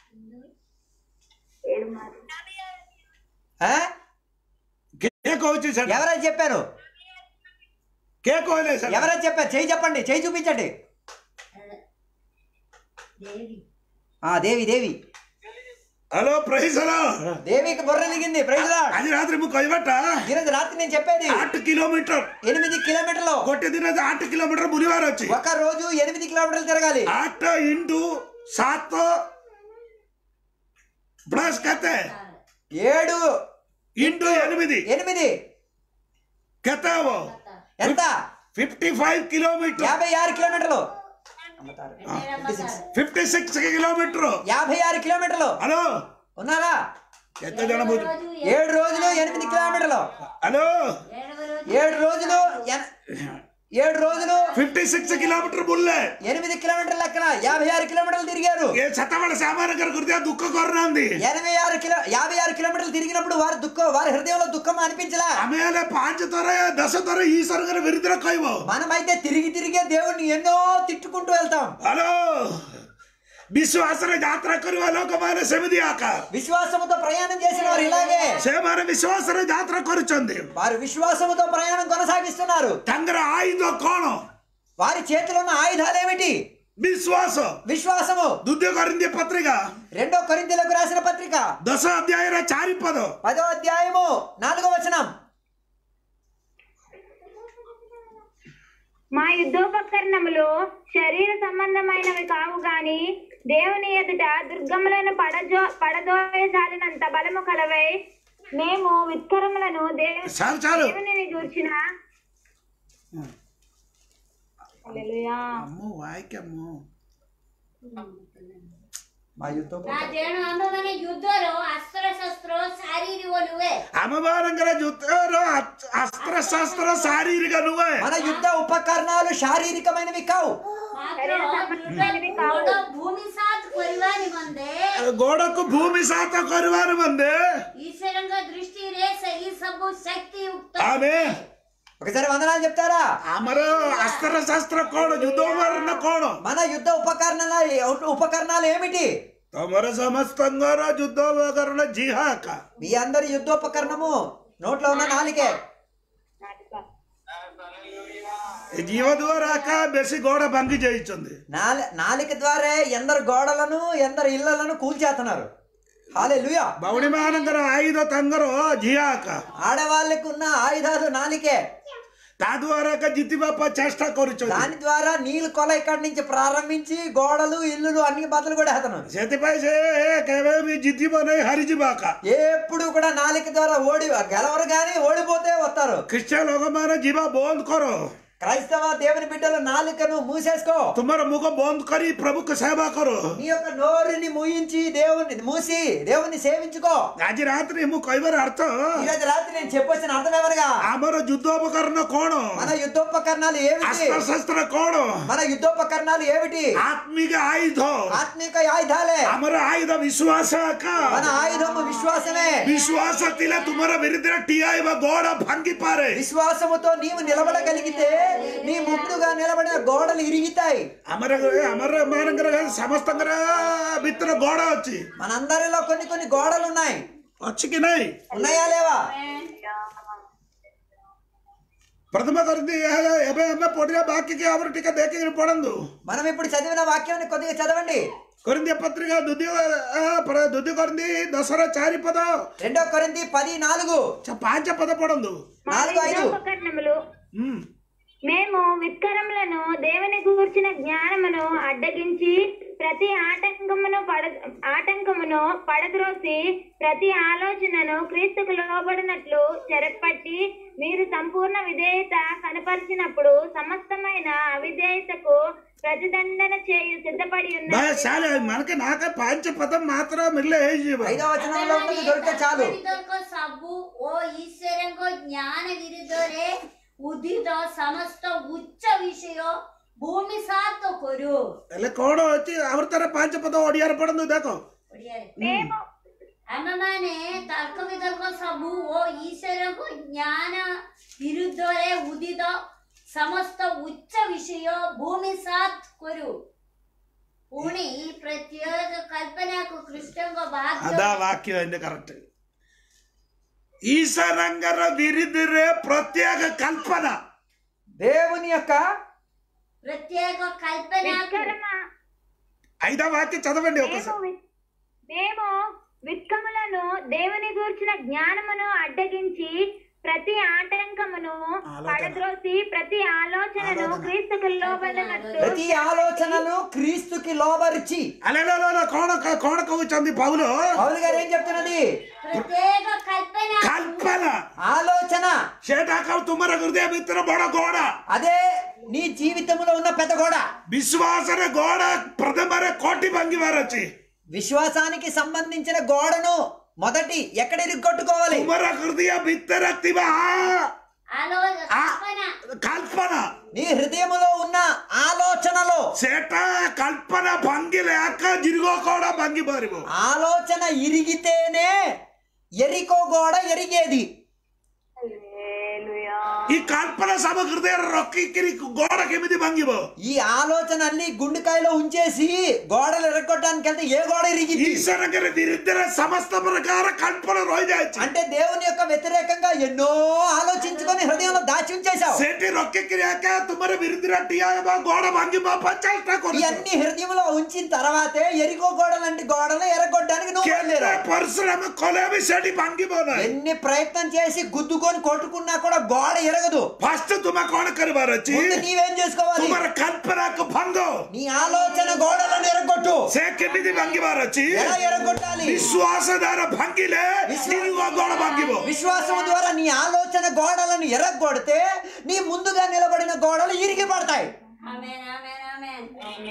ఆ? କିଏ କହୁଛି ସେଟା ఎవరైనా చెప్పారు କିଏ କହିଲେ ସେଟା ఎవరైనా చెప్పారు చేయి చెప్పండి చేయి చూపించండి దేవి ఆ దేవి దేవి ହ୍ୟାଲୋ ପ୍రైସର దేవికి బుర్ర లిగింది ప్రైజ్ లార్డ్. ଆଜି ରାତିରେ ମୁଁ କହିବାଟା ఈరోజు రాత్రి నేను చెప్పేది ଆଠ କିଲୋମିଟର ఎనిమిది కిలోమీటర్లు ଗୋଟେ ଦିନ ଆଠ କିଲୋମିଟର ବୁଲିବାର ଅଛି ఒక రోజు ఎనిమిది కిలోమీటర్లు తిరగాలి ଆଠ ଇଣ୍ଟୁ ସାତ ପ୍ଲସ୍ କେତେ ఏడు ଇଣ୍ଟୁ ଏନିମିది ఎనిమిది କେତେ ହବ ఎంత ଫିଫ୍ଟି ଫାଇଭ କିଲୋମିଟର యాభై ఆరు కిలోమీటర్లు ଫିଫ୍ଟି ସିକ୍ସ କିଲୋମିଟର యాభై ఆరు కిలోమీటర్లు ହ୍ୟାଲୋ ఉన్నారా କେତେ ଜଣ ବୁଝ రోజు ఏడు రోజులు ఎనిమిది కిలోమీటర్లు ହ୍ୟାଲୋ ఏడవ రోజు ఏడు రోజులు ఎన- ఏడు రోజులు ଫିଫ୍ଟି ସିକ୍ସ କିଲୋମିଟର ବୁଲିଲେ ఎనిమిది కిలోమీటర్ల లెక్కన యాభై ఆరు కిలోమీటర్లు తిరిగారు ଏ ସେତେବେଳେ ସେମାନଙ୍କର ହୃଦୟ ଦୁଃଖ କରୁନାହାନ୍ତି ఎనభై ఆరు కిలో యాభై ఆరు కిలోమీటర్లు తిరిగినప్పుడు వారి దుఃఖం వారి హృదయంలో దుఃఖం అనిపించలా ଆମେ ହେଲେ ପାଞ୍ଚ ଥର ଦଶ ଥର ଈଶ୍ୱରଙ୍କର ବିରୁଦ୍ଧରେ କହିବ మనమైతే తిరిగి తిరిగే దేవుణ్ణి ఎన్నో తిట్టుకుంటూ వెళ్తాం ହ୍ୟାଲୋ ବିଶ୍ୱାସରେ ଯାତ୍ରା କରିବା ଲୋକମାନେ ସେମିତି ଆକା విశ్వాసముతో ప్రయాణం చేసిన వారు ఇలాగే ସେମାନେ ବିଶ୍ୱାସରେ ଯାତ୍ରା କରୁଛନ୍ତି వారు విశ్వాసముతో ప్రయాణం కొనసాగిస్తున్నారు ତାଙ୍କର ଆୟୁଧ କଣ వారి చేతిలో ఉన్న ఆయుధాలు ఏమిటి ବିଶ୍ୱାସ విశ్వాసము ଦ୍ୱିତୀୟ କରିନ୍ତିୟ పత్రిକା రెండో కొరింథీయులకు రాసిన పత్రిక ଦଶ ଅଧ୍ୟାୟର ଚାରି ପଦ పదో అధ్యాయము నాలుగో వచనం మా యుద్ధోపకరణములు శరీర సంబంధమైనవి కావు గాని దేవుని ఎదుట దుర్గములను పడజో పడదోయజాలినంత బలము కలవై మేము విత్కరములను దేవు చాలు చాలు దేవునిని చూచిన హల్లెలూయా. అమ్మో వాయికమ్మో మా యుద్ధం నా జేను అమ్మମାନେ ଯୁଦ୍ଧର ଅସ୍ତ୍ର ଶସ୍ତ୍ର ଶାରୀରିକ ନୁହେଁ ଆମ ମାନଙ୍କର ଯୁଦ୍ଧର ଅସ୍ତ୍ରଶସ୍ତ୍ର ଶାରୀରିକ ନୁହେଁ మన యుద్ధ ఉపకరణాలు శారీరకమైనవి కావు ମାତ୍ର ବଡ ଭୂମି ସାଥ କରିବା ନିମନ୍ତେ ଗୋଡକୁ ଭୂମି ସାତ କରିବାର ମନ୍ଦେ ଈଶ୍ୱରଙ୍କ ଦୃଷ୍ଟିରେ ସେହି ସବୁ ଶକ୍ତିଯୁକ୍ତ ଆମେ ఒకసారి వందనాలు చెప్తారా ଆମର ଅସ୍ତ୍ରଶସ୍ତ୍ର କଣ ଯୁଦ୍ଧ ଉପକରଣ କଣ మన యుద్ధ ఉపకరణాలు ఉపకరణాలు ఏమిటి ତମର ସମସ୍ତଙ୍କର ଯୁଦ୍ଧ ଉପକରଣ ଜିହାକା మీ అందరి యుద్ధోపకరణము నోట్లో ఉన్న నాలుగే ଏ ଜୀବ ଦ୍ୱାରା ଏକା ବେଶୀ ଗୋଡ ଭାଙ୍ଗି ଯାଇଛନ୍ତି నాలి నాలిక ద్వారా ఎందరు గోడలను ఎందరు ఇళ్లను కూల్చేస్తున్నారు హాలే లుయా ବାଉଣୀ ମାନଙ୍କର ଆୟୁଧ ତାଙ୍କର ଜିହାକା ఆడవాళ్ళకు ఉన్న ఆయుధాలు నాలికే ତା ଦ୍ୱାରା ଏକା ଜିତିବା ପାଇଁ ଚେଷ୍ଟା କରୁଛନ୍ତି దాని ద్వారా నీళ్ళు కొల ఇక్కడి నుంచి ప్రారంభించి గోడలు ఇల్లులు అన్ని బదులు కూడా వేస్తున్నాడు ସେଥିପାଇଁ ସେ କେବେ ବି ଜିତିବ ନାହିଁ ହାରିଯିବ ଏକା ఎప్పుడు కూడా నాలిక ద్వారా ఓడి గెలవరు కానీ ఓడిపోతే వస్తారు ଖ୍ରୀଷ୍ଟିଆନ ଲୋକମାନେ ଯିବା ବନ୍ଦ କର క్రైస్తవ దేవుని బిడ్డలు నాలుకను మూసేసుకో तुम्हारा मुख बंद करी प्रभु को सेवा करो నీ యొక్క నోరుని మూయించి దేవుని మూసి దేవుని సేవించుకో आज रात्रि मु कहबार अर्थ ఈరోజు రాత్రి నేను చెప్పొచ్చిన అర్థం ఎవరుగా ଆମର ଯୁଦ୍ଧୋପକରଣ କଣ మన యుద్ధోపకరణాలు ఏమిటి ଅସ୍ତ୍ର ଶସ୍ତ୍ର କଣ మన యుద్ధోపకరణాలు ఏమిటి ଆତ୍ମିକ ଆୟୁଧ ఆత్మిక ఆయుధాలే ଆମର ଆୟୁଧ ବିଶ୍ୱାସ ଏକା మన ఆయుధము విశ్వాసమే ବିଶ୍ୱାସ ଥିଲେ ତୁମର ବିରୁଦ୍ଧରେ ଠିଆ ହେବା ଗୋଡ ଭାଙ୍ଗି ପାରେ విశ్వాసముతో నీవు నిలబడగలిగితే నీ ముందుగా నిలబడిన గోడలు ఇరిగితాయి ଆମର ଆମର ମାନଙ୍କର ସମସ୍ତଙ୍କର ଭିତରେ ଗୋଡ ଅଛି మనందరిలో కొన్ని కొన్ని గోడలు ఉన్నాయి ଅଛି କି ନାଇଁ ఉన్నాయా లేవా ପ୍ରଥମ କରିନ୍ତି ଏବେ ଆମେ ପଢିବା ବାକି ଆମର ଟିକେ ଦେଖିକି ପଢନ୍ତୁ మనం ఇప్పుడు చదివిన వాక్యాన్ని కొద్దిగా చదవండి କରିନ୍ତି ପତ୍ରିକା ଦ୍ୱିତୀୟ ଦ୍ୱିତୀୟ କରିନ୍ତି ଦଶର ଚାରି ପଦ రెండో కొరింది పది నాలుగు చ- ପାଞ୍ଚ పଦ పଢନ୍ତୁ మా నాలుగు ఐదు విగ్రహోపకరణములు ହୁଁ మేము విత్కరములను దేవుని గూర్చిన జ్ఞానమును అడ్డగించి ప్రతి ఆటంకమును పడ ఆటంకమును పడద్రోసి ప్రతి ఆలోచనను క్రీస్తుకు లోబడినట్లు చెరపట్టి మీరు సంపూర్ణ విధేయత కనపరిచినప్పుడు సమస్తమైన అవిధేయతకు ప్రతిదండన చేయు సిద్ధపడి ବାସ୍ ఉన్నారు ଚାଲେ మనకి నాక ପାଞ୍ଚ పଦ ମାତ୍ର ମିଳିଲେ ହେଇଯିବ ఐదవ వచనంలో ఉన్నది దొరికితే చాలు ବିତର୍କ ସବୁ ଓ ଈଶ୍ୱରଙ୍କ ଜ୍ଞାନ ବିରୁଦ୍ଧରେ ଉଦ୍ଧିତ ସମସ୍ତ ଉଚ୍ଚ ବିଷୟ ଭୂମି ସାତ କରୁ ହେଲେ କଣ ଅଛି ଆମର ତାର ପାଞ୍ଚ ପଦ ଓଡିଆରେ ପଢନ୍ତୁ ଦେଖ ଓଡ଼ିଆରେ మేము ଆମେମାନେ ତର୍କ ବିତର୍କ ସବୁ ଓ ଈଶ୍ୱରଙ୍କ ଜ୍ଞାନ ବିରୁଦ୍ଧରେ ଉଦିତ ସମସ୍ତ ଉଚ୍ଚ ବିଷୟ ଭୂମି ସାତ କରୁ ପୁଣି ପ୍ରତ୍ୟେକ କଳ୍ପନାକୁ କୃଷ୍ଣଙ୍କ అదా ଭାଗ୍ୟ వాక్యం అయింది కరెక్ట్ ఈశ్వరంగర విరుద్ధరే ప్రత్యేక కల్పన దేవుని యొక్క ప్రత్యేక కల్పన విత్కరమ ఐదో వాక్యం చదవండి మేము ఒకసారి వి- మేము విత్కములను దేవుని గూర్చిన జ్ఞానమును అడ్డగించి ప్రతి ఆటంకమును ఆలోచన. పడద్రోసి ప్రతి ఆలోచనను ఆలోచన. క్రీస్తుకు లోబడినట్టు ప్రతి ఆలోచనను క్రీస్తుకి లోబరిచి అలెల కోణ కోణ కవుచంది పౌలు పౌలు గారు ఏం చెప్తున్నది ప్రత్యేక కల్పన కల్పన ఆలోచన সেটা কাউ তোমার হৃদয় ভিতরে বড় গোড় అదే నీ జీవితంలో ఉన్న పెద్ద గోడ విశ్వాసరే గోడ ప్రథమరే కోటి భంగివారు వచ్చి విశ్వాసానికి సంబంధించిన గోడను మొదటి ఎక్కడ ఇరుగొట్టుకోవాలి ತುಮರ ಹೃದಯ ಬಿತ್ತರ ತಿವ ఆలోచన ఆ. కల్పన ಕಲ್ಪನ నీ హృదయములో ఉన్న ఆలోచనలో ಸೇಟ ಕಲ್ಪನ ಭಂಗಿಲೆ ಯಾಕ ಜಿರುಗೋ ಕೋಡ ಭಂಗಿ ಬಾರಿವು ఆలోచన ఇరిగితేనే ఎరికో గోడ ఎరిగేది ಈ ಕಲ್ಪನ ಸಮ ಹೃದಯ ರೊಕ್ಕಿಕ್ಕಿರಿ ಗೋಡ ಕೆಮಿದಿ ಭಂಗಿವು ఈ ఆలోచన అన్ని గుండెకాయలో ఉంచేసి గోడలు ఎరగొట్టడానికి వెళ్తే ఏ గోడ ఇరిగింది ಈಶ್ವರಗರ ವಿರುದ್ಧರ ಸಮಸ್ತ ಪ್ರಕಾರ ಕಲ್ಪನ ರೋಜಾಯ್ತು అంటే దేవుని యొక్క వ్యతిరేకంగా ఎన్నో ఆలోచించుకొని హృదయంలో దాచి ఉంచేశావు ಸೇಟಿ ರೊಕ್ಕಿಕ್ಕಿರಿ ಯಾಕ ತುಮರ ವಿರುದ್ಧ ಟಿಯಾಗ ಗೋಡ ಭಂಗಿ ಬಾ ಪಂಚಾಯತ್ ಕೊಡು ఇవన్నీ హృదయంలో ఉంచిన తర్వాతే ఎరికో గోడలంటి గోడలు ఎరగొట్టడానికి నువ్వు ಕೆಟ್ಟ బయలుదేరావు. ಪರಶುರಾಮ ಕೊಲೆ ಸೇಟಿ ಭಂಗಿ ಬೋನ ఎన్ని ప్రయత్నం చేసి గుద్దుకొని కొట్టుకున్నా కూడా గోడ ఎరగదు ಫಸ್ಟ್ ತುಮ ಕೋಣ ಕರಿಬಾರ వచ్చి ముందు నీవేం చేసుకోవాలి ತುಮರ ಕಲ್ಪನಾకు ಭಂಗೋ నీ ఆలోచన గోడలను ఎరగొట్టు ସେ କେମିତି ଭାଙ୍ଗିବାର ଅଛି ఎలా ఎరగొట్టాలి ବିଶ୍ୱାସ ଦ୍ୱାରା ଭାଙ୍ଗିଲେ ତିରୁଗ ଗଣ ଭାଙ୍ଗିବ విశ్వాసం ద్వారా నీ ఆలోచన గోడలను ఎరగొడితే నీ ముందుగా నిలబడిన గోడలు ఇరిగి పడతాయి ఆమేన్ ఆమేన్ ఆమేన్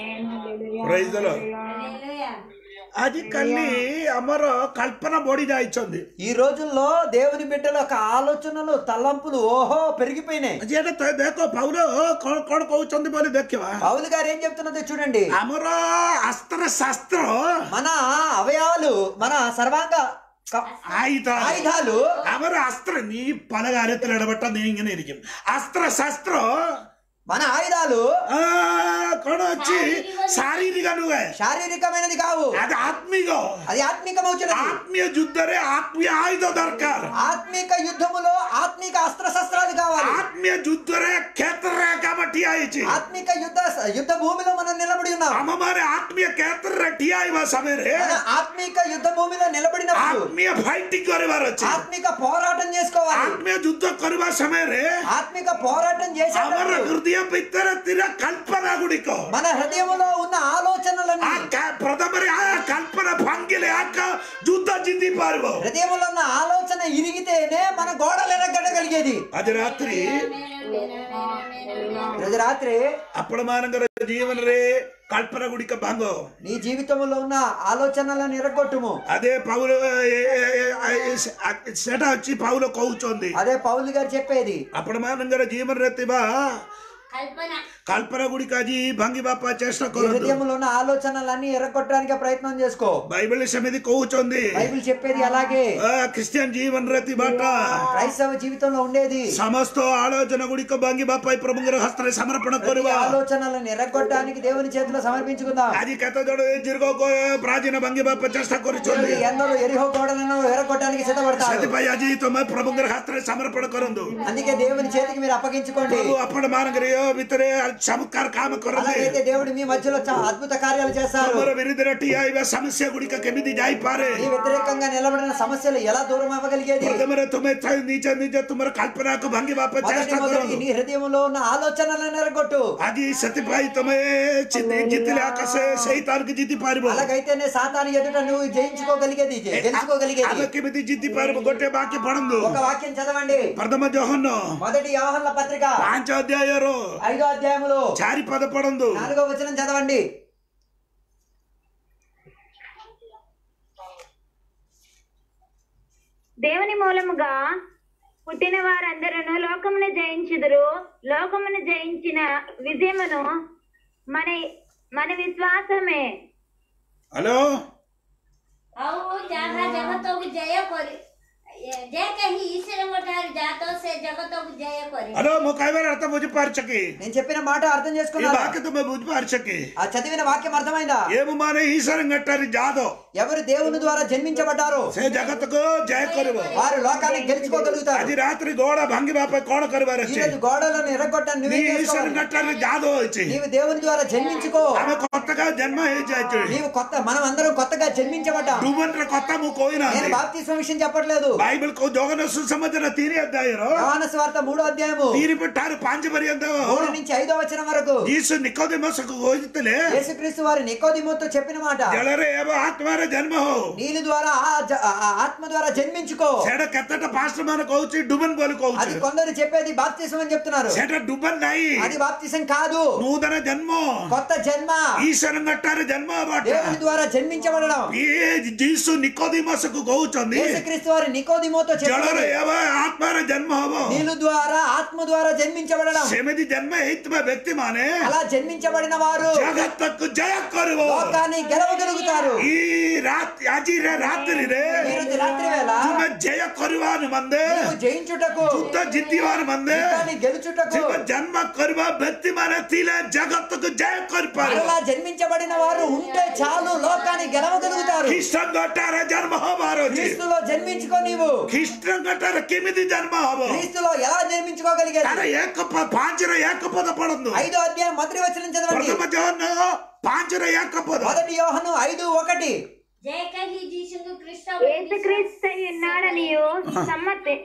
Praise the Lord. హల్లెలూయా ଆଜିକାଲି ଆମର କଳ୍ପନା ବଢି ଯାଇଛନ୍ତି ఈ రోజుల్లో దేవుని బిడ్డల యొక్క ఆలోచనలు తలంపులు ఓహో పెరిగిపోయినాయి ଆଜି ଏଇଟା ତ ଦେଖ ପାଉଲ କଣ କଣ କହୁଛନ୍ତି ବୋଲି ଦେଖିବା పౌలు గారు ఏం చెప్తున్నదో చూడండి ଆମର అస్ତ୍ର శాస్ତ୍ର మన అవయవాలు మన సర్వాంగ క- ആയുധ ఆయుధాలు അവർ അസ്ത്ര നീ പല കാര്യത്തിൽ ഇടപെട്ട നീ ഇങ്ങനെ ഇരിക്കും അസ്ത്ര ശസ്ത്ര మన ఆయుధాలు ആ കൊണ వచ్చి శారీరిక నువ్వే శారీరకమైనది కావు అది ఆత్మీయ అది ఆత్మికమవుతున్నది ఆత్మీయ యుద్ధరే ఆత్మీయ ఆయుధ దర్కార్ ఆత్మిక యుద్ధములో ఆత్మిక అస్త్ర శస్త్రాలు కావాలి ఆత్మీయ యుద్ధరే క్షేత్రరే కాబట్టి ఆయిచి ఆత్మిక యుద్ధ యుద్ధ భూమిలో మనం నిలబడి ఉన్నాం ଆମମାନେ ଆତ୍ମୀୟ କ୍ଷେତ୍ରରେ ଠିଆ ହେବା ସମୟରେ మన ఆత్మిక యుద్ధ భూమిలో నిలబడినప్పుడు ଆତ୍ମୀୟ ଫାଇଟିଂ କରିବାର ଅଛି ఆత్మిక పోరాటం చేసుకోవాలి ଆତ୍ମୀୟ ଯୁଦ୍ଧ କରିବା ସମୟରେ ఆత్మిక పోరాటం ଆମର చేసేటప్పుడు ହୃଦୟ ଭିତରେ ଥିବା କଳ୍ପନା ଗୁଡ଼ିକ మన హృదయంలో ఉన్న ఆలోచనలన్నీ ಆ ಕ- ಪ್ರಥಮರೇ ಆ ಕಲ್ಪನೆ ಭಂಗಿಲೆ ಯಾಕ ಯುದ್ಧ ಜಿದ್ದಿ ಪಾರಿಬೋ హృదయంలో ఉన్న ఆలోచన ఇరిగితేనే మన గోడలు ఎరగడగలిగేది కలిగేది అది రాత్రి రోజు రాత్రి అప్పడమానంగా జీవనరే కల్పన గుడిక భాంగో నీ జీవితంలో ఉన్న ఆలోచనలను ఎరగొట్టుము అదే పౌలు సెట వచ్చి పౌలు కౌచోంది అదే పౌలు గారు చెప్పేది అప్పడమానంగా జీవన రేతిబా కల్పన కల్పన గుడికాజీ భంగి బాప చేష్ట నీ కొరదు హృదయంలో ఉన్న ఆలోచనలన్నీ ఎరగొట్టడానికి ప్రయత్నం చేసుకో బైబిల్ సమితి కౌచోంది బైబిల్ చెప్పేది అలాగే ఆ, క్రిస్టియన్ జీవన రేతి బాట క్రైస్తవ జీవితంలో ఉండేది సమస్త ఆలోచన గుడిక భంగి బాప ప్రభుంగర హస్త సమర్పణ ప్రతి కొరువా ఆలోచనలను ఎరగొట్టడానికి దేవుని చేతిలో సమర్పించుకుందాం అది కథ జోడు జిరుగో ప్రాచీన భంగి బాప చేష్ట కొరుచోంది ఎందరో ఎరిహో గోడలను ఎరగొట్టడానికి సిద్ధపడతారు సతిపై అజీ తొమ్మ ప్రభుంగర హస్త సమర్పణ కొరందు అందుకే దేవుని చేతికి మీరు అప్పగించుకోండి ప్రభు అప్పడ మానగరియో వితరే చమత్కార కామ కొరంది అలాగైతే దేవుడు మీ మధ్యలో చా- అద్భుత కార్యాలు చేస్తారు ତୁମର ବିରୁଦ୍ଧରେ ଠିଆ ହେବା ସମସ୍ୟା ଗୁଡ଼ିକ କେମିତି ଯାଇପାରେ ఈ వ్యతిరేకంగా నిలబడిన సమస్యలు ఎలా దూరం అవ్వగలిగేది ପ୍ରଥମରେ ତୁମେ ଥ- ନିଜ ନିଜ ତୁମର କଳ୍ପନାକୁ ଭାଙ୍ଗିବା ପାଇଁ మొదటి ଚେଷ୍ଟା మొదటి କରନ୍ତୁ నీ హృదయంలో ఉన్న ఆలోచనలను ఎరగొట్టు ଆଜି ସେଥିପାଇଁ ତମେ ଜି- ଜିତିଲେ ଆକାଶ ସେଇ ତାରକୁ ଜିତି ପାରିବ అలాగైతేనే సాతాను ఎదుట నువ్వు జయించుకోగలిగేది జ- గెలుచుకోగలిగేది ଆମେ କେମିତି ଜିତି ପାରିବୁ ଗୋଟେ ବାକ୍ୟ ପଢନ୍ତୁ ఒక వాక్యం చదవండి ପ୍ରଥମ ଜହନ మొదటి యోహన్ల పత్రిక ପାଞ୍ଚ ଅଧ୍ୟାୟର ఐదో అధ్యాయములో ଚାରି ପଦ ପଢନ୍ତୁ నాలుగో వచనం చదవండి దేవుని మూలముగా పుట్టిన వారందరూ లోకమును జయించుదురు లోకమును జయించిన విజయమును మన మన విశ్వాసమే ହ୍ୟାଲୋ ଆଉ ଯାହା ଜଗତକୁ ଜୟ କରି ଯେ କେହି ଈଶ୍ୱରଙ୍କ ଠାରୁ ଜାତ ସେ ଜଗତକୁ ଜୟ କରେ ହ୍ୟାଲୋ ମୁଁ କହିବାର ଅର୍ଥ ବୁଝିପାରୁଛ କି నేను చెప్పిన మాట అర్థం ఈ చేసుకున్నారా వాక్య ତୁମେ ବୁଝିପାରୁଛ କି ఆ చదివిన వాక్యం అర్థమైందా ఏము ମାନେ ఈశ్వరంగట్టారి జాదో ఎవరు దేవుని ద్వారా జన్మించబడ్డారో ସେ ଜଗତକୁ ଜୟ କରିବ వారు లోకాన్ని గెలుచుకోగలుగుతారు ଆଜି ରାତିରେ ଗହଣା ଭାଙ୍ଗିବା ପାଇଁ କଣ କରିବାର ఈ ଅଛି రోజు గోడలను ఎరగొట్టని నీ నువ్వే ఈశ్వర చేసుకోవాలి. గట్టారి జాదో వచ్చి నీవు దేవుని ద్వారా జన్మించుకో ଆମେ కొత్తగా జన్మ ହେଇଯାଇଛି నీవు కొత్త మనం అందరం కొత్తగా జన్మించబడ్డాం ଡୁବନ୍ର କଥା ମୁଁ କହିନା నేను బాప్తిస్మ విషయం చెప్పట్లేదు ବାଇବଲ କହୁ ଜଗନ୍ନାଥ ସୁସମାଚାର ତିନି ଅଧ୍ୟାୟର యోహాన స్వార్థ మూడో అధ్యాయము ତିନି ଠାରୁ ପାଞ୍ଚ ପର୍ଯ୍ୟନ୍ତ మూడు నుంచి ఐదో వచనం వరకు ଯୀଶୁ ନିକୋଦେମସକୁ କହିଥିଲେ యేసుక్రీస్తు వారి నికోదిమోతో చెప్పిన మాట ଜଳରେ ଏବଂ ଆତ୍ମାରେ ଜନ୍ମ ହଉ నీళ్ళు ద్వారా ఆ జ- ఆ- ఆ ఆత్మ ద్వారా జన్మించుకో ସେଟା କେତେଟା ପାଷ୍ଟ ମାନେ କହୁଛି ଡୁବନ୍ ବୋଲି అది କହୁଛି కొందరు చెప్పేది బాప్తిసం అని చెప్తున్నారు ସେଟା ଡୁବନ୍ ନାହିଁ అది బాప్తిసం కాదు ନୂତନ ଜନ୍ମ కొత్త జన్మ ଈଶ୍ୱରଙ୍କଠାରେ ଜନ୍ମ ହେବାଟା దేవుని ద్వారా జన్మించబడడం ଇଏ ଯୀଶୁ ନିକୋଦିମସକୁ କହୁଛନ୍ତି యేసుక్రీస్తు వారి నికోదిమోతో ଜଳରେ చెప్పారు ଏବଂ ଆତ୍ମାରେ ଜନ୍ମ ହବ నీళ్ళు ద్వారా ఆత్మ ద్వారా జన్మించబడడం ସେମିତି ଜନ୍ମ ହେଇଥିବା ବ୍ୟକ୍ତି ମାନେ అలా జన్మించబడిన వారు ଜଗତକୁ ଜୟ କରିବ లోకాన్ని గెలవగలుగుతారు ఈ ରାତି ଆଜିର ରାତ୍ରିରେ ఈ రోజు రాత్రి వేళ ତୁମେ ଜୟ କରିବା ନିମନ୍ତେ నీవు జయించుటకు ଯୁଦ୍ଧ ଜିତିବା ନିମନ୍ତେ యుద్ధాన్ని గెలుచుటకు ତୁମେ ଜନ୍ମ କରିବା ବ୍ୟକ୍ତି ମାନେ ଥିଲେ ଜଗତକୁ ଜୟ କରିପାରିବ మరలా జన్మించబడిన వారు ఉంటే చాలు లోకాన్ని గెలవగలుగుతారు ଖ୍ରୀଷ୍ଟଙ୍କଠାରେ ଜନ୍ମ ହବାର ଅଛି క్రీస్తులో జన్మించుకో నీవు ଖ୍ରୀଷ୍ଟଙ୍କଠାରେ କେମିତି ଜନ୍ମ ହବ క్రీస్తులో ఎలా జన్మించుకోగలిగేది ତାର ଏକ ପ- ପାଞ୍ଚର ଏକ పଦ ପଢନ୍ତୁ ఐదో అధ్యాయం మొదటి వచనం చదవండి ପ୍ରଥମ ଜହନ ପାଞ୍ଚର ଏକ పଦ మొదటి యోహను ఐదు ఒకటి ଯେ କେହି ଯୀଶୁଙ୍କୁ ଖ୍ରୀଷ୍ଟ యేసుక్రీస్తు ఉన్నాడనియు సమ్మతి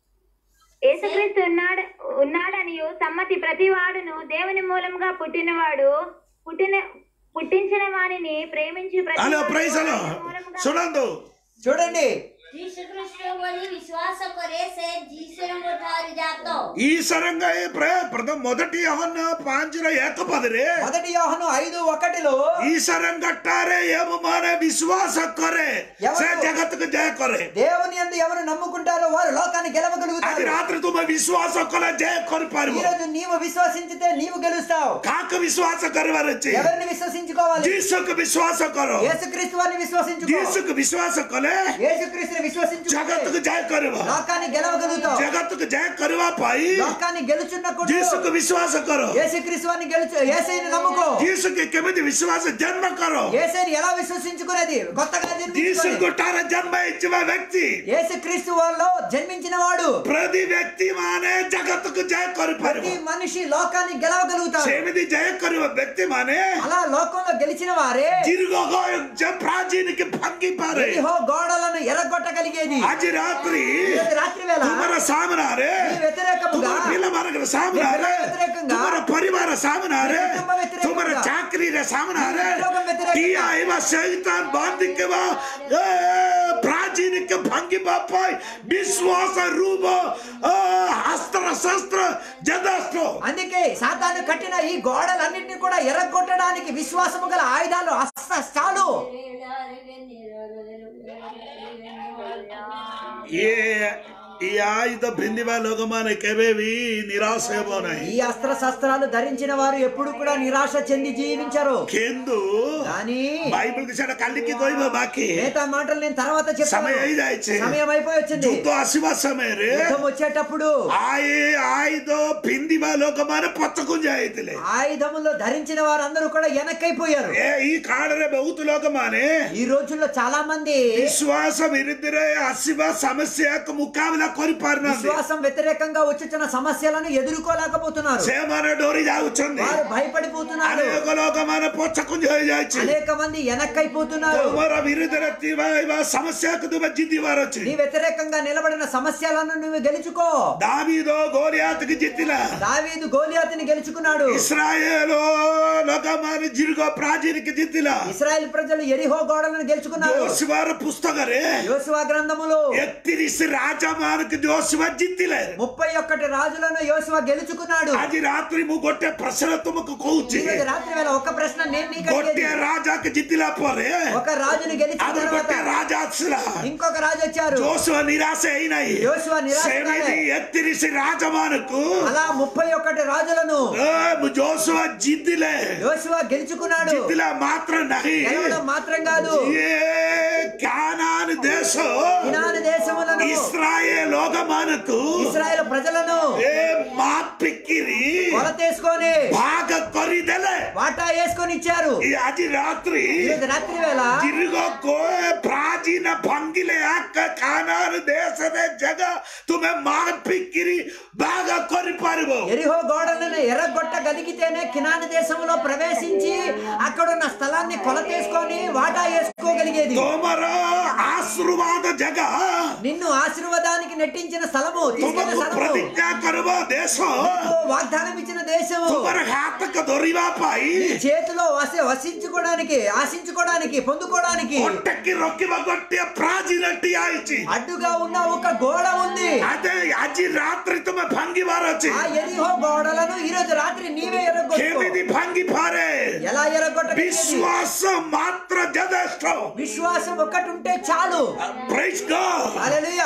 యేసుక్రీస్తు ఉన్నాడు ఉన్నాడనియు సమ్మతి ప్రతివాడును దేవుని మూలముగా పుట్టినవాడు పుట్టిన పుట్టించిన వానిని ప్రేమించి హలో ప్రతివాడు ప్రైజ్ హలో ఆయన మూలముగా ଶୁଣନ୍ତୁ చూడండి ଯୀଶୁ ଖ୍ରୀଷ୍ଟ ବୋଲି ବିଶ୍ୱାସ କରେ ସେ ଯୀଶୁଙ୍କ ଠାରୁ ଜାତ ఈశ్వరంగా ఏ ప్ర- ప్రథమ మొదటి యవన ପାଞ୍ଚର ଏକ పదରେ మొదటి యోహను ఐదు ఒకటిలో ఈశ్వరంగట్టారే ఏము మానే విశ్వాస కరే ఎవరు? సే జగత్కు జయ కరే దేవుని యందు ఎవరు నమ్ముకుంటారో వారు లోకాన్ని ଆଜି గెలవగలుగుతారు ରାତ୍ରି ତୁମେ ବିଶ୍ୱାସ କଲେ ଜୟ ఈ କରିପାରିବ రోజు నీవు విశ్వసించితే నీవు గెలుస్తావు କାହାକୁ ବିଶ୍ୱାସ କରିବାର ଅଛି ఎవరిని విశ్వసించుకోవాలి ଯୀଶୁକୁ ବିଶ୍ୱାସ କର యేసుక్రీస్తు వారిని విశ్వసించుకో ଯୀଶୁକୁ ବିଶ୍ୱାସ କଲେ యేసుక్రీస్తుని విశ్వసించుకో ଜଗତକୁ ଜୟ କରିବ లోకాన్ని గెలవగలుగుతావు ଜଗତକୁ ଜୟ କରିବା ପାଇଁ లోకాన్ని గెలుచున్నప్పుడు ଯୀଶୁକୁ ବିଶ୍ୱାସ କର యేసుక్రీస్తు వారిని గెలుచు ఏసైని నమ్ముకో ଯୀଶୁକୁ କେମିତି ବିଶ୍ୱାସ ଜନ୍ମ କର ఏసైని ఎలా విశ్వసించుకునేది కొత్తగా జన్మించుకొని ଯୀଶୁକୁ ଠାର ଜନ୍ମ ହେଇଥିବା ବ୍ୟକ୍ତି యేసుక్రీస్తు వాళ్ళలో జన్మించిన వాడు ପ୍ରତି ବ୍ୟକ୍ତି ମାନେ ଜଗତକୁ ଜୟ କରିପାରିବ ప్రతి మనిషి లోకాన్ని గెలవగలుగుతాడు ସେମିତି ଜୟ କରିବା ବ୍ୟକ୍ତି ମାନେ అలా లోకంలో గెలిచిన వారే ଦୀର୍ଘ ପ୍ରାଚୀନକି ଭାଙ୍ଗି ପାରେ ఎరిహో గోడలను ఎరగొట్టగలిగేది ଆଜି ରାତ୍ରି ఈరోజు రాత్రి వేళ ତୁମର ସାମ୍ନାରେ నీ వ్యతిరేకముగా ତୁମର ପିଲାମାନଙ୍କର ସାମ୍ନାରେ నీ వ్యతిరేకంగా ତୁମର ପରିବାର ସାମ୍ନାରେ నీ కుటుంబ వ్యతిరేకంగా ତୁମର ଚାକିରିରେ ସାମ୍ନାରେ నీ ఉద్యోగం వ్యతిరేకంగా ଠିଆ ହେବା ସୈତାନ ବାନ୍ଧିଥିବା ଏ, ପ୍ରାଚୀନ ಪ್ರಾಚೀನಕ್ಕೆ ಭಂಗಿ ಬಾಪಾಯ್ ವಿಶ್ವಾಸ ರೂಪ ಆ, ಅಸ್ತ್ರ ಶಸ್ತ್ರ ಜದಾಸ್ತ್ರ అందుకే సాతాను కట్టిన ఈ గోడలన్నింటినీ కూడా ఎరగొట్టడానికి విశ్వాసము గల ఆయుధాలు అస్త్రాలు ये ఈ ఆయుధ బిందివా లోకమాన కెవేవి నిరాశ పోనాయి ఈ అస్త్ర శస్త్రాలు ధరించిన వారు ఎప్పుడు కూడా నిరాశ చెంది జీవించరు కేందు కానీ బైబిల్ కి సెడ కల్లికి కొయ్య బాకి మిగతా మాటలు నేను తర్వాత చెప్తాను సమయం అయిదాయిছে సమయం అయిపోయి వచ్చింది ଯୁଦ୍ଧ ଆସିବା ସମୟରେ యుద్ధం వచ్చేటప్పుడు ଆଏ ଆୟୁଧ ପିନ୍ଧିବା ଲୋକମାନେ ପଛକୁ ଯାଇଥିଲେ ఆయుధములు ధరించిన వారందరూ కూడా వెనక్కైపోయారు ଏ ఈ କାଳରେ ବହୁତ ଲୋକମାନେ ఈ రోజుల్లో చాలా మంది ବିଶ୍ୱାସ ବିରୁଦ୍ଧରେ ଆସିବା ସମସ୍ୟାକୁ ମୁକାବିଲା କରିପାରୁନାହାନ୍ତି విశ్వాసం వ్యతిరేకంగా వచ్చుచున్న సమస్యలను ఎదుర్కోలేకపోతున్నారు ସେମାନେ ଡରି ଯାଉଛନ୍ତି వారు భయపడిపోతున్నారు ଅନେକ ଲୋକମାନେ ପଛକୁ ଯାଇଯାଇଛି అనేక మంది వెనక్కైపోతున్నారు ତୁମର ବିରୁଦ୍ଧରେ ଥିବା ଥିବା ସମସ୍ୟାକୁ ତୁମେ ଜିତିବାର ଅଛି నీ వ్యతిరేకంగా నిలబడిన సమస్యలను నువ్వు గెలుచుకో ଦାବିଦ ଗୋରିଆତକୁ ଜିତିଲା దావీదు గోలియాతుని గెలుచుకున్నాడు ଇସ୍ରାଏଲ ଲୋକମାନେ ଦୀର୍ଘ ପ୍ରାଚୀନକୁ ଜିତିଲା ఇస్రాయేల్ ప్రజలు ఎరిహో గోడలను గెలుచుకున్నారు ଯୋଶିବାର ପୁସ୍ତକରେ యోసువా గ్రంథములో ଏକତିରିଶ ରାଜା ମାନଙ୍କୁ ଯୋଶିବା ଜିତିଲେ ముప్పై ఒక్కటి రాజులను యోసువా గెలుచుకున్నాడు ଆଜି ରାତ୍ରି ମୁଁ ଗୋଟେ ପ୍ରଶ୍ନ ତୁମକୁ କହୁଛି ఈ రోజు రాత్రి వేళ ఒక ప్రశ్న నేను నీకు ଗୋଟିଏ అడిగేది. ରାଜାକୁ ଜିତିଲା ପରେ ఒక రాజుని గెలిచిన ଆଉ తర్వాత ଗୋଟେ ରାଜା ଆସିଲା ఇంకొక రాజు వచ్చారు ଯୋଶୁଆ ନିରାଶ ହେଇନାହିଁ యోసువా నిరాశ ସେମିତି ଏକତିରିଶ ରାଜା ମାନଙ୍କୁ అలా ముప్పై ఒకటి రాజులను ଯୋଶୁଆ ଜିତିଲେ యోసువా గెలుచుకున్నాడు ଜିତିଲା ମାତ୍ର ନାହିଁ గెలవడం మాత్రం కాదు ଇଏ କାନାନ ଦେଶ ఇనాను దేశములను ଇସ୍ରାଏଲ ଲୋକମାନଙ୍କୁ ఇస్రాయేల్ ప్రజలను ଏ ମାପିକିରି కొలతేసుకొని ଭାଗ କରିଦେଲେ వాటా వేసుకొని ఇచ్చారు ఈ ଆଜି ରାତ୍ରି ఈ రోజు రాత్రి వేళ ଦୀର୍ଘ କୋଏ ପ୍ରାଚୀନ ଭାଙ୍ଗିଲେ ଆକ କାନାନ ଦେଶରେ ଜାଗା ତୁମେ ମାପିକିରି ଭାଗ କରିପାରିବ ఎరిహో గోడలను ఎర్రగొట్టగలిగితేనే కినాని దేశంలో ప్రవేశించి అక్కడున్న స్థలాన్ని కొలతేసుకొని వాటా వేసుకోగలిగేది ତୁମର ଆଶୀର୍ବାଦ ଜାଗା నిన్ను ఆశీర్వాదానికి నెట్టించిన స్థలము తీసుకున్న ତୁମକୁ స్థలము ପ୍ରତିଜ୍ଞା କରିବ ଦେଶ నీకు వాగ్దానం ఇచ్చిన దేశము ତୁମର ହାତକୁ ଧରିବା ପାଇଁ నీ చేతిలో వసి వసించుకోవడానికి ఆశించుకోవడానికి పొందుకోవడానికి ଅଟକି ରଖିବା ଗୋଟିଏ ପ୍ରାଚୀନ ଠିଆ ହେଇଛି అడ్డుగా ఉన్న ఒక గోడ ఉంది అదే ଆଜି ରାତ୍ରି ତୁମେ ଭାଙ୍ଗିବାର ଅଛି ఆ ఎరిహో గోడలను ఈ రోజు రాత్రి నీవే ఎరగొట్టు କେମିତି ଭାଙ୍ଗି ପାରେ ఎలా ఎరగొట్ట ବିଶ୍ୱାସ ମାତ୍ର ଯଥେଷ୍ଟ విశ్వాసం ఒకటి ఉంటే చాలు ପ୍రైజ్ ଗଡ୍ హల్లెలూయా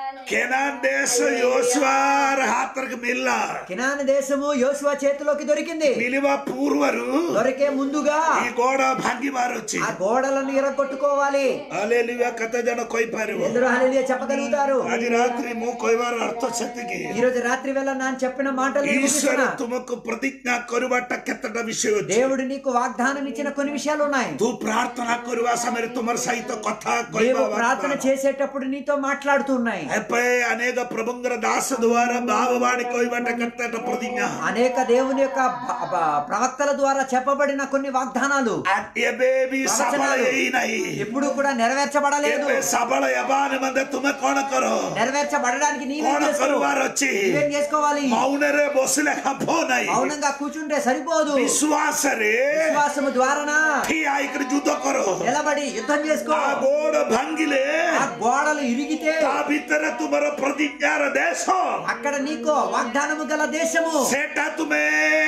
କେନାନ ଦେଶ యోசுవాର ହାତକୁ ମିଳିଲା కినాని దేశము యోసువా చేతిలోకి దొరికింది ମିଳିବା ପୂର୍ବରୁ దొరికే ముందుగా ఈ గోడ ଭାଙ୍ଗିବାର ଅଛି ఆ గోడలను ఎరగొట్టుకోవాలి ହାଲେଲୁୟା କେତେ ଜଣ କହିପାରିବ ఎందరూ హల్లెలూయా చెప్పగలుగుతారు ଆଜି ରାତ୍ରି ମୁଁ କହିବାର ଅର୍ଥ ସେତିକି ఈ రోజు రాత్రి వేళ నేను చెప్పిన మాటలు నేను ଈଶ୍ୱର ముగిస్తున్నా. ତୁମକୁ ପ୍ରତିଜ୍ଞା କରିବାଟା କେତେଟା ବିଷୟ ଅଛି దేవుడు నీకు వాగ్దానం ఇచ్చిన కొన్ని విషయాలు ఉన్నాయి ତୁ ପ୍ରାର୍ଥନା କରିବା ସମୟରେ ତୁମର ସହିତ କଥା నీవు କହିବା ప్రార్థన చేసేటప్పుడు నీతో మాట్లాడుతూ ఉన్నాయి ଏବେ ଅନେକ ପ୍ରଭୁଙ୍କର ଦାସ ଦ୍ୱାରା ଭାବବାଣୀ କହିବାଟା କେତେଟା ପ୍ରତିଜ୍ଞା అనేక దేవుని యొక్క భ- భ- ప్రవక్తల ద్వారా చెప్పబడిన కొన్ని వాగ్దానాలు ଆ- ଏବେ ବି ସଫଳ ହେଇନାହିଁ ఎప్పుడు కూడా నెరవేర్చబడలేదు ଏବେ ସଫଳ ହେବା ନିମନ୍ତେ ତୁମେ କଣ କର నెరవేర్చబడడానికి నీవేం କଣ చేసుకో କରିବାର ଅଛି నువ్వేం చేసుకోవాలి ମౌନରେ ବସିଲେ ହବ ନାହିଁ మౌనంగా కూర్చుంటే సరిపోదు ବିଶ୍ୱାସରେ విశ్వాసము ద్వారానా ଠିଆ ହେଇକରି ଯୁଦ୍ଧ କର నిలబడి యుద్ధం చేసుకో ତା ଗୋଡ ଭାଙ୍ଗିଲେ ఆ గోడలు ఇరిగితే ତା ଭିତରେ ତୁମର ପ୍ରତିଜ୍ଞାର ଦେଶ అక్కడ నీకు వాగ్దానము గల దేశము ସେଟା ତୁମେ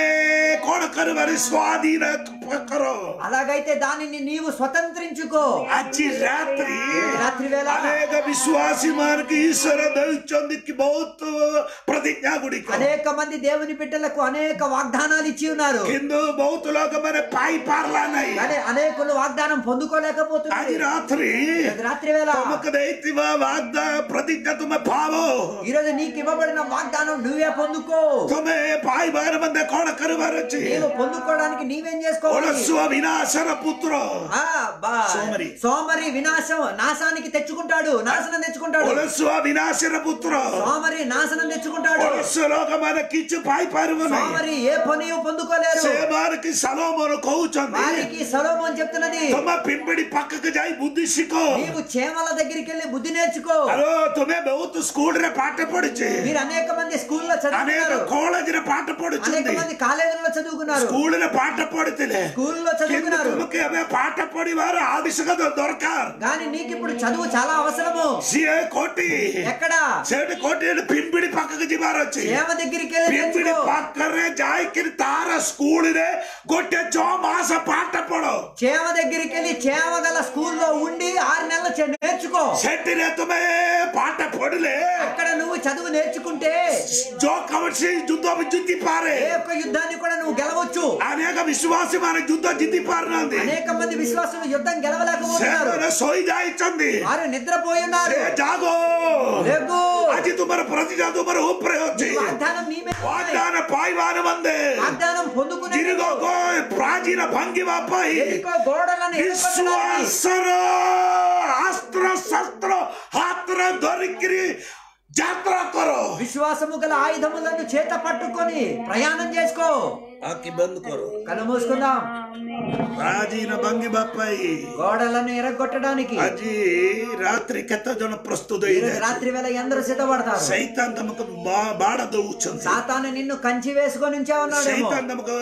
କଣ କରିବାର ସ୍ୱାଧୀନ କର అలాగైతే దానిని నీవు స్వతంత్రించుకో ଆଜି ରାତ୍ରି ରାତ୍ରି ବେଳା ଅନେକ ବିଶ୍ୱାସୀ ମାନଙ୍କୁ ଈଶ୍ୱର ଦେଉଛନ୍ତି କି ବହୁତ ପ୍ରତିଜ୍ଞା ଗୁଡିକ అనేక మంది దేవుని బిడ్డలకు అనేక వాగ్దానాలు ఇచ్చి ఉన్నారు କିନ୍ତୁ ବହୁତ ଲୋକମାନେ ପାଇପାରିଲା ନାହିଁ కానీ అనేకులు వాగ్దానం ଆଜି పొందుకోలేకపోతున్నారు ରାତ୍ରି రాత్రి వేళ ତମକୁ ଦେଇଥିବା ବାଗ୍ଦା ପ୍ରତିଜ୍ଞା ତୁମେ ଭାବ ఈ రోజు నీకు ఇవ్వబడిన వాగ్దానం నువ్వే పొందుకో ତୁମେ ପାଇବାର ମଧ୍ୟ କଣ କରିବାର ଅଛି నీవు పొందుకోవడానికి నీవేం చేసుకోవాలి ଅଳସୁଆ ବିନାଶର ପୁତ୍ର ఆ, బా- సోమరి. సోమరి వినాశం నాశానికి తెచ్చుకుంటాడు నాశనం తెచ్చుకుంటాడు ଅଳସୁଆ ବିନାଶର ପୁତ୍ର సోమరి నాశనం తెచ్చుకుంటాడు ଅଳସୁଆ ଲୋକମାନେ କିଛି ପାଇପାରିବ ନାହିଁ సోమరి ఏ పని పొందుకోలేరు ସେମାନଙ୍କୁ ସାଲୋମନ କହୁଛନ୍ତି వారికి సలోమోన్ చెప్తున్నది ତମେ ପିମ୍ପିଡ଼ି ପାଖକୁ ଯାଇ ବୁଦ୍ଧି ଶିଖ నీవు చేమల దగ్గరికి వెళ్ళి బుద్ధి నేర్చుకో ଆଲୋ ତୁମେ ବହୁତ ସ୍କୁଲରେ ପାଠ ପଢିଛେ మీరు అనేక మంది స్కూల్లో ଅନେକ చదువుతున్నారు କଲେଜରେ ପାଠ అనేక ପଢୁଛନ୍ତି మంది కాలేజీలో చదువుకున్నారు ಸ್ಕೂಲಿನ ಪಾಠ ಪಡಿತಿಲೆ స్కూల్లో କିନ୍ତୁ చదువుకున్నారు ତୁମକୁ ଏବେ ପାଠ ପଢିବାର ଆବଶ୍ୟକ ଦରକାର కానీ నీకు ఇప్పుడు చదువు చాలా అవసరము ସିଏ କୋଟି ఎక్కడ ସେଇଠି କୋଟି ପିମ୍ପିଡି ପାଖକୁ ଯିବାର ଅଛି ప్రేమ దగ్గరికి వెళ్ళి ପିମ୍ପିଡି నేర్చుకో ପାଖରେ ଯାଇକିରି ତାର ସ୍କୁଲରେ ଗୋଟେ ଛଅ ମାସ ପାଠ ପଢ చేమ దగ్గరికి వెళ్ళి చేమ గల స్కూల్లో ఉండి ఆరు నెలలు చే- నేర్చుకో ସେଠିରେ ତୁମେ ପାଠ ପଢିଲେ అక్కడ నువ్వు చదువు నేర్చుకుంటే ଯୋଉ କୌଣସି ଯୁଦ୍ଧ ବି ଜିତି ପାରେ ఏ ఒక్క యుద్ధాన్ని కూడా నువ్వు గెలవచ్చు ଅନେକ ବିଶ୍ୱାସୀ ମାନେ ଯୁଦ୍ଧ ଜିତି ପାରୁନାହାନ୍ତି అనేక మంది విశ్వాసులు యుద్ధం గెలవలేకపోతున్నారు ସେମାନେ ଶୋଇ ଯାଇଛନ୍ତି వారు నిద్రపోయి ఉన్నారు ସେ ଜାଗో లేగు ଆଜି ତୁମର ପ୍ରତିଜ୍ଞା ତୁମର ଉପରେ ଅଛି వాగ్దానం నీ మీద ఉంది. వాగ్దాన పాయివాన మందే వాగ్దానం పొందుకునే తిరుగు ప్రాచీన భంగిమ పై ఎన్నికో గోడలను ఎదుర్కొనడానికి విశ్వాసర అస్త్ర శస్త్ర హాత్ర దొరికిరి జాత్ర కరో విశ్వాసము గల ఆయుధములను చేత పట్టుకొని ప్రయాణం చేసుకో ఆకి బంద్ కరో కళ్ళు మూసుకుందాం ప్రాచీన భంగిమ పై గోడలను ఎరగొట్టడానికి ଆଜି ରାତ୍ରି କେତେ ଜଣ ପ୍ରସ୍ତୁତ ఈరోజు ହେଇଯାଏ రాత్రి వేళ ఎందరూ సిద్ధపడతారు సైతాన్ తమకు బా- బాడ దଉଛନ୍ତି సాతాను నిన్ను కంచి వేసుకొని ఉంచే ఉన్నాడేమో సైతాన్ తమకు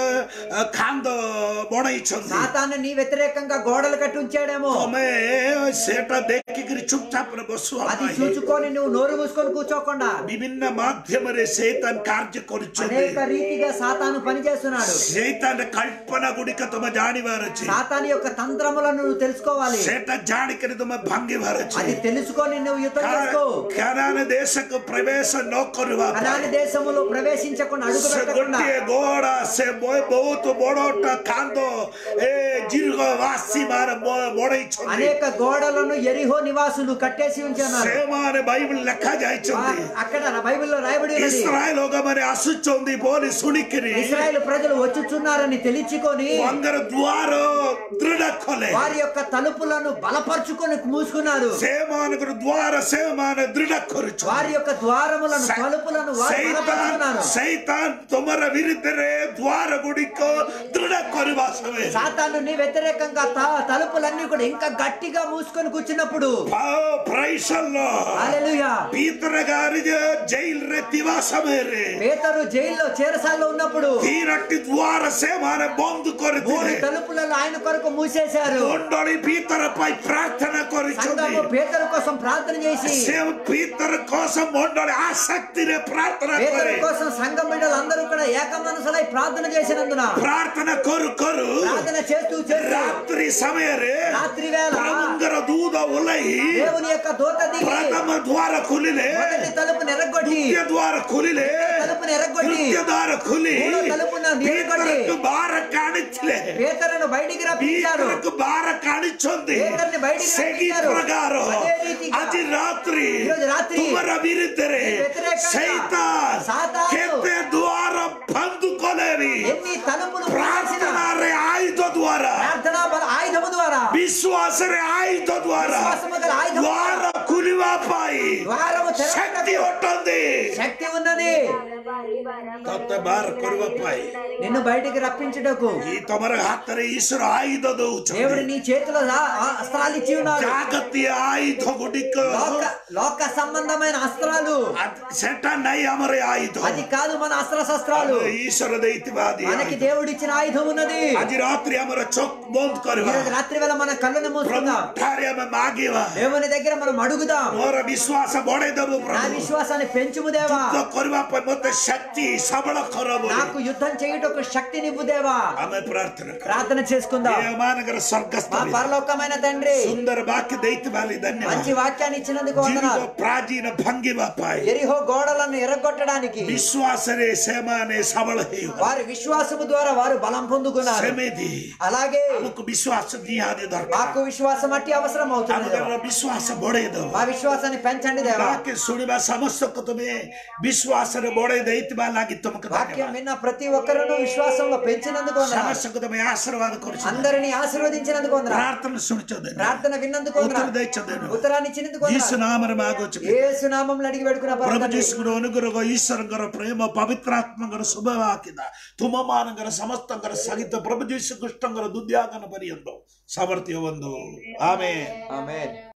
ఆ, ଖାନ୍ଦ ବଣେଇଛନ୍ତି సాతాను నీ వ్యతిరేకంగా గోడలు కట్టి ఉంచాడేమో ତମେ ସେଟା ଦେଖିକିରି ଚୁପଚାପରେ ବସୁଆ అది ପାଇଁ చూచుకొని నువ్వు నోరు మూసుకొని కూర్చోకుండా ବିଭିନ୍ନ ମାଧ୍ୟମରେ ସୈତାନ କାର୍ଯ୍ୟ କରୁଛନ୍ତି అనేక రీతిగా సాతాను పనిచేస్తున్నాడు ସୈତାନ କଳ୍ପନା ଗୁଡ଼ିକ ତମେ ଜାଣିବାର ଅଛି సాతాను యొక్క తంత్రములను నువ్వు తెలుసుకోవాలి ସେଟା ଜାଣିକରି ତମେ ଭାଙ୍ଗିବାର అది ଅଛି తెలుసుకొని నువ్వు యుద్ధం చేసుకో ଖ୍ୟାନାନ ଦେଶକୁ ପ୍ରବେଶ ନ କରିବା ପାଇଁ కనాని దేశములో ప్రవేశించకుండా అడుగు ସେ పెట్టకుండా ଗୋଟିଏ ଗୋଡା ସେ ବ- ବହୁତ ବଡଟା କାନ୍ଦ ଏ ଦୀର୍ଘ ବାସି ମାର ବଢେଇଛନ୍ତି అనేక గోడలను ఎరిహో నివాసులు కట్టేసి ఉంచున్నారు ସେମାନେ ବାଇବଲ ଲେଖା ଯାଇଛନ୍ତି అక్కడ నా బైబిల్లో రాయబడి ఉన్నది ଇସ୍ରାଏଲ ଲୋକମାନେ ଆସୁଛନ୍ତି ବୋଲି ଶୁଣିକିରି ఇస్రాయేల్ ప్రజలు వచ్చుచున్నారని తెలిసికొని ତାଙ୍କର ଦ୍ୱାର ଦୃଢ କଲେ వారి యొక్క తలుపులను బలపరుచుకొని మూసుకున్నారు ସେମାନଙ୍କର ଦ୍ୱାର ସେମାନେ ଦୃଢ କରୁଛନ୍ତି వారి యొక్క ద్వారములను తలుపులను వారు ସୈତାନ బలపరుచుకున్నారు ସୈତାନ ତୁମର ବିରୁଦ୍ଧରେ ଦ୍ୱାର ଗୁଡ଼ିକ ଦୃଢ କରିବା ସମୟ సాతాను నీ వ్యతిరేకంగా త- తలుపులన్నీ కూడా ఇంకా గట్టిగా మూసుకొని కూర్చున్నప్పుడు ప్రైసల్లో హల్లెలూయా పీతర గారి జైలుରେ ଥିବା ସମୟରେ పేతరు జైల్లో చేరసాల్లో ఉన్నప్పుడు ତିନୋଟି ଦ୍ୱାର ସେମାନେ ବନ୍ଦ మూడు କରିଥିଲେ తలుపులను ఆయన కొరకు మూసేశారు ମଣ୍ଡଳୀ ପୀତର ପାଇଁ ପ୍ରାର୍ଥନା କରିଛନ୍ତି సంఘము పేదల కోసం ప్రార్థన చేసి ସେ ପୀତର କୋଷ ମଣ୍ଡଳୀ ଆସକ୍ତିରେ ପ୍ରାର୍ଥନା పేదల କରେ కోసం సంఘం బిడ్డలందరూ కూడా ఏక మనసులై ప్రార్థన చేసినందున ପ୍ରାର୍ଥନା କରୁ କରୁ ప్రార్థన చేస్తూ చేస్తూ ରାତ୍ରି ସମୟରେ రాత్రి వేళ ପ୍ରଭୁଙ୍କର ଦୂତ ଓହ୍ଲାଇ దేవుని యొక్క దూత దిగి ପ୍ରଥମ ଦ୍ୱାର ଖୋଲିଲେ మొదటి తలుపు నెరగొట్టి ଦ୍ୱିତୀୟ ଦ୍ୱାର ଖୋଲିଲେ తలుపు నెరగొట్టి ତୃତୀୟ ଦ୍ୱାର ଖୋଲି మూడో తలుపున నిలబడి ପୀତରକୁ ବାହାର କାଢିଥିଲେ పేదలను బయటికి రప్పించారు ପୀତରକୁ ବାହାର କାଢିଛନ୍ତି ପୀତରని బయటికి ସେହି ରଖିದ್ದಾರೆ। ପ୍ରକାର అదే రీతిగా ଆଜି ରାତ୍ରି ఈరోజు రాత్రి ତୁମର ବିରୁଦ୍ଧରେ వ్యతిరేకంగా ସୈତାନ సాతాను କେତେ ଦ୍ୱାର ବନ୍ଦ କଲେଣି ఎన్ని తలుపులు మూసేసినా ପ୍ରାର୍ଥନାରେ ଆୟୁଧ ଦ୍ୱାରା ప్రార్థనా బల ఆయుధము ద్వారా ବିଶ୍ୱାସରେ ଆୟୁଧ ଦ୍ୱାରା విశ్వాసము గల ఆయుధము ଦ୍ୱାର ଖୋଲିବା ପାଇଁ ద్వారము ଶକ୍ତି తెరవటకు ଅଟନ୍ତି శక్తి ఉన్నది ତତେ ବାହାର କରିବା ପାଇଁ నిన్ను బయటికి రప్పించుటకు ఈ ତମର ହାତରେ ଈଶ୍ୱର ଆୟୁଧ దేవుడు ଦଉଛନ୍ତି నీ చేతిలో రా- ఆ అస్త్రాలు ఇచ్చి ఉన్నాడు ଜାଗତୀୟ ଆୟୁଧ ଗୁଡ଼ିକ లోక లోక సంబంధమైన అస్త్రాలు ଆଦ- ସେଟା ନାଇଁ ଆମର ଏ ଆୟୁଧ అది కాదు మన అస్త్ర శస్త్రాలు ଆମେ ଈଶ୍ୱର ଦେଇଥିବା ଆଦି మనకి ଆୟୁଧ। దేవుడు ఇచ్చిన ఆయుధం ఉన్నది ଆଜି ରାତ୍ରି ଆମର ଚୋକ ବନ୍ଦ କରିବା ఈరోజు రాత్రి వేళ మన కళ్ళను మూసుకుందాం ପ୍ରଭୁଠାରେ ଆମେ ମାଗିବା దేవుని దగ్గర మనం అడుగుదాం ମୋର ବିଶ୍ୱାସ ବଢେଇ ଦେବୁ నా ପ୍ରଭୁ విశ్వాసాన్ని పెంచుము దేవా ଯୁଦ୍ଧ କରିବା ପାଇଁ ମୋତେ ଶକ୍ତି ସବଳ କର ବୋଲି నాకు యుద్ధం చేయుటకు శక్తి నివ్వు దేవా ଆମେ ପ୍ରାର୍ଥନା କରୁ ప్రార్థన చేసుకుందాం ଏମାନଙ୍କର మా ସ୍ୱର୍ଗସ୍ଥ పరలోకమైన తండ్రి ସୁନ୍ଦର ବାକ୍ୟ ଦେଇଥିବା ବୋଲି మంచి ଧନ୍ୟବାଦ వాక్యాన్ని ఇచ్చినందుకు ଜୀବ వందనాలు ପ୍ରାଚୀନ ଭାଙ୍ଗିବା ପାଇଁ ఎరిహో గోడలను ఎరగొట్టడానికి ବିଶ୍ୱାସରେ ସେମାନେ ସବଳ ହେଇଗଲେ వారి విశ్వాసము ద్వారా వారు బలం పొందుకున్నారు ସେମିତି అలాగే ଆମକୁ ବିଶ୍ୱାସ ନିହାତି ଦରକାର మాకు విశ్వాసం అట్టి అవసరం అవుతుంది దేవా. ଆମର ବିଶ୍ୱାସ ବଢେଇ ଦବ మా విశ్వాసాన్ని పెంచండి దేవా ବାକ୍ୟ ଶୁଣିବା ସମସ୍ତଙ୍କୁ ତୁମେ ବିଶ୍ୱାସରେ ବଢେଇ ଦେଇଥିବା ଲାଗି ତୁମକୁ వాక్యం ଧନ୍ୟବାଦ విన్న ప్రతి ఒక్కరును విశ్వాసంలో పెంచినందుకు వందనాలు ସମସ୍ତଙ୍କୁ ତୁମେ ଆଶୀର୍ବାଦ କରୁଛ అందరినీ ఆశీర్వదించినందుకు వందనాలు ପ୍ରାର୍ଥନା ଶୁଣିଛ ଦେନ ప్రార్థన విన్నందుకు ଉତ୍ତର వందనాలు ଦେଇଛ ଦେନ ఉత్తరాన్ని ఇచ్చినందుకు ଯୀଶୁ వందనాలు ନାମରେ ମାଗୁଛୁ యేసు నామంలో అడిగి పెడుకున్న ପ୍ରଭୁ పరమ తండ్రి. ଯୀଶୁଙ୍କର ଅନୁଗ୍ରହ ଈଶ୍ୱରଙ୍କର ପ୍ରେମ ପବିତ୍ରାତ୍ମଙ୍କର ଶୁଭବାକିତା ତୁମମାନଙ୍କର ସମସ୍ତଙ୍କର ସହିତ ପ୍ରଭୁ ଯୀଶୁ କୃଷ୍ଣଙ୍କର ଦୁଦ୍ୟାଗନ ପର୍ଯ୍ୟନ୍ତ ସମର୍ଥ୍ୟ ବନ୍ଧୁ ଆମେ ఆమేన్